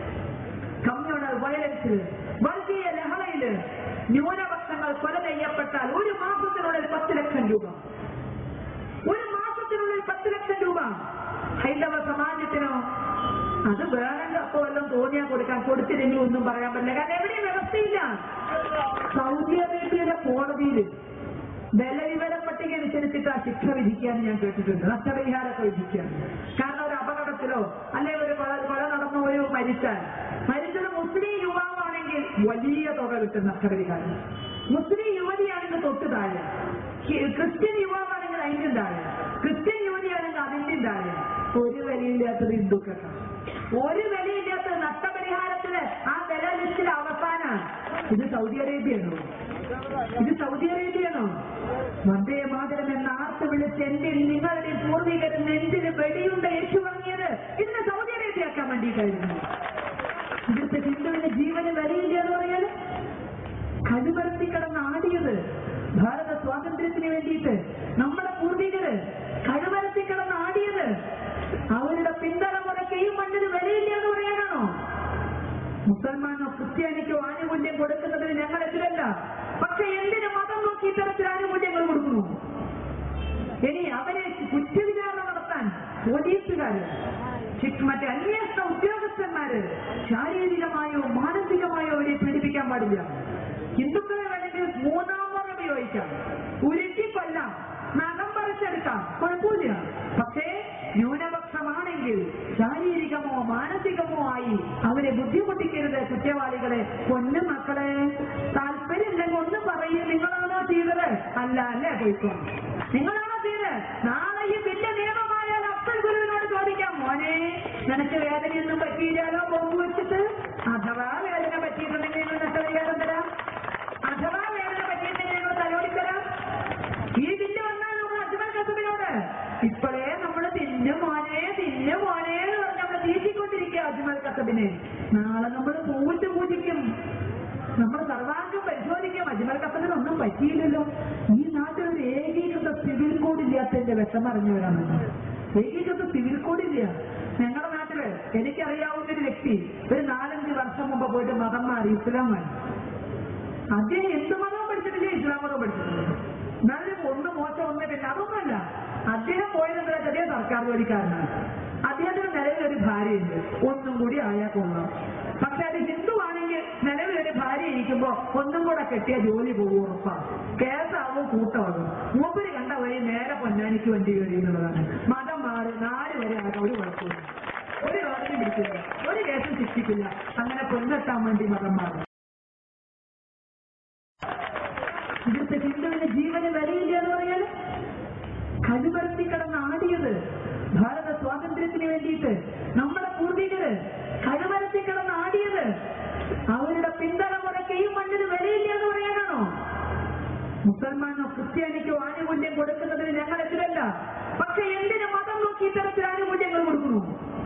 കമ്മ്യൂണൽ വയലൻസിൽ വർഗീയ ലഹളയില് ന്യൂനപക്ഷങ്ങൾ കൊല ചെയ്യപ്പെട്ടാൽ ഒരു മാസത്തിനുള്ളിൽ പത്ത് ലക്ഷം രൂപ ഒരു മാസത്തിനുള്ളിൽ പത്ത് ഹൈന്ദവ സമാജത്തിനോ അത് വേണമെങ്കിൽ അപ്പൊ വല്ലതും തോന്നിയാൽ കൊടുക്കാൻ കൊടുത്തില്ലെങ്കിൽ ഒന്നും പറയാൻ പറ്റില്ല കാരണം എവിടെയും വ്യവസ്ഥയില്ല സൗദി അറേബ്യയിലെ കോടതിയിൽ ബലവിവര പട്ടിക അനുസരിച്ചിട്ട് ആ ശിക്ഷ വിധിക്കാന്ന് ഞാൻ കേട്ടിട്ടുണ്ട് നഷ്ടപരിഹാരമൊക്കെ വിധിക്കാൻ കാരണം ഒരു അപകടത്തിലോ അല്ലെങ്കിൽ ഒരു കൊല കൊല നടന്ന ഒരു മരിച്ചാൽ മരിച്ചത് മുസ്ലിം യുവാവാണെങ്കിൽ വലിയ തുക കിട്ടും നഷ്ടപരിഹാരം മുസ്ലിം യുവതിയാണെങ്കിൽ തൊട്ട് താഴെ കി- ക്രിസ്ത്യൻ യുവാവാണെങ്കിൽ അതിന്റെ താഴെ ക്രിസ്ത്യൻ യുവതിയാണെങ്കിൽ അതിന്റെ താഴെ ഒരു വിലയില്ലാത്തത് ഹിന്ദുക്കൾക്കാണ് ഒരു വിലയില്ലാത്ത നഷ്ടപരിഹാരത്തിന് ആ വില ലിസ്റ്റിൽ അവസാനാണ് ഇത് സൗദി അറേബ്യയാണോ ഇത് സൗദി അറേബ്യയാണോ വന്ദേ മാതരം എന്ന ആർത്ത് വിളിച്ച് എന്റെ നിങ്ങളുടെ പൂർവികരും നെഞ്ചിന് വെടിയുണ്ട യേശു വാങ്ങിയത് ഇതിനെ സൗദി അറേബ്യയാക്കാൻ വേണ്ടിയിട്ടായിരുന്നു ഇവിടുത്തെ ഹിന്ദുവിന്റെ ജീവന് വിലയില്ല എന്ന് പറയാൻ കഴുപരത്തി കിടന്ന് ആടിയത് ഭാരത സ്വാതന്ത്ര്യത്തിന് വേണ്ടിയിട്ട് നമ്മുടെ പൂർവികര് കഴുപരത്തി കിടന്ന് ആടിയത് അവരുടെ പിന്തലമുറയ്ക്ക് ഈ മണ്ണിന് വിലയില്ല എന്ന് പറയാനാണോ മുസൽമാനോ ക്രിസ്ത്യാനിക്കോ ആനുകൂല്യം കൊടുക്കുന്നതിന് ഞങ്ങൾ എതിരല്ല പക്ഷെ എന്തിന് മതം നോക്കി ഇത്തരത്തിൽ ആനുകൂല്യങ്ങൾ കൊടുക്കുന്നു ഇനി അവരെ കുറ്റവിചാരണ നടത്താൻ പോലീസുകാര് ശിക്ഷ- മറ്റേ അന്വേഷണ ഉദ്യോഗസ്ഥന്മാര് ശാരീരികമായോ മാനസികമായോ അവരെ പീഡിപ്പിക്കാൻ പാടില്ല ഹിന്ദുക്കളെ വേണമെങ്കിൽ മൂന്നാം മുറ ഉപയോഗിക്കാം ഉരുട്ടി കൊല്ലാം നഖം പറിച്ചെടുക്കാം കുഴപ്പമില്ല പക്ഷേ ന്യൂനപക്ഷമാണെങ്കിൽ ശാരീരികമോ മാനസികമോ ആയി അവരെ ബുദ്ധിമുട്ടിക്കരുത് കുറ്റവാളികളെ പൊന്നു മക്കളെ താല്പര്യമില്ലെങ്കിൽ ഒന്ന് പറയും നിങ്ങളാണോ ചെയ്തത് അല്ല അല്ലേ പോയിക്കോ നിങ്ങളാണോ ചെയ്തത് നാളെ ഈ വലിയ നിയമമായാൽ അപ്പൻ ഗുരുവിനോട് ചോദിക്കാം മോനെ നിനക്ക് വേദനയൊന്നും പറ്റിയില്ലാലോ ബോംബ് വെച്ചിട്ട് അഥവാ വേദന പറ്റിയിട്ടുണ്ടെങ്കിൽ നിങ്ങൾ നഷ്ടപരിഹാരം തരാം അഥവാ വേദന പറ്റിയിട്ടുണ്ടെങ്കിൽ ഞങ്ങൾ തലോടി തരാം ഈ ബില്ല് വന്നാൽ നമ്മൾ അജ്മൽ കസബിനോട് ഇപ്പോഴേ നമ്മൾ തിന്നു മോനെ തിന്നു മോനെ എന്ന് പറഞ്ഞ് നമ്മൾ തീറ്റിക്കൊണ്ടിരിക്കുക അജ്മൽ കസബിനെ നാളെ നമ്മൾ പൂവിട്ട് പൂജിക്കും നമ്മൾ സർവാംഗം പരിശോധിക്കും അജ്മൽ കസബിന് ഒന്നും പറ്റിയില്ലല്ലോ ഈ നാട്ടിൽ ഒരു ഏകീകൃത സിവിൽ കോഡ് ഇല്ലാത്തതിന്റെ വിഷം അറിഞ്ഞവരാണ് ഏകീകൃത സിവിൽ കോഡ് ഇല്ല ഞങ്ങളുടെ നാട്ടില് എനിക്കറിയാവുന്ന ഒരു വ്യക്തി ഒരു നാലഞ്ച് വർഷം മുമ്പ് പോയിട്ട് മതം മാറി ഇസ്ലാം മാറി അദ്ദേഹം എന്ത് മതവും പഠിച്ചിട്ടില്ല ഇസ്ലാം മതം പഠിച്ചിട്ടില്ല എന്നാലും ഒന്ന് മോശം ഒന്ന് പിന്നെ അതൊന്നുമല്ല അദ്ദേഹം പോയത് എന്താ ചെറിയ സർക്കാർ ജോലിക്കാരനാണ് അദ്ദേഹത്തിന് നിലവിൽ ഒരു ഭാര്യയുണ്ട് ഒന്നും കൂടി ആയാൽ കൊള്ളാം പക്ഷെ അത് ഹിന്ദു ആണെങ്കിൽ നിലവിൽ ഒരു ഭാര്യ ഇരിക്കുമ്പോ ഒന്നും കൂടെ കെട്ടിയ ജോലി പോകും ഉറപ്പാണ് കേസാവും കൂട്ടമാകും മൂപ്പര് കണ്ട വഴി നേരെ പൊന്നാനിക്ക് വണ്ടി കയറി എന്നുള്ളതാണ് മതം മാറി നാല് വരെ ആകാം ഒരു കുഴപ്പമില്ല ഒരു രോഗത്തിന് പിടിക്കില്ല ഒരു കേസും ശിക്ഷിക്കില്ല അങ്ങനെ പൊന്നെത്താൻ വേണ്ടി മതം മാറും ഇവിടുത്തെ ഹിന്ദുവിന്റെ ജീവന് വിലയില്ല എന്ന് പറയാൻ കഴുപരത്തി കിടന്ന് ആടിയത് ഭാരത സ്വാതന്ത്ര്യത്തിന് വേണ്ടിയിട്ട് നമ്മുടെ പൂർവികര് കഴുപരത്തി കിടന്ന് ആടിയത് അവരുടെ പിന്തലമുറയ്ക്ക് ഈ മണ്ണിന് വിലയില്ല എന്ന് പറയാനാണോ മുസൽമാനോ ക്രിസ്ത്യാനിക്കോ ആനുകൂല്യം കൊടുക്കുന്നതിന് ഞങ്ങൾ എതിരല്ല പക്ഷെ എന്തിന് മതം നോക്കി ഇത്തരത്തിൽ ആനുകൂല്യങ്ങൾ കൊടുക്കുന്നു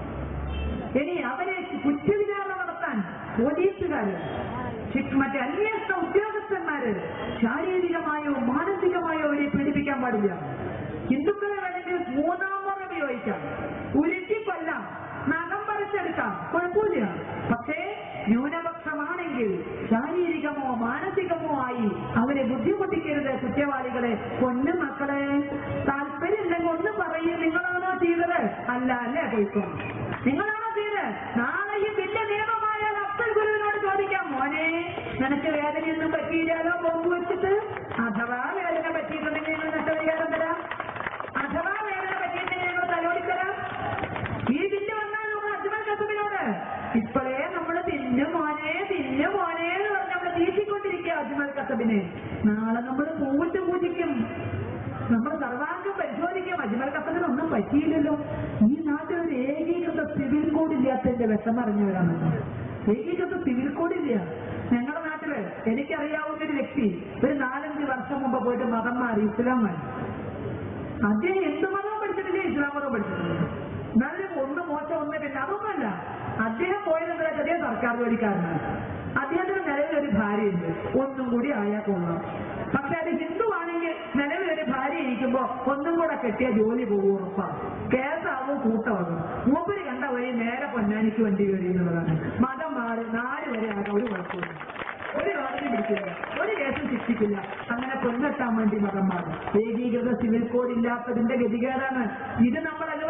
ഇനി അവരെ കുറ്റവിചാരണ നടത്താൻ പോലീസുകാര് ശിക്ഷ- മറ്റേ അന്വേഷണ ഉദ്യോഗസ്ഥന്മാര് ശാരീരികമായോ മാനസികമായോ അവരെ പീഡിപ്പിക്കാൻ പാടില്ല ഹിന്ദുക്കളെ വേണമെങ്കിൽ മൂന്നാം മുറ ഉപയോഗിക്കാം ഉരുട്ടി കൊല്ലാം നഖം പറിച്ചെടുക്കാം കുഴപ്പമില്ല പക്ഷേ ന്യൂനപക്ഷമാണെങ്കിൽ ശാരീരികമോ മാനസികമോ ആയി അവരെ ബുദ്ധിമുട്ടിക്കരുത് കുറ്റവാളികളെ പൊന്നു മക്കളെ താല്പര്യമില്ലെങ്കിൽ ഒന്ന് പറയും നിങ്ങളാണോ ചെയ്തത് അല്ല അല്ലേ പോയിക്കോ നിങ്ങളാണോ ചെയ്തത് നാളെ ഈ വലിയ നിയമമായാൽ അപ്പൻ ഗുരുവിനോട് ചോദിക്കാം മോനെ നിനക്ക് വേദനയൊന്നും പറ്റിയില്ലാലോ ബോംബ് വെച്ചിട്ട് അഥവാ വേദന പറ്റിയിട്ടുണ്ടെങ്കിൽ ഞങ്ങൾ നഷ്ടപരിഹാരം തരാം അഥവാ വേദന പറ്റിയിട്ടുണ്ടെങ്കിൽ ഞങ്ങൾ തലോടി തരാം ഈ ബില്ല് വന്നാൽ നമ്മൾ അജ്മൽ കസബിനോട് ഇപ്പോഴേ നമ്മൾ തിന്നു മോനെ തിന്നു മോനെ എന്ന് പറഞ്ഞ് നമ്മൾ തീറ്റിക്കൊണ്ടിരിക്കുക അജ്മൽ കസബിനെ നാളെ നമ്മൾ പൂവിട്ട് പൂജിക്കും നമ്മൾ സർവാംഗം പരിശോധിക്കും അജ്മൽ കസബിന് ഒന്നും പറ്റിയില്ലല്ലോ ഈ നാട്ടിൽ ഒരു ഏകീകൃത സിവിൽ കോഡ് ഇല്ലാത്തതിന്റെ വിഷം അറിഞ്ഞവരാണ് ഏകീകൃത സിവിൽ കോഡ് ഇല്ല ഞങ്ങളുടെ നാട്ടില് എനിക്കറിയാവുന്ന ഒരു വ്യക്തി ഒരു നാലഞ്ച് വർഷം മുമ്പ് പോയിട്ട് മതം മാറി ഇസ്ലാം മാറി അദ്ദേഹം എന്ത് മതവും പഠിച്ചിട്ടില്ല ഇസ്ലാം മതവും പഠിച്ചിട്ടില്ല എന്നാലും ഒന്ന് മോശം ഒന്ന് പിന്നെ അതൊന്നുമല്ല അദ്ദേഹം പോയത് എന്താ ചെറിയ സർക്കാർ ജോലിക്കാരനാണ് അദ്ദേഹത്തിന് നിലവിൽ ഒരു ഭാര്യയുണ്ട് ഒന്നും കൂടി ആയാൽ കൊള്ളാം പക്ഷെ അത് ഹിന്ദു ആണെങ്കിൽ നിലവിൽ ഒരു ഭാര്യ ഇരിക്കുമ്പോ ഒന്നും കൂടെ കെട്ടിയ ജോലി പോകും ഉറപ്പാണ് കേസാവും കൂട്ടമാകും മൂപ്പര് കണ്ട വഴി നേരെ പൊന്നാനിക്ക് വണ്ടി കയറി എന്നുള്ളതാണ് മതം മാറി നാല് വരെ ആകാം ഒരു കുഴപ്പമില്ല ഒരു രോഗത്തിന് പിടിക്കില്ല ഒരു കേസും ശിക്ഷിക്കില്ല അങ്ങനെ പൊന്നെത്താൻ വേണ്ടി മതം മാറും ഏകീകൃത സിവിൽ കോഡ് ഇല്ലാത്തതിന്റെ ഗതികേടാണ് ഇത് നമ്മൾ അതുവരെ അറിഞ്ഞു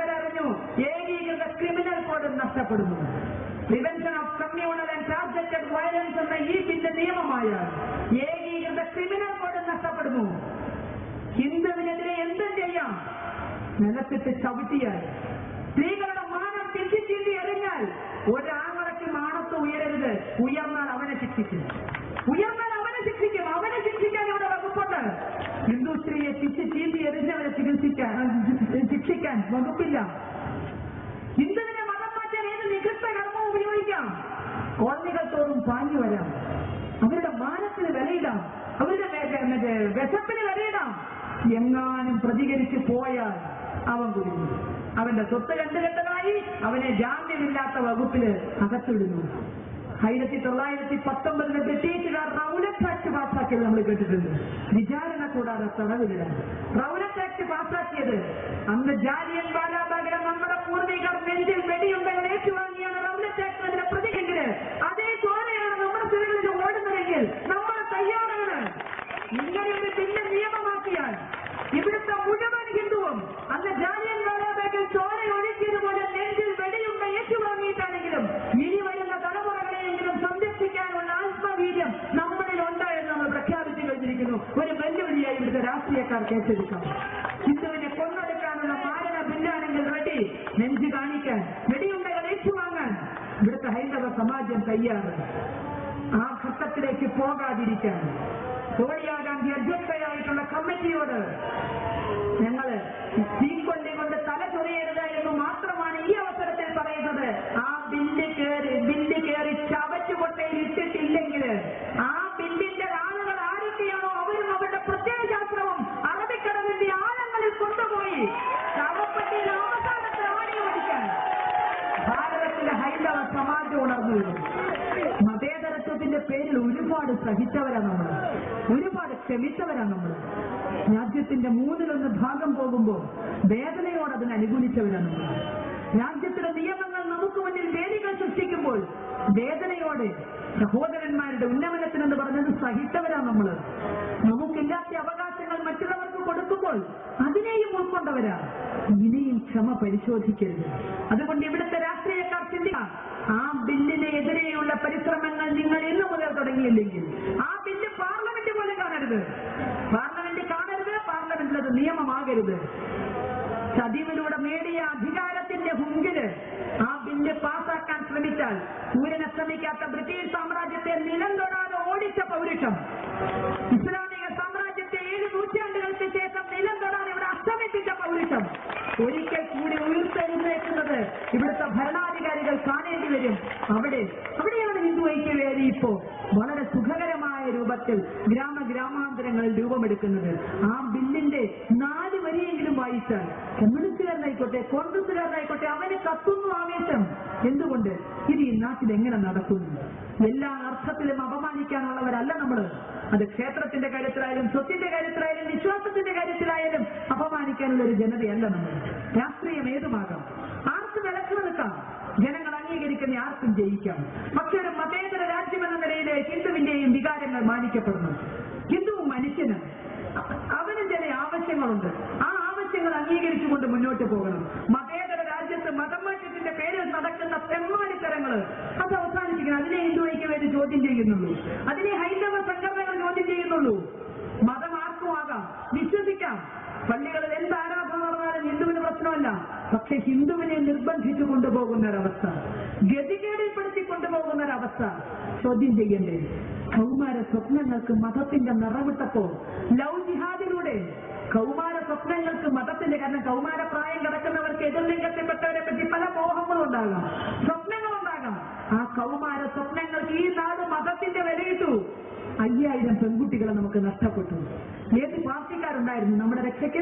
നഷ്ടപ്പെടുന്നു ഏകീകൃത ക്രിമിനൽ കോഡ് നഷ്ടപ്പെടുന്നു prevention of communal and transacted violence എന്ന ഈ ബില്ല് നിയമമായ ഏകീകൃത ക്രിമിനൽ കോഡ് നഷ്ടപ്പെടുന്നു ഹിന്ദുവിനെതിരെ എന്തും ചെയ്യാം നിലത്തിട്ട് ചവിട്ടിയാൽ സ്ത്രീകളുടെ മാനം തിരിച്ചു ചീന്തി എറിഞ്ഞാൽ ഒരാങ്ങളയ്ക്ക് മാനത്ത് ഉയരരുത് ഉയർന്നാൽ അവനെ ശിക്ഷിക്കും ഉയർന്നാൽ അവനെ ശിക്ഷിക്കും അവനെ ശിക്ഷിക്കാൻ ഇവിടെ വകുപ്പുണ്ട് ഹിന്ദു സ്ത്രീയെ തിരിച്ച് ചീന്തി എറിഞ്ഞവരെ ചികിത്സിക്കാൻ ശിക്ഷിക്കാൻ വകുപ്പില്ല ഹിന്ദുവിനെ മതം മാറ്റാൻ ഏത് നികൃഷ്ട കർമ്മം ഉപയോഗിക്കാം കോളനികൾ തോറും പാഞ്ഞു വരാം അവരുടെ മാനത്തിന് വിലയിടാം അവരുടെ വെ- വെ- മറ്റേ വിശപ്പിന് വിലയിടാം എങ്ങാനും പ്രതികരിച്ച് പോയാൽ അവൻ കുരുങ്ങും അവന്റെ സ്വത്ത് കണ്ടുകെട്ടതായി അവനെ ജാമ്യമില്ലാത്ത വകുപ്പില് അകത്തിടുന്നു ആയിരത്തി തൊള്ളായിരത്തി പത്തൊമ്പതിലെ ബ്രിട്ടീഷുകാർ റൗലറ്റ് ആക്ട് പാസ്സാക്കിയത് നമ്മൾ കേട്ടിട്ടുണ്ട് വിചാരണ കൂടാതെ തടവിലിടാൻ റൗലറ്റ് ആക്ട് പാസ്സാക്കിയത് അന്ന് ജാലിയൻ ബാലാബാഗിലെ നമ്മുടെ പൂർവികർ നെഞ്ചിൽ വെടിയുണ്ടകൾ ഏറ്റുവാങ്ങിയാണ് റൗലറ്റ് ആക്ട് അതിന്റെ പ്രതിക്കെങ്കില് അതേ ചോരയാണ് നമ്മുടെ സ്ത്രീകളിൽ ഓടുന്നതെങ്കിൽ നമ്മൾ തയ്യാറാണ് ഇങ്ങനെ ഒരു ബില്ല് നിയമമാക്കിയാൽ ഇവിടുത്തെ മുഴുവൻ ഹിന്ദുവും അന്ന് ജാലിയൻ വാലാബാഗിൽ ചോര ഒഴുക്കിയതുപോലെ നെഞ്ചിൽ വെടിയുണ്ട ഏറ്റുവാങ്ങിയിട്ടാണെങ്കിലും ഇനി വരുന്ന തലമുറകളെയെങ്കിലും സംരക്ഷിക്കാനുള്ള ആത്മവീര്യം നമ്മളിലുണ്ട് എന്ന് നമ്മൾ പ്രഖ്യാപിച്ചു കഴിഞ്ഞിരിക്കുന്നു ഒരു വെല്ലുവിളിയായി ഇവിടുത്തെ രാഷ്ട്രീയക്കാർക്ക് ഏറ്റെടുക്കാം ഹിന്ദുവിനെ കൊന്നെടുക്കാനുള്ള മാരണ ബില്ലാണെങ്കിൽ റെഡി നെഞ്ച് കാണിക്കാൻ വെടിയുണ്ടകൾ ഏറ്റുവാങ്ങാൻ ഇവിടുത്തെ ഹൈന്ദവ സമാജം തയ്യാറ് ആ ഘട്ടത്തിലേക്ക് പോകാതിരിക്കാൻ സോണിയാഗാന്ധി അധ്യക്ഷയായിട്ടുള്ള കമ്മിറ്റിയോട് ഞങ്ങള് തീക്കൊല്ലി കൊണ്ട് തല ചൊറിയരുത് എന്ന് മാത്രമാണ് ഈ അവസരത്തിൽ പറയുന്നത് ആ ബില്ല് കയറി ബില്ല് കയറി ചവറ്റുകൊട്ടയിൽ ഇട്ടിട്ടില്ലെങ്കിൽ ആ ബില്ലിന്റെ ആളുകൾ ആരൊക്കെയാണോ അവരും അവരുടെ പ്രത്യയശാസ്ത്രവും അറബിക്കടലിന്റെ ആഴങ്ങളിൽ കൊണ്ടുപോയി ശവപ്പെട്ടിയിൽ അവസാനത്തെ ആണി ഓടിക്കാൻ ഭാരതത്തിലെ ഹൈന്ദവ സമാജം ഉണർന്നു വരും മതേതരത്വത്തിന്റെ പേരിൽ ഒരുപാട് സഹിച്ചവരാ നമ്മൾ ഒരുപാട് ക്ഷമിച്ചവരാ നമ്മൾ രാജ്യത്തിന്റെ മൂന്നിലൊന്ന് ഭാഗം പോകുമ്പോൾ വേദനയോട് അതിന് അനുകൂലിച്ചവരാണ് നമ്മൾ രാജ്യത്തിലെ നിയമങ്ങൾ നമുക്ക് മുന്നിൽ വേദികൾ സൃഷ്ടിക്കുമ്പോൾ വേദനയോടെ സഹോദരന്മാരുടെ ഉന്നമനത്തിനെന്ന് പറഞ്ഞത് സഹിച്ചവരാ നമ്മൾ നമുക്കില്ലാത്ത അവകാശങ്ങൾ മറ്റുള്ളവർക്ക് കൊടുക്കുമ്പോൾ അതിനെയും ഉൾക്കൊണ്ടവരാ ഇനിയും ക്ഷമ പരിശോധിക്കരുത് അതുകൊണ്ട് ഇവിടുത്തെ രാഷ്ട്രീയക്കാർ ചിന്തിക്കാം ആ ബില്ലിനെതിരെയുള്ള പരിശ്രമങ്ങൾ നിങ്ങൾ ഇന്നു മുതൽ തുടങ്ങിയില്ലെങ്കിൽ ആ ബില്ല് പാർലമെന്റ് പോലും കാണരുത് പാർലമെന്റ് കാണരുത് പാർലമെന്റിൽ അത് നിയമമാകരുത് ചതിവിലൂടെ നേടിയ അധികാരത്തിന്റെ ഹുങ്കില് ആ ബില്ല് പാസാക്കാൻ ശ്രമിച്ചാൽ സൂര്യൻ അസ്തമിക്കാത്ത ബ്രിട്ടീഷ് സാമ്രാജ്യത്തെ നിലം തൊടാതെ ഓടിച്ച പൗരുഷം ഇസ്ലാമിക സാമ്രാജ്യത്തെ ഏഴ് നൂറ്റാണ്ടുകൾക്ക് ശേഷം നിലം തൊടാൻ ഇവിടെ അസ്തമിപ്പിച്ച പൗരുഷം ഒരിക്കൽ കൂടി ഉയർത്തെഴുന്നേക്കുന്നത് ഇവിടുത്തെ ഭരണാധികാരികൾ കാണേണ്ടി വരും അവിടെ അവിടെയാണ് ഹിന്ദു ഐക്യവേദി ഇപ്പോ വളരെ സുഖകരമായ രൂപത്തിൽ ഗ്രാമ ഗ്രാമാന്തരങ്ങളിൽ രൂപമെടുക്കുന്നത് ആ ബില്ലിന്റെ നാല് വരിയെങ്കിലും വായിച്ചാൽ കമ്മ്യൂണിസ്റ്റുകാരനായിക്കോട്ടെ കോൺഗ്രസുകാരനായിക്കോട്ടെ അവന് കത്തുന്നു ആവേശം എന്തുകൊണ്ട് ഇത് ഈ നാട്ടിൽ എങ്ങനെ നടക്കുന്നു എല്ലാ അർത്ഥത്തിലും അപമാനിക്കാനുള്ളവരല്ല നമ്മള് അത് ക്ഷേത്രത്തിന്റെ കാര്യത്തിലായാലും സ്വത്തിന്റെ കാര്യത്തിലായാലും വിശ്വാസത്തിന്റെ കാര്യത്തിലായാലും അപമാനിക്കാനുള്ള ഒരു ജനതയല്ല നമ്മൾ രാഷ്ട്രീയം ഏതുമാകാം ആർക്ക് വിലക്ക് നിൽക്കാം ജനങ്ങൾ അംഗീകരിക്കുന്ന ആർക്കും ജയിക്കാം പക്ഷെ ഒരു മതേതര രാജ്യമെന്ന നിലയിൽ ഹിന്ദുവിന്റെയും വികാരങ്ങൾ മാനിക്കപ്പെടുന്നു ഹിന്ദുവും മനുഷ്യന് അവന് ചില ആവശ്യങ്ങളുണ്ട് ആ ആവശ്യങ്ങൾ അംഗീകരിച്ചുകൊണ്ട് മുന്നോട്ട് പോകണം മതേതര രാജ്യത്ത് മതം മാറ്റത്തിന്റെ പേരിൽ നടക്കുന്ന തെമ്മാടിത്തരങ്ങള് അത് അവസാനിപ്പിക്കണം അതിനെ ഹിന്ദു ഐക്യവേദി ചോദ്യം ചെയ്യുന്നുള്ളൂ അതിനെ ഹൈന്ദവ സംഘടനകൾ ചോദ്യം ചെയ്യുന്നുള്ളൂ മതം ആർക്കും ആകാം വിശ്വസിക്കാം പള്ളികളിൽ എന്ത് ആരാധന നടന്നാലും ഹിന്ദുവിന് പ്രശ്നമല്ല പക്ഷെ ഹിന്ദുവിനെ നിർബന്ധിച്ചു കൊണ്ടുപോകുന്ന ഒരവസ്ഥ ഗതികേടിൽപ്പെടുത്തി കൊണ്ടുപോകുന്ന ഒരവസ്ഥ ചോദ്യം ചെയ്യണ്ടേ കൗമാര സ്വപ്നങ്ങൾക്ക് മതത്തിന്റെ നിറവിട്ടപ്പോ ലവ് ജിഹാദിലൂടെ കൗമാര സ്വപ്നങ്ങൾക്ക് മതത്തിന്റെ കാരണം കൗമാര പ്രായം കിടക്കുന്നവർക്ക് എതിർലിംഗത്തിൽപ്പെട്ടവരെ പറ്റി പല മോഹങ്ങളും ഉണ്ടാകാം സ്വപ്നങ്ങളുണ്ടാകാം ആ കൗമാര സ്വപ്നങ്ങൾക്ക് ഈ നാട് മതത്തിന്റെ വിലയിട്ടു അയ്യായിരം പെൺകുട്ടികളെ നമുക്ക് നഷ്ടപ്പെട്ടു ഏത് പാർട്ടിക്കാരുണ്ടായിരുന്നു നമ്മുടെ രക്ഷയ്ക്ക്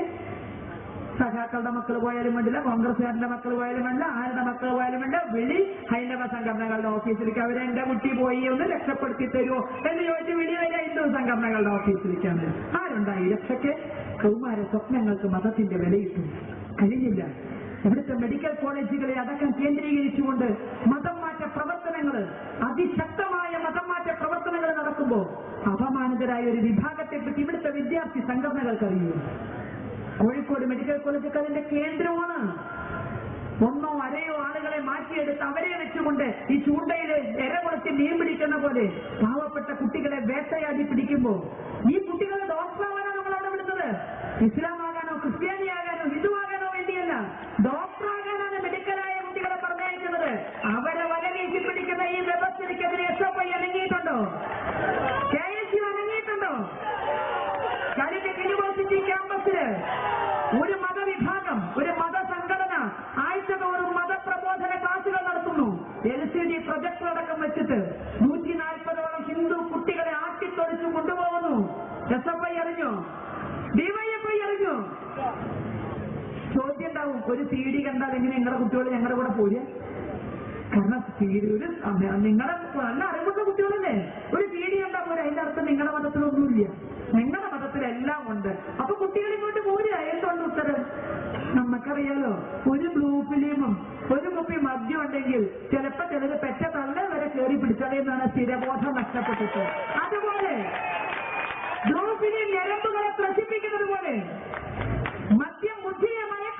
സഖാക്കളുടെ മക്കൾ പോയാലും വേണ്ടില്ല കോൺഗ്രസുകാരുടെ മക്കൾ പോയാലും വേണ്ട ആരുടെ മക്കൾ പോയാലും വേണ്ട വിളി ഹൈന്ദവ സംഘടനകളുടെ ഓഫീസിലേക്ക് അവരെ എന്റെ കുട്ടി പോയി ഒന്ന് രക്ഷപ്പെടുത്തി തരുമോ എന്ന് ചോദിച്ച് വിളി വരെ ഹിന്ദു സംഘടനകളുടെ ഓഫീസിലേക്കാണ് ആരുണ്ടായി രക്ഷയ്ക്ക് കൗമാര സ്വപ്നങ്ങൾക്ക് മതത്തിന്റെ വിലയിട്ടു കഴിഞ്ഞില്ല ഇവിടുത്തെ മെഡിക്കൽ കോളേജുകളെ അടക്കം കേന്ദ്രീകരിച്ചുകൊണ്ട് മതം മാറ്റ പ്രവർത്തനങ്ങൾ അതിശക്തമായ മതം മാറ്റ പ്രവർത്തനങ്ങൾ നടക്കുമ്പോൾ അപമാനിതരായ ഒരു വിഭാഗത്തെ പറ്റി ഇവിടുത്തെ വിദ്യാർത്ഥി സംഘടനകൾക്ക് അറിയൂ കോഴിക്കോട് മെഡിക്കൽ കോളേജ് ഒക്കെ അതിന്റെ കേന്ദ്രമാണ് ഒന്നോ അരയോ ആളുകളെ മാറ്റിയെടുത്ത് അവരെ വെച്ചുകൊണ്ട് ഈ ചൂണ്ടയില് എര കൊടുത്ത് മീൻ പിടിക്കുന്ന പോലെ പാവപ്പെട്ട കുട്ടികളെ വേട്ടയാടി പിടിക്കുമ്പോ ഈ കുട്ടികളെ ഡോക്ടറാവാനോ നമ്മൾ അവിടെ വിടുന്നത് ഇസ്ലാമാകാനോ ക്രിസ്ത്യാനിയാകാനോ ഹിന്ദുവാകാനോ വേണ്ടിയല്ല ഡോക്ടറാകാനാണ് മെഡിക്കലായ കുട്ടികളെ പറഞ്ഞയക്കുന്നത് അവരെ വല വീശി പിടിക്കുന്ന ഈ വ്യവസ്ഥയ്ക്കെതിരെ എസ് എഫ് ഐ അനങ്ങിയിട്ടുണ്ടോ കെ എസ് യു അനങ്ങിയിട്ടുണ്ടോ കാലിക്കറ്റ് യൂണിവേഴ്സിറ്റി ക്യാമ്പസില് ഒരു മതവിഭാഗം ഒരു മതസംഘടന ആഴ്ചതോറും മതപ്രബോധന ക്ലാസുകൾ നടത്തുന്നു എൽ സി ഡി പ്രൊജക്ടർ അടക്കം വെച്ചിട്ട് നൂറ്റി നാൽപ്പതോളം ഹിന്ദു കുട്ടികളെ ആട്ടിത്തൊളിച്ചു കൊണ്ടുപോകുന്നു എസ് എഫ് ഐ അറിഞ്ഞോ ഡിവൈഎഫ്ഐ അറിഞ്ഞോ ചോദ്യം ഉണ്ടാവും ഒരു സി ഡി കണ്ടാൽ എങ്ങനെ നിങ്ങളുടെ കുട്ടികൾ ഞങ്ങളുടെ കൂടെ പോരുക കാരണം സീരിയല് നിങ്ങളുടെ നല്ല അറിവുള്ള കുട്ടികളല്ലേ ഒരു സീഡി കണ്ടാ പോരെ അതിന്റെ അർത്ഥം നിങ്ങളുടെ മതത്തിലൊന്നുമില്ല നിങ്ങളുടെ മതത്തിലെല്ലാം ഉണ്ട് അപ്പൊ കുട്ടികൾ ഇങ്ങോട്ട് പോരുക എന്തുകൊണ്ട് ഉത്തരം നമുക്കറിയാലോ ഒരു ബ്ലൂ ഫിലിമും ഒരു കുപ്പി മദ്യം ഉണ്ടെങ്കിൽ ചിലപ്പോ ചിലര് പെറ്റ തള്ള വരെ കയറി പിടിച്ചതേന്നാണ് സ്ഥിരബോധം നഷ്ടപ്പെട്ടിട്ട് അതുപോലെ ബ്ലൂ ഫിലിം ഞരമ്പുകളെ പ്രശിപ്പിക്കുന്നത് പോലെ മദ്യം ബുദ്ധിയെ മയക്ക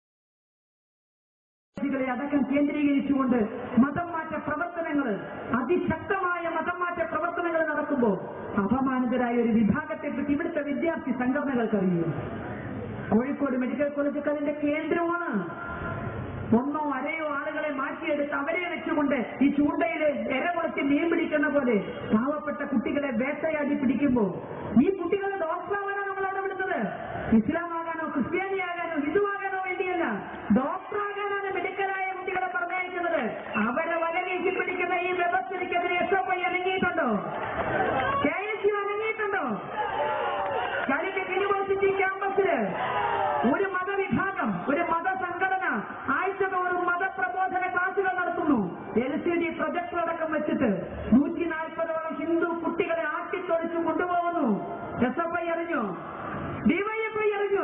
കളെ അടക്കം കേന്ദ്രീകരിച്ചുകൊണ്ട് മതം മാറ്റ പ്രവർത്തനങ്ങൾ അതിശക്തമായ മതം മാറ്റ പ്രവർത്തനങ്ങൾ നടക്കുമ്പോൾ അപമാനിതരായ ഒരു വിഭാഗത്തെ പറ്റി ഇവിടുത്തെ വിദ്യാർത്ഥി സംഘടനകൾക്കറിയൂ കോഴിക്കോട് മെഡിക്കൽ കോളേജ് അതിന്റെ കേന്ദ്രമാണ് ഒന്നോ അരയോ ആളുകളെ മാറ്റിയെടുത്ത് അവരെ വെച്ചുകൊണ്ട് ഈ ചൂണ്ടയില് എര കൊടുത്ത് മീൻ പിടിക്കുന്ന പോലെ പാവപ്പെട്ട കുട്ടികളെ വേട്ടയാടി പിടിക്കുമ്പോ ഈ കുട്ടികളെ ഡോക്ടറാവാനോ നമ്മൾ അവിടെ വിടുന്നത് ഇസ്ലാമാകാനോ ക്രിസ്ത്യാനിയാകാനോ ഹിന്ദുവാകാനോ വേണ്ടിയല്ല ഡോക്ടറാകാനാണ് മെഡിക്കലായ കുട്ടികളെ പറഞ്ഞയക്കുന്നത് അവരെ വല വീശി പിടിക്കുന്ന ഈ വ്യവസ്ഥയ്ക്കെതിരെ എസ് എഫ് ഐ അനങ്ങിയിട്ടുണ്ടോ കെ എസ് യു അനങ്ങിയിട്ടുണ്ടോ കാലിക്കറ്റ് യൂണിവേഴ്സിറ്റി ക്യാമ്പസില് ഒരു മതവിഭാഗം ഒരു മതസംഘടന ആഴ്ചതോറും മതപ്രബോധന ക്ലാസുകൾ നടത്തുന്നു എൽ സി ഡി പ്രൊജക്ടർ അടക്കം വെച്ചിട്ട് നൂറ്റി നാൽപ്പതോളം ഹിന്ദു കുട്ടികളെ ആട്ടിത്തൊളിച്ചു കൊണ്ടുപോകുന്നു എസ് എഫ് ഐ അറിഞ്ഞോ ഡിവൈഎഫ്ഐ അറിഞ്ഞോ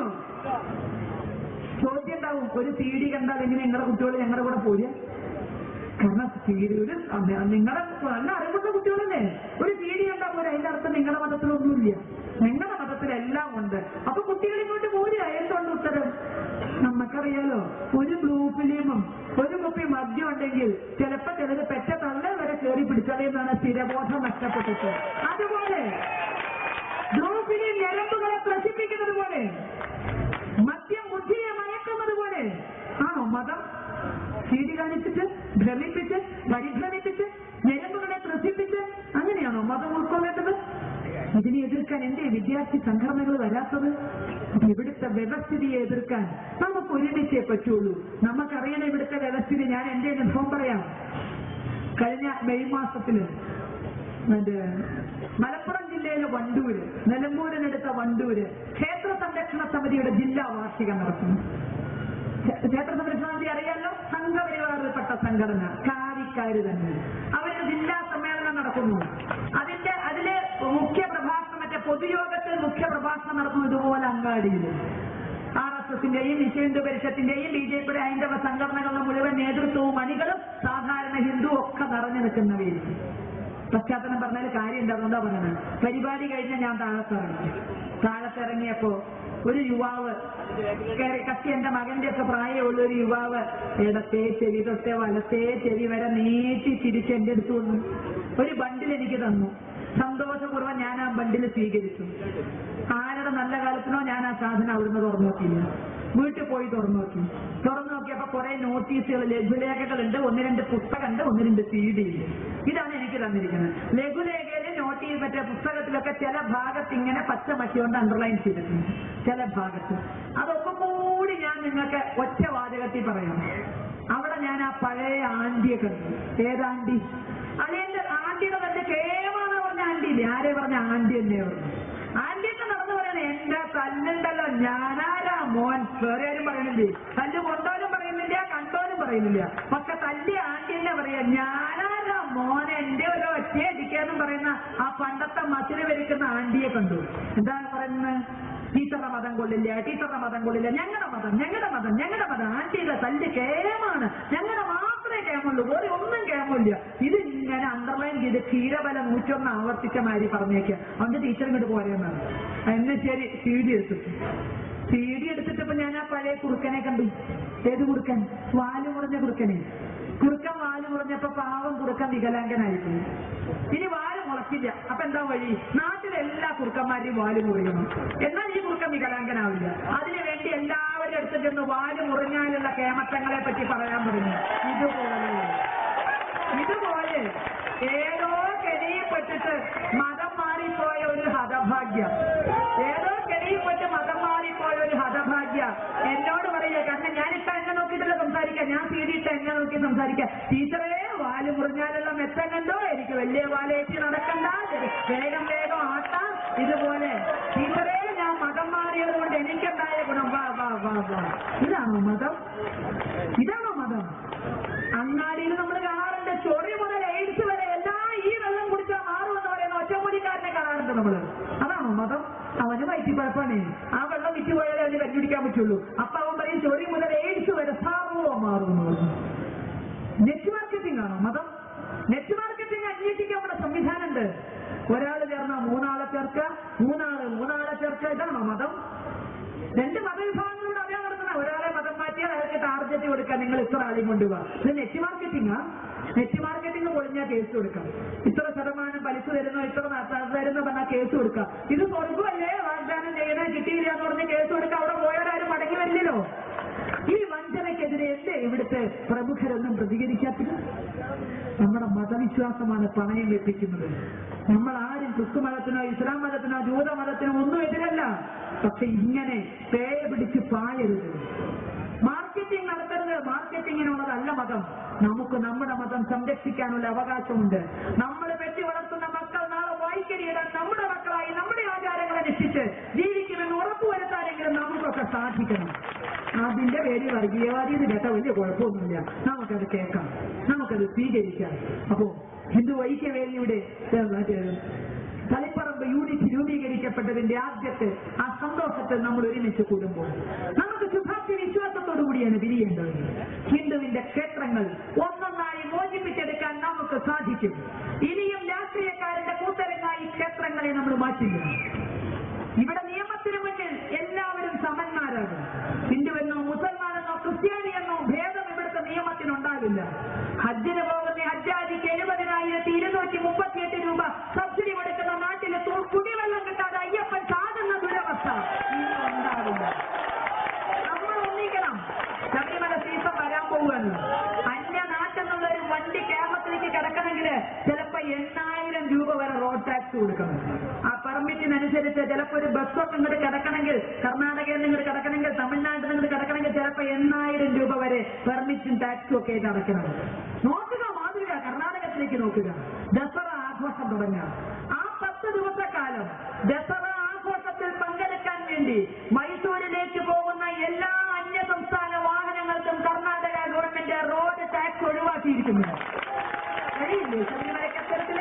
ചോദ്യം ഉണ്ടാവും ഒരു സി ഡി കണ്ടാൽ എങ്ങനെ നിങ്ങളുടെ കുട്ടികൾ ഞങ്ങളുടെ കൂടെ പോരുക കാരണം സീരിയല് നിങ്ങളുടെ നല്ല അറിവുള്ള കുട്ടികളല്ലേ ഒരു സി ഡി കണ്ടാൽ പോരെ അതിന്റെ അർത്ഥം നിങ്ങളുടെ മതത്തിലൊന്നുമില്ല നിങ്ങളുടെ മതത്തിലെല്ലാം ഉണ്ട് അപ്പൊ കുട്ടികൾ ഇങ്ങോട്ട് പോരുക എന്തുകൊണ്ട് ഉത്തരം നമുക്കറിയാലോ ഒരു ബ്ലൂ ഫിലിമും ഒരു കുപ്പി മദ്യം ഉണ്ടെങ്കിൽ ചിലപ്പോ ചിലര് പെറ്റ തള്ള വരെ കയറി പിടിച്ചതേന്നാണ് സ്ഥിരബോധം നഷ്ടപ്പെട്ടിട്ട് അതുപോലെ ബ്ലൂ ഫിലിം ഞരമ്പുകളെ പ്രശിപ്പിക്കുന്നത് പോലെ മദ്യം ബുദ്ധിയെ മയക്കുന്നത് പോലെ ആണോ മതം ചീടി കാണിച്ചിട്ട് ഭ്രമിപ്പിച്ച് പരിഭ്രമിപ്പിച്ച് ഞരമ്പുകളെ ത്രസിപ്പിച്ച് അങ്ങനെയാണോ മതം ഉൾക്കൊള്ളേണ്ടത് ഇതിനെ എതിർക്കാൻ എന്റെ വിദ്യാർത്ഥി സംഘടനകൾ വരാത്തത് ഇവിടുത്തെ വ്യവസ്ഥിതിയെ എതിർക്കാൻ നമുക്ക് ഒരുമിച്ചേ പറ്റുള്ളൂ നമുക്കറിയണം ഇവിടുത്തെ വ്യവസ്ഥിതി ഞാൻ എന്റെ അനുഭവം പറയാം കഴിഞ്ഞ മെയ് മാസത്തില് മറ്റേ മലപ്പുറം ജില്ലയിലെ വണ്ടൂര് നിലമ്പൂരിനടുത്ത വണ്ടൂര് ക്ഷേത്ര സംരക്ഷണ സമിതിയുടെ ജില്ലാ വാർഷികം നടത്തുന്നു ക്ഷേ- ക്ഷേത്ര സംരക്ഷണ സമിതി അറിയാലോ സംഘപരിവാറിൽപ്പെട്ട സംഘടന കാരിക്കാര് തന്നെ അവരുടെ ജില്ലാ സമ്മേളനം നടക്കുന്നു അതിന്റെ അതില് മുഖ്യ പ്രഭാഷണം മറ്റേ പൊതുയോഗത്തിൽ മുഖ്യ പ്രഭാഷണം നടത്തുന്നു ഇതുപോലെ അങ്ങാടിയിൽ ആർ എസ് എസിന്റെയും വിശ്വഹിന്ദു പരിഷത്തിന്റെയും ബി ജെ പിയുടെ ഹൈന്ദവ സംഘടനകളുടെ മുഴുവൻ നേതൃത്വവും അണികളും സാധാരണ ഹിന്ദു ഒക്കെ നിറഞ്ഞു നിൽക്കുന്നവയിൽ പശ്ചാത്തലം പറഞ്ഞാൽ കാര്യം എന്താ അതുകൊണ്ടാ പറയുന്നത് പരിപാടി കഴിഞ്ഞ് ഞാൻ താഴത്തിറങ്ങി താഴത്തിറങ്ങിയപ്പോ ഒരു യുവാവ് കയറി കത്തി എന്റെ മകന്റെ ഒക്കെ പ്രായമുള്ള ഒരു യുവാവ് ഇടത്തെ ചെവി തൊട്ടേ വലത്തെ ചെവി വരെ നീട്ടി തിരിച്ച് എന്റെ അടുത്ത് വന്നു ഒരു ബണ്ടിൽ എനിക്ക് തന്നു സന്തോഷപൂർവ്വം ഞാൻ ആ ബണ്ടിൽ സ്വീകരിച്ചു ആരുടെ നല്ല കാലത്തിനോ ഞാൻ ആ സാധനം അവിടുന്ന് തുറന്നു നോക്കിയില്ല വീട്ടിൽ പോയി തുറന്നു നോക്കി തുറന്നു നോക്കിയപ്പോ കുറെ നോട്ടീസുകൾ ലഘുലേഖകളുണ്ട് ഒന്ന് രണ്ട് പുസ്തകമുണ്ട് ഒന്ന് രണ്ട് സി ഡി ഉണ്ട് ഇതാണ് എനിക്ക് തന്നിരിക്കുന്നത് ലഘുലേഖയില് നോട്ടീസ് മറ്റേ പുസ്തകത്തിലൊക്കെ ചില ഭാഗത്ത് ഇങ്ങനെ പച്ച മഷി കൊണ്ട് അണ്ടർലൈൻ ചെയ്തിട്ടുണ്ട് ചില ഭാഗത്ത് അതൊക്കെ കൂടി ഞാൻ നിങ്ങൾക്ക് ഒറ്റ വാചകത്തിൽ പറയാം അവിടെ ഞാൻ ആ പഴയ ആന്റിയെ കണ്ടു ഏതാണ്ടി അളിയന്റെ ആന്റിയുടെ തന്നെ കേമാണ് പറഞ്ഞ ആന്റി ഇല്ലേ ആരെ പറഞ്ഞ ആന്റി തന്നെ പറഞ്ഞു ആന്റിയൊക്കെ നടന്നു പറയണേ എന്റെ തല്ലുണ്ടല്ലോ ഞാനാരാ മോൻ വേറെ ആരും പറയുന്നില്ലേ തല്ല് കൊണ്ടോനും പറയുന്നില്ല കണ്ടോനും പറയുന്നില്ല പക്ഷെ തല്ലി ആന്റി തന്നെ പറയാ ഞാനാരാ മോൻ എന്റെ ഒരു ഒറ്റ അടിക്കാന്നും പറയുന്ന ആ പണ്ടത്തെ മസിന് വരിക്കുന്ന ആന്റിയെ കണ്ടു എന്താണ് പറയുന്നത് ടീച്ചറുടെ മതം കൊള്ളില്ല ടീച്ചറുടെ മതം കൊള്ളില്ല ഞങ്ങളുടെ മതം ഞങ്ങളുടെ മതം ഞങ്ങളുടെ മതം ആന്റിയുടെ തല്ല് കേമാണ് ഞങ്ങളുടെ മാത്രമേ കേമുള്ളൂ വേറെ ഒന്നും കേമില്ല ഇത് ഇങ്ങനെ അണ്ടർലൈൻ ചെയ്ത് ക്ഷീരബല നൂറ്റൊന്ന് ആവർത്തിച്ച മാതിരി പറഞ്ഞേക്കുക അവന്റെ ടീച്ചർ ഇങ്ങോട്ട് പോരെന്നാണ് എന്ന് ശരി സി ഡി എടുത്തു സി ഡി എടുത്തിട്ടപ്പോ ഞാൻ ആ പഴയ കുറുക്കനെ കണ്ടു ഏത് കുറുക്കൻ വാല് മുറിഞ്ഞ കുറുക്കനെ കുറുക്കൻ വാല് മുറിഞ്ഞപ്പോ പാവം കുറുക്കൻ വികലാംഗനായിരിക്കും ഇനി വാല് മുളക്കില്ല അപ്പൊ എന്താ വഴി നാട്ടിലെ എല്ലാ കുറുക്കന്മാരെയും വാല് മുറിയണം എന്നാൽ ഈ കുറുക്കൻ വികലാംഗനാവില്ല അതിനു വേണ്ടി എല്ലാവരും അടുത്ത് ചെന്ന് വാല് മുറിഞ്ഞാലുള്ള കേമത്തങ്ങളെ പറ്റി പറയാൻ തുടങ്ങി ഇതുപോലെ ഇതുപോലെ ഏതോ കെണിയിൽപ്പെട്ടിട്ട് മതം മാറിപ്പോയ ഒരു ഹതഭാഗ്യം ഏതോ കെണിയിൽപ്പെട്ട് മതം മാറിപ്പോയ ഒരു ഹതഭാഗ്യ എന്നോട് പറയുക കാരണം ഞാനിപ്പോ എന്നെ നോക്കിയിട്ടല്ല സംസാരിക്കാം ഞാൻ സീരിയിട്ട് എന്നെ നോക്കി സംസാരിക്കാം ടീച്ചറേ വാല് മുറിഞ്ഞാലുള്ള മെച്ചം കണ്ടോ എനിക്ക് വലിയ വാലേറ്റി നടക്കണ്ട വേഗം വേഗം ആട്ടാം ഇതുപോലെ ടീച്ചറേ ഞാൻ മതം മാറിയത് കൊണ്ട് എനിക്കുണ്ടായ ഗുണം വാ വാ വാ വാ ഇതാണോ മതം ഇതാണോ മതം അങ്ങാടിയിൽ നമ്മൾ കാണാറുണ്ട് ചൊറി മുതൽ എയ്ഡ്സ് വരെ എല്ലാം ഈ വെള്ളം കുടിച്ചാൽ മാറുമെന്ന് പറയുന്ന ഒറ്റമൂലിക്കാരനെ കാണാറുണ്ട് നമ്മള് അതാണോ മതം അവന് വയറ്റിപ്പഴപ്പാണ് ആ വെള്ളം വിറ്റ് പോയാലേ അവന് കണ്ടുപിടിക്കാൻ പറ്റുള്ളൂ അപ്പൊ അവൻ പറയും ചൊറി മുതൽ എയ്ഡ്സ് വരെ സർവ്വം മാറും എന്ന് പറഞ്ഞു നെറ്റ് മാർക്കറ്റിംഗ് ആണോ മതം നെറ്റ് മാർക്കറ്റിംഗ് അന്വേഷിക്കാനുള്ള സംവിധാനമുണ്ട് ഒരാൾ ചേർന്ന മൂന്നാളെ ചേർക്കുക മൂന്നാള് മൂന്നാളെ ചേർക്കുക ഇതാണോ മതം രണ്ട് മതവിഭാഗങ്ങളോട് അതേ നടക്കുന്ന ഒരാളെ മതം മാറ്റിയാൽ അയാൾക്ക് ടാർഗറ്റ് കൊടുക്കാൻ നിങ്ങൾ ഇത്ര ആളെയും കൊണ്ടുപോവാ ഇത് നെറ്റ് മാർക്കറ്റിംഗാ നെറ്റ് മാർക്കറ്റിംഗ് പൊളിഞ്ഞാൽ കേസ് കൊടുക്കാം ഇത്ര ശതമാനം പലിശ തരുന്നോ ഇത്ര ന- തരുന്നോ പറഞ്ഞാൽ കേസ് കൊടുക്കാം ഇത് സ്വർഗമല്ലേ വാഗ്ദാനം ചെയ്യണേ കിട്ടിയില്ല എന്ന് പറഞ്ഞ് കേസ് കൊടുക്കാം അവിടെ പോയാലും മടങ്ങി വരില്ലല്ലോ ഈ വഞ്ചനയ്ക്കെതിരെ എന്തേ ഇവിടുത്തെ പ്രമുഖരൊന്നും പ്രതികരിക്കാത്തത് നമ്മുടെ മതവിശ്വാസമാണ് പണയം വെപ്പിക്കുന്നത് നമ്മൾ ആരും ക്രിസ്തു മതത്തിനോ ഇസ്ലാം മതത്തിനോ ജൂത മതത്തിനോ ഒന്നും എതിരല്ല പക്ഷെ ഇങ്ങനെ പേയ പിടിച്ച് പായരുത് മാർക്കറ്റിംഗ് നടത്തരുത് മാർക്കറ്റിങ്ങിനുള്ളതല്ല മതം നമുക്ക് നമ്മുടെ മതം സംരക്ഷിക്കാനുള്ള അവകാശമുണ്ട് നമ്മൾ വെട്ടി വളർത്തുന്ന മക്കൾ നാളെ വായിക്കരിയിടാൻ നമ്മുടെ മക്കളായി നമ്മുടെ ആചാരങ്ങളെ രക്ഷിച്ച് ജീവിക്കുമെന്ന് ഉറപ്പുവരുത്താനെങ്കിലും നമുക്കൊക്കെ സാധിക്കണം അതിന്റെ പേര് വർഗീയവാദി എന്ന് കേട്ട വലിയ കുഴപ്പമൊന്നുമില്ല നമുക്കത് കേൾക്കാം നമുക്കത് സ്വീകരിക്കാം അപ്പോ ഹിന്ദു ഐക്യവേദിയുടെ ഏഹ്, മറ്റേ തളിപ്പറമ്പ് യൂണിറ്റ് രൂപീകരിക്കപ്പെട്ടതിന്റെ ആദ്യത്തെ ആ സന്തോഷത്തിൽ നമ്മൾ ഒരുമിച്ച് കൂടുമ്പോൾ നമുക്ക് ശുഭാപ്തി വിശ്വാസത്തോടു കൂടിയാണ് പിരിയേണ്ടത് ഹിന്ദുവിന്റെ ക്ഷേത്രങ്ങൾ ഒന്നൊന്നായി മോചിപ്പിച്ചെടുക്കാൻ നമുക്ക് സാധിക്കും ഇനിയും രാഷ്ട്രീയക്കാരുടെ കൂട്ടരങ്ങായി ക്ഷേത്രങ്ങളെ നമ്മൾ മാറ്റില്ല ഇവിടെ നിയമത്തിന് മുന്നിൽ എല്ലാവരും സമന്മാരാകും ഹിന്ദുവെന്നോ മുസൽമാനെന്നോ ക്രിസ്ത്യാനിയെന്നോ ഭേദം ഇവിടുത്തെ നിയമത്തിനുണ്ടാവില്ല ഹജ്ജിന് പോകുന്ന ഹജ്ജാജിക്ക് എഴുപതിനായിരത്തി ഇരുന്നൂറ്റി മുപ്പത്തിയെട്ട് രൂപ സബ്സിഡി കൊടുക്കുന്ന നാട്ടിൽ തു- കുടിവെള്ളം കിട്ടാതെ അയ്യപ്പൻ സാകുന്ന ദുരവസ്ഥ ഇനി ഉണ്ടാവില്ല നമ്മൾ ഒന്നിക്കണം ശബരിമല സീസൺ വരാൻ പോവുകയാണ് അന്യ നാട്ടിൽ ഒരു വണ്ടി കേരളത്തിലേക്ക് കിടക്കണമെങ്കിൽ ചിലപ്പോ എണ്ണായിരം രൂപ വരെ റോഡ് ടാക്സ് കൊടുക്കണം ആ പെർമിറ്റിനനുസരിച്ച് ചിലപ്പോ ഒരു ബസ്സൊക്കെ ഇങ്ങോട്ട് കിടക്കണമെങ്കിൽ കർണാടകയിൽ നിന്ന് ഇങ്ങോട്ട് കിടക്കണമെങ്കിൽ തമിഴ്നാട്ടിൽ നിന്ന് ഇങ്ങോട്ട് കിടക്കണമെങ്കിൽ ചിലപ്പോ എണ്ണായിരം രൂപ വരെ പെർമിറ്റും ടാക്സും ഒക്കെ ആയിട്ട് അടയ്ക്കണം നോക്കുക മാതൃക കർണാടകത്തിലേക്ക് നോക്കുക ദസറ ആഘോഷം തുടങ്ങുക ആ പത്ത് ദിവസക്കാലം ദസറ ആഘോഷത്തിൽ പങ്കെടുക്കാൻ വേണ്ടി മൈസൂരിലേക്ക് പോകുന്ന എല്ലാ അന്യ സംസ്ഥാന വാഹനങ്ങൾക്കും കർണാടക ഗവൺമെന്റ് റോഡ് ടാക്സ് ഒഴിവാക്കിയിരിക്കുന്നു കഴിയില്ലേ ശബരിമലയ്ക്ക് അത്തരത്തില്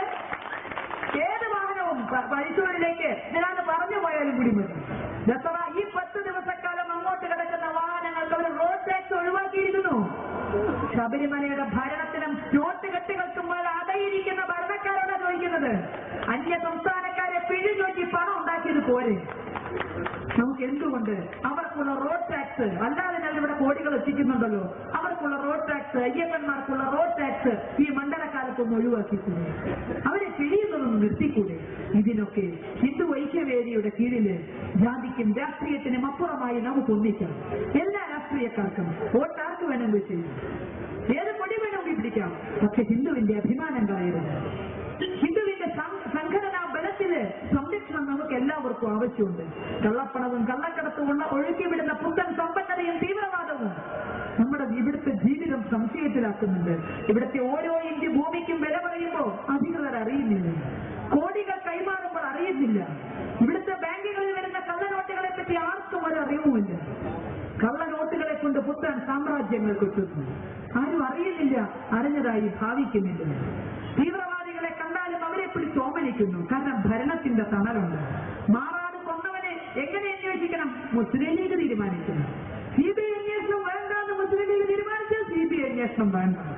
ഏത് വാഹനവും പ- മൈസൂരിലേക്ക് ഇതിനാണ് പറഞ്ഞു പോയാലും കൂടി മതി ദസറ ഈ പത്ത് ദിവസക്കാലം അങ്ങോട്ട് കിടക്കുന്ന വാഹനങ്ങൾക്ക് അവർ റോഡ് ടാക്സ് ഒഴിവാക്കിയിരിക്കുന്നു ശബരിമലയുടെ ഭരണത്തിനും നോട്ട് കെട്ടുകൾക്കും മേൽ അടയിരിക്കുന്ന ഭരണക്കാരോടാണ് ചോദിക്കുന്നത് അന്യ സംസ്ഥാനക്കാരെ പിഴിഞ്ഞോറ്റി പണം ഉണ്ടാക്കിയത് പോരെ നമുക്ക് എന്തുകൊണ്ട് അവർക്കുള്ള റോഡ് ടാക്സ് അല്ലാതെ ഞാൻ ഇവിടെ കോടികൾ എത്തിക്കുന്നുണ്ടല്ലോ അവർക്കുള്ള റോഡ് ടാക്സ് അയ്യപ്പന്മാർക്കുള്ള റോഡ് ടാക്സ് ഈ മണ്ഡലകാലത്തൊന്ന് ഒഴിവാക്കിക്കൂടെ അവരെ പിഴിയുന്നതൊന്ന് നിർത്തിക്കൂടെ ഇതിനൊക്കെ ഹിന്ദു ഐക്യവേദിയുടെ കീഴില് ജാതിക്കും രാഷ്ട്രീയത്തിനും അപ്പുറമായി നമുക്ക് ഒന്നിക്കാം എല്ലാ രാഷ്ട്രീയക്കാർക്കും വോട്ട് ആർക്ക് വേണമെങ്കിൽ ചെയ്യും ഏത് കൊടി വേണമെങ്കിൽ പിടിക്കാം പക്ഷെ ഹിന്ദുവിന്റെ അഭിമാനം കളയരുത് ഹിന്ദുവിന്റെ സം- സംഘടനാ ബലത്തില് സംരക്ഷണം നമുക്ക് എല്ലാവർക്കും ആവശ്യമുണ്ട് കള്ളപ്പണവും കള്ളക്കടത്തുമുള്ള ഒഴുക്കിവിടുന്ന പുത്തൻ സമ്പന്നതയും തീവ്രവാദവും നമ്മുടെ ഇവിടുത്തെ ജീവിതം സംശയത്തിലാക്കുന്നുണ്ട് ഇവിടുത്തെ ഓരോ ഇഞ്ച് ഭൂമിക്കും വില പറയുമ്പോൾ അധികൃതർ അറിയുന്നില്ല കോടികൾ കൈമാറുമ്പോൾ അറിയുന്നില്ല ഇവിടുത്തെ ബാങ്കുകളിൽ വരുന്ന കള്ളനോട്ടുകളെ പറ്റി ആർക്കും ഒരു അറിവുമില്ല കള്ളനോട്ടുകളെ കൊണ്ട് പുത്തൻ സാമ്രാജ്യങ്ങൾ കൊട്ടുന്നു ആരും അറിയുന്നില്ല അറിഞ്ഞതായി ഭാവിക്കുന്നില്ല തീവ്രവാദികളെ കണ്ടാലും അവരെ പിടിച്ച് ഓമനിക്കുന്നു കാരണം ഭരണത്തിന്റെ തണലുണ്ട് മാറാട് കൊന്നവനെ എങ്ങനെ അന്വേഷിക്കണം മുസ്ലിം ലീഗ് തീരുമാനിക്കുന്നു സി ബി ഐ അന്വേഷണം വേണ്ട എന്ന് മുസ്ലിം ലീഗ് തീരുമാനിച്ചാൽ സി ബി ഐ അന്വേഷണം വേണ്ട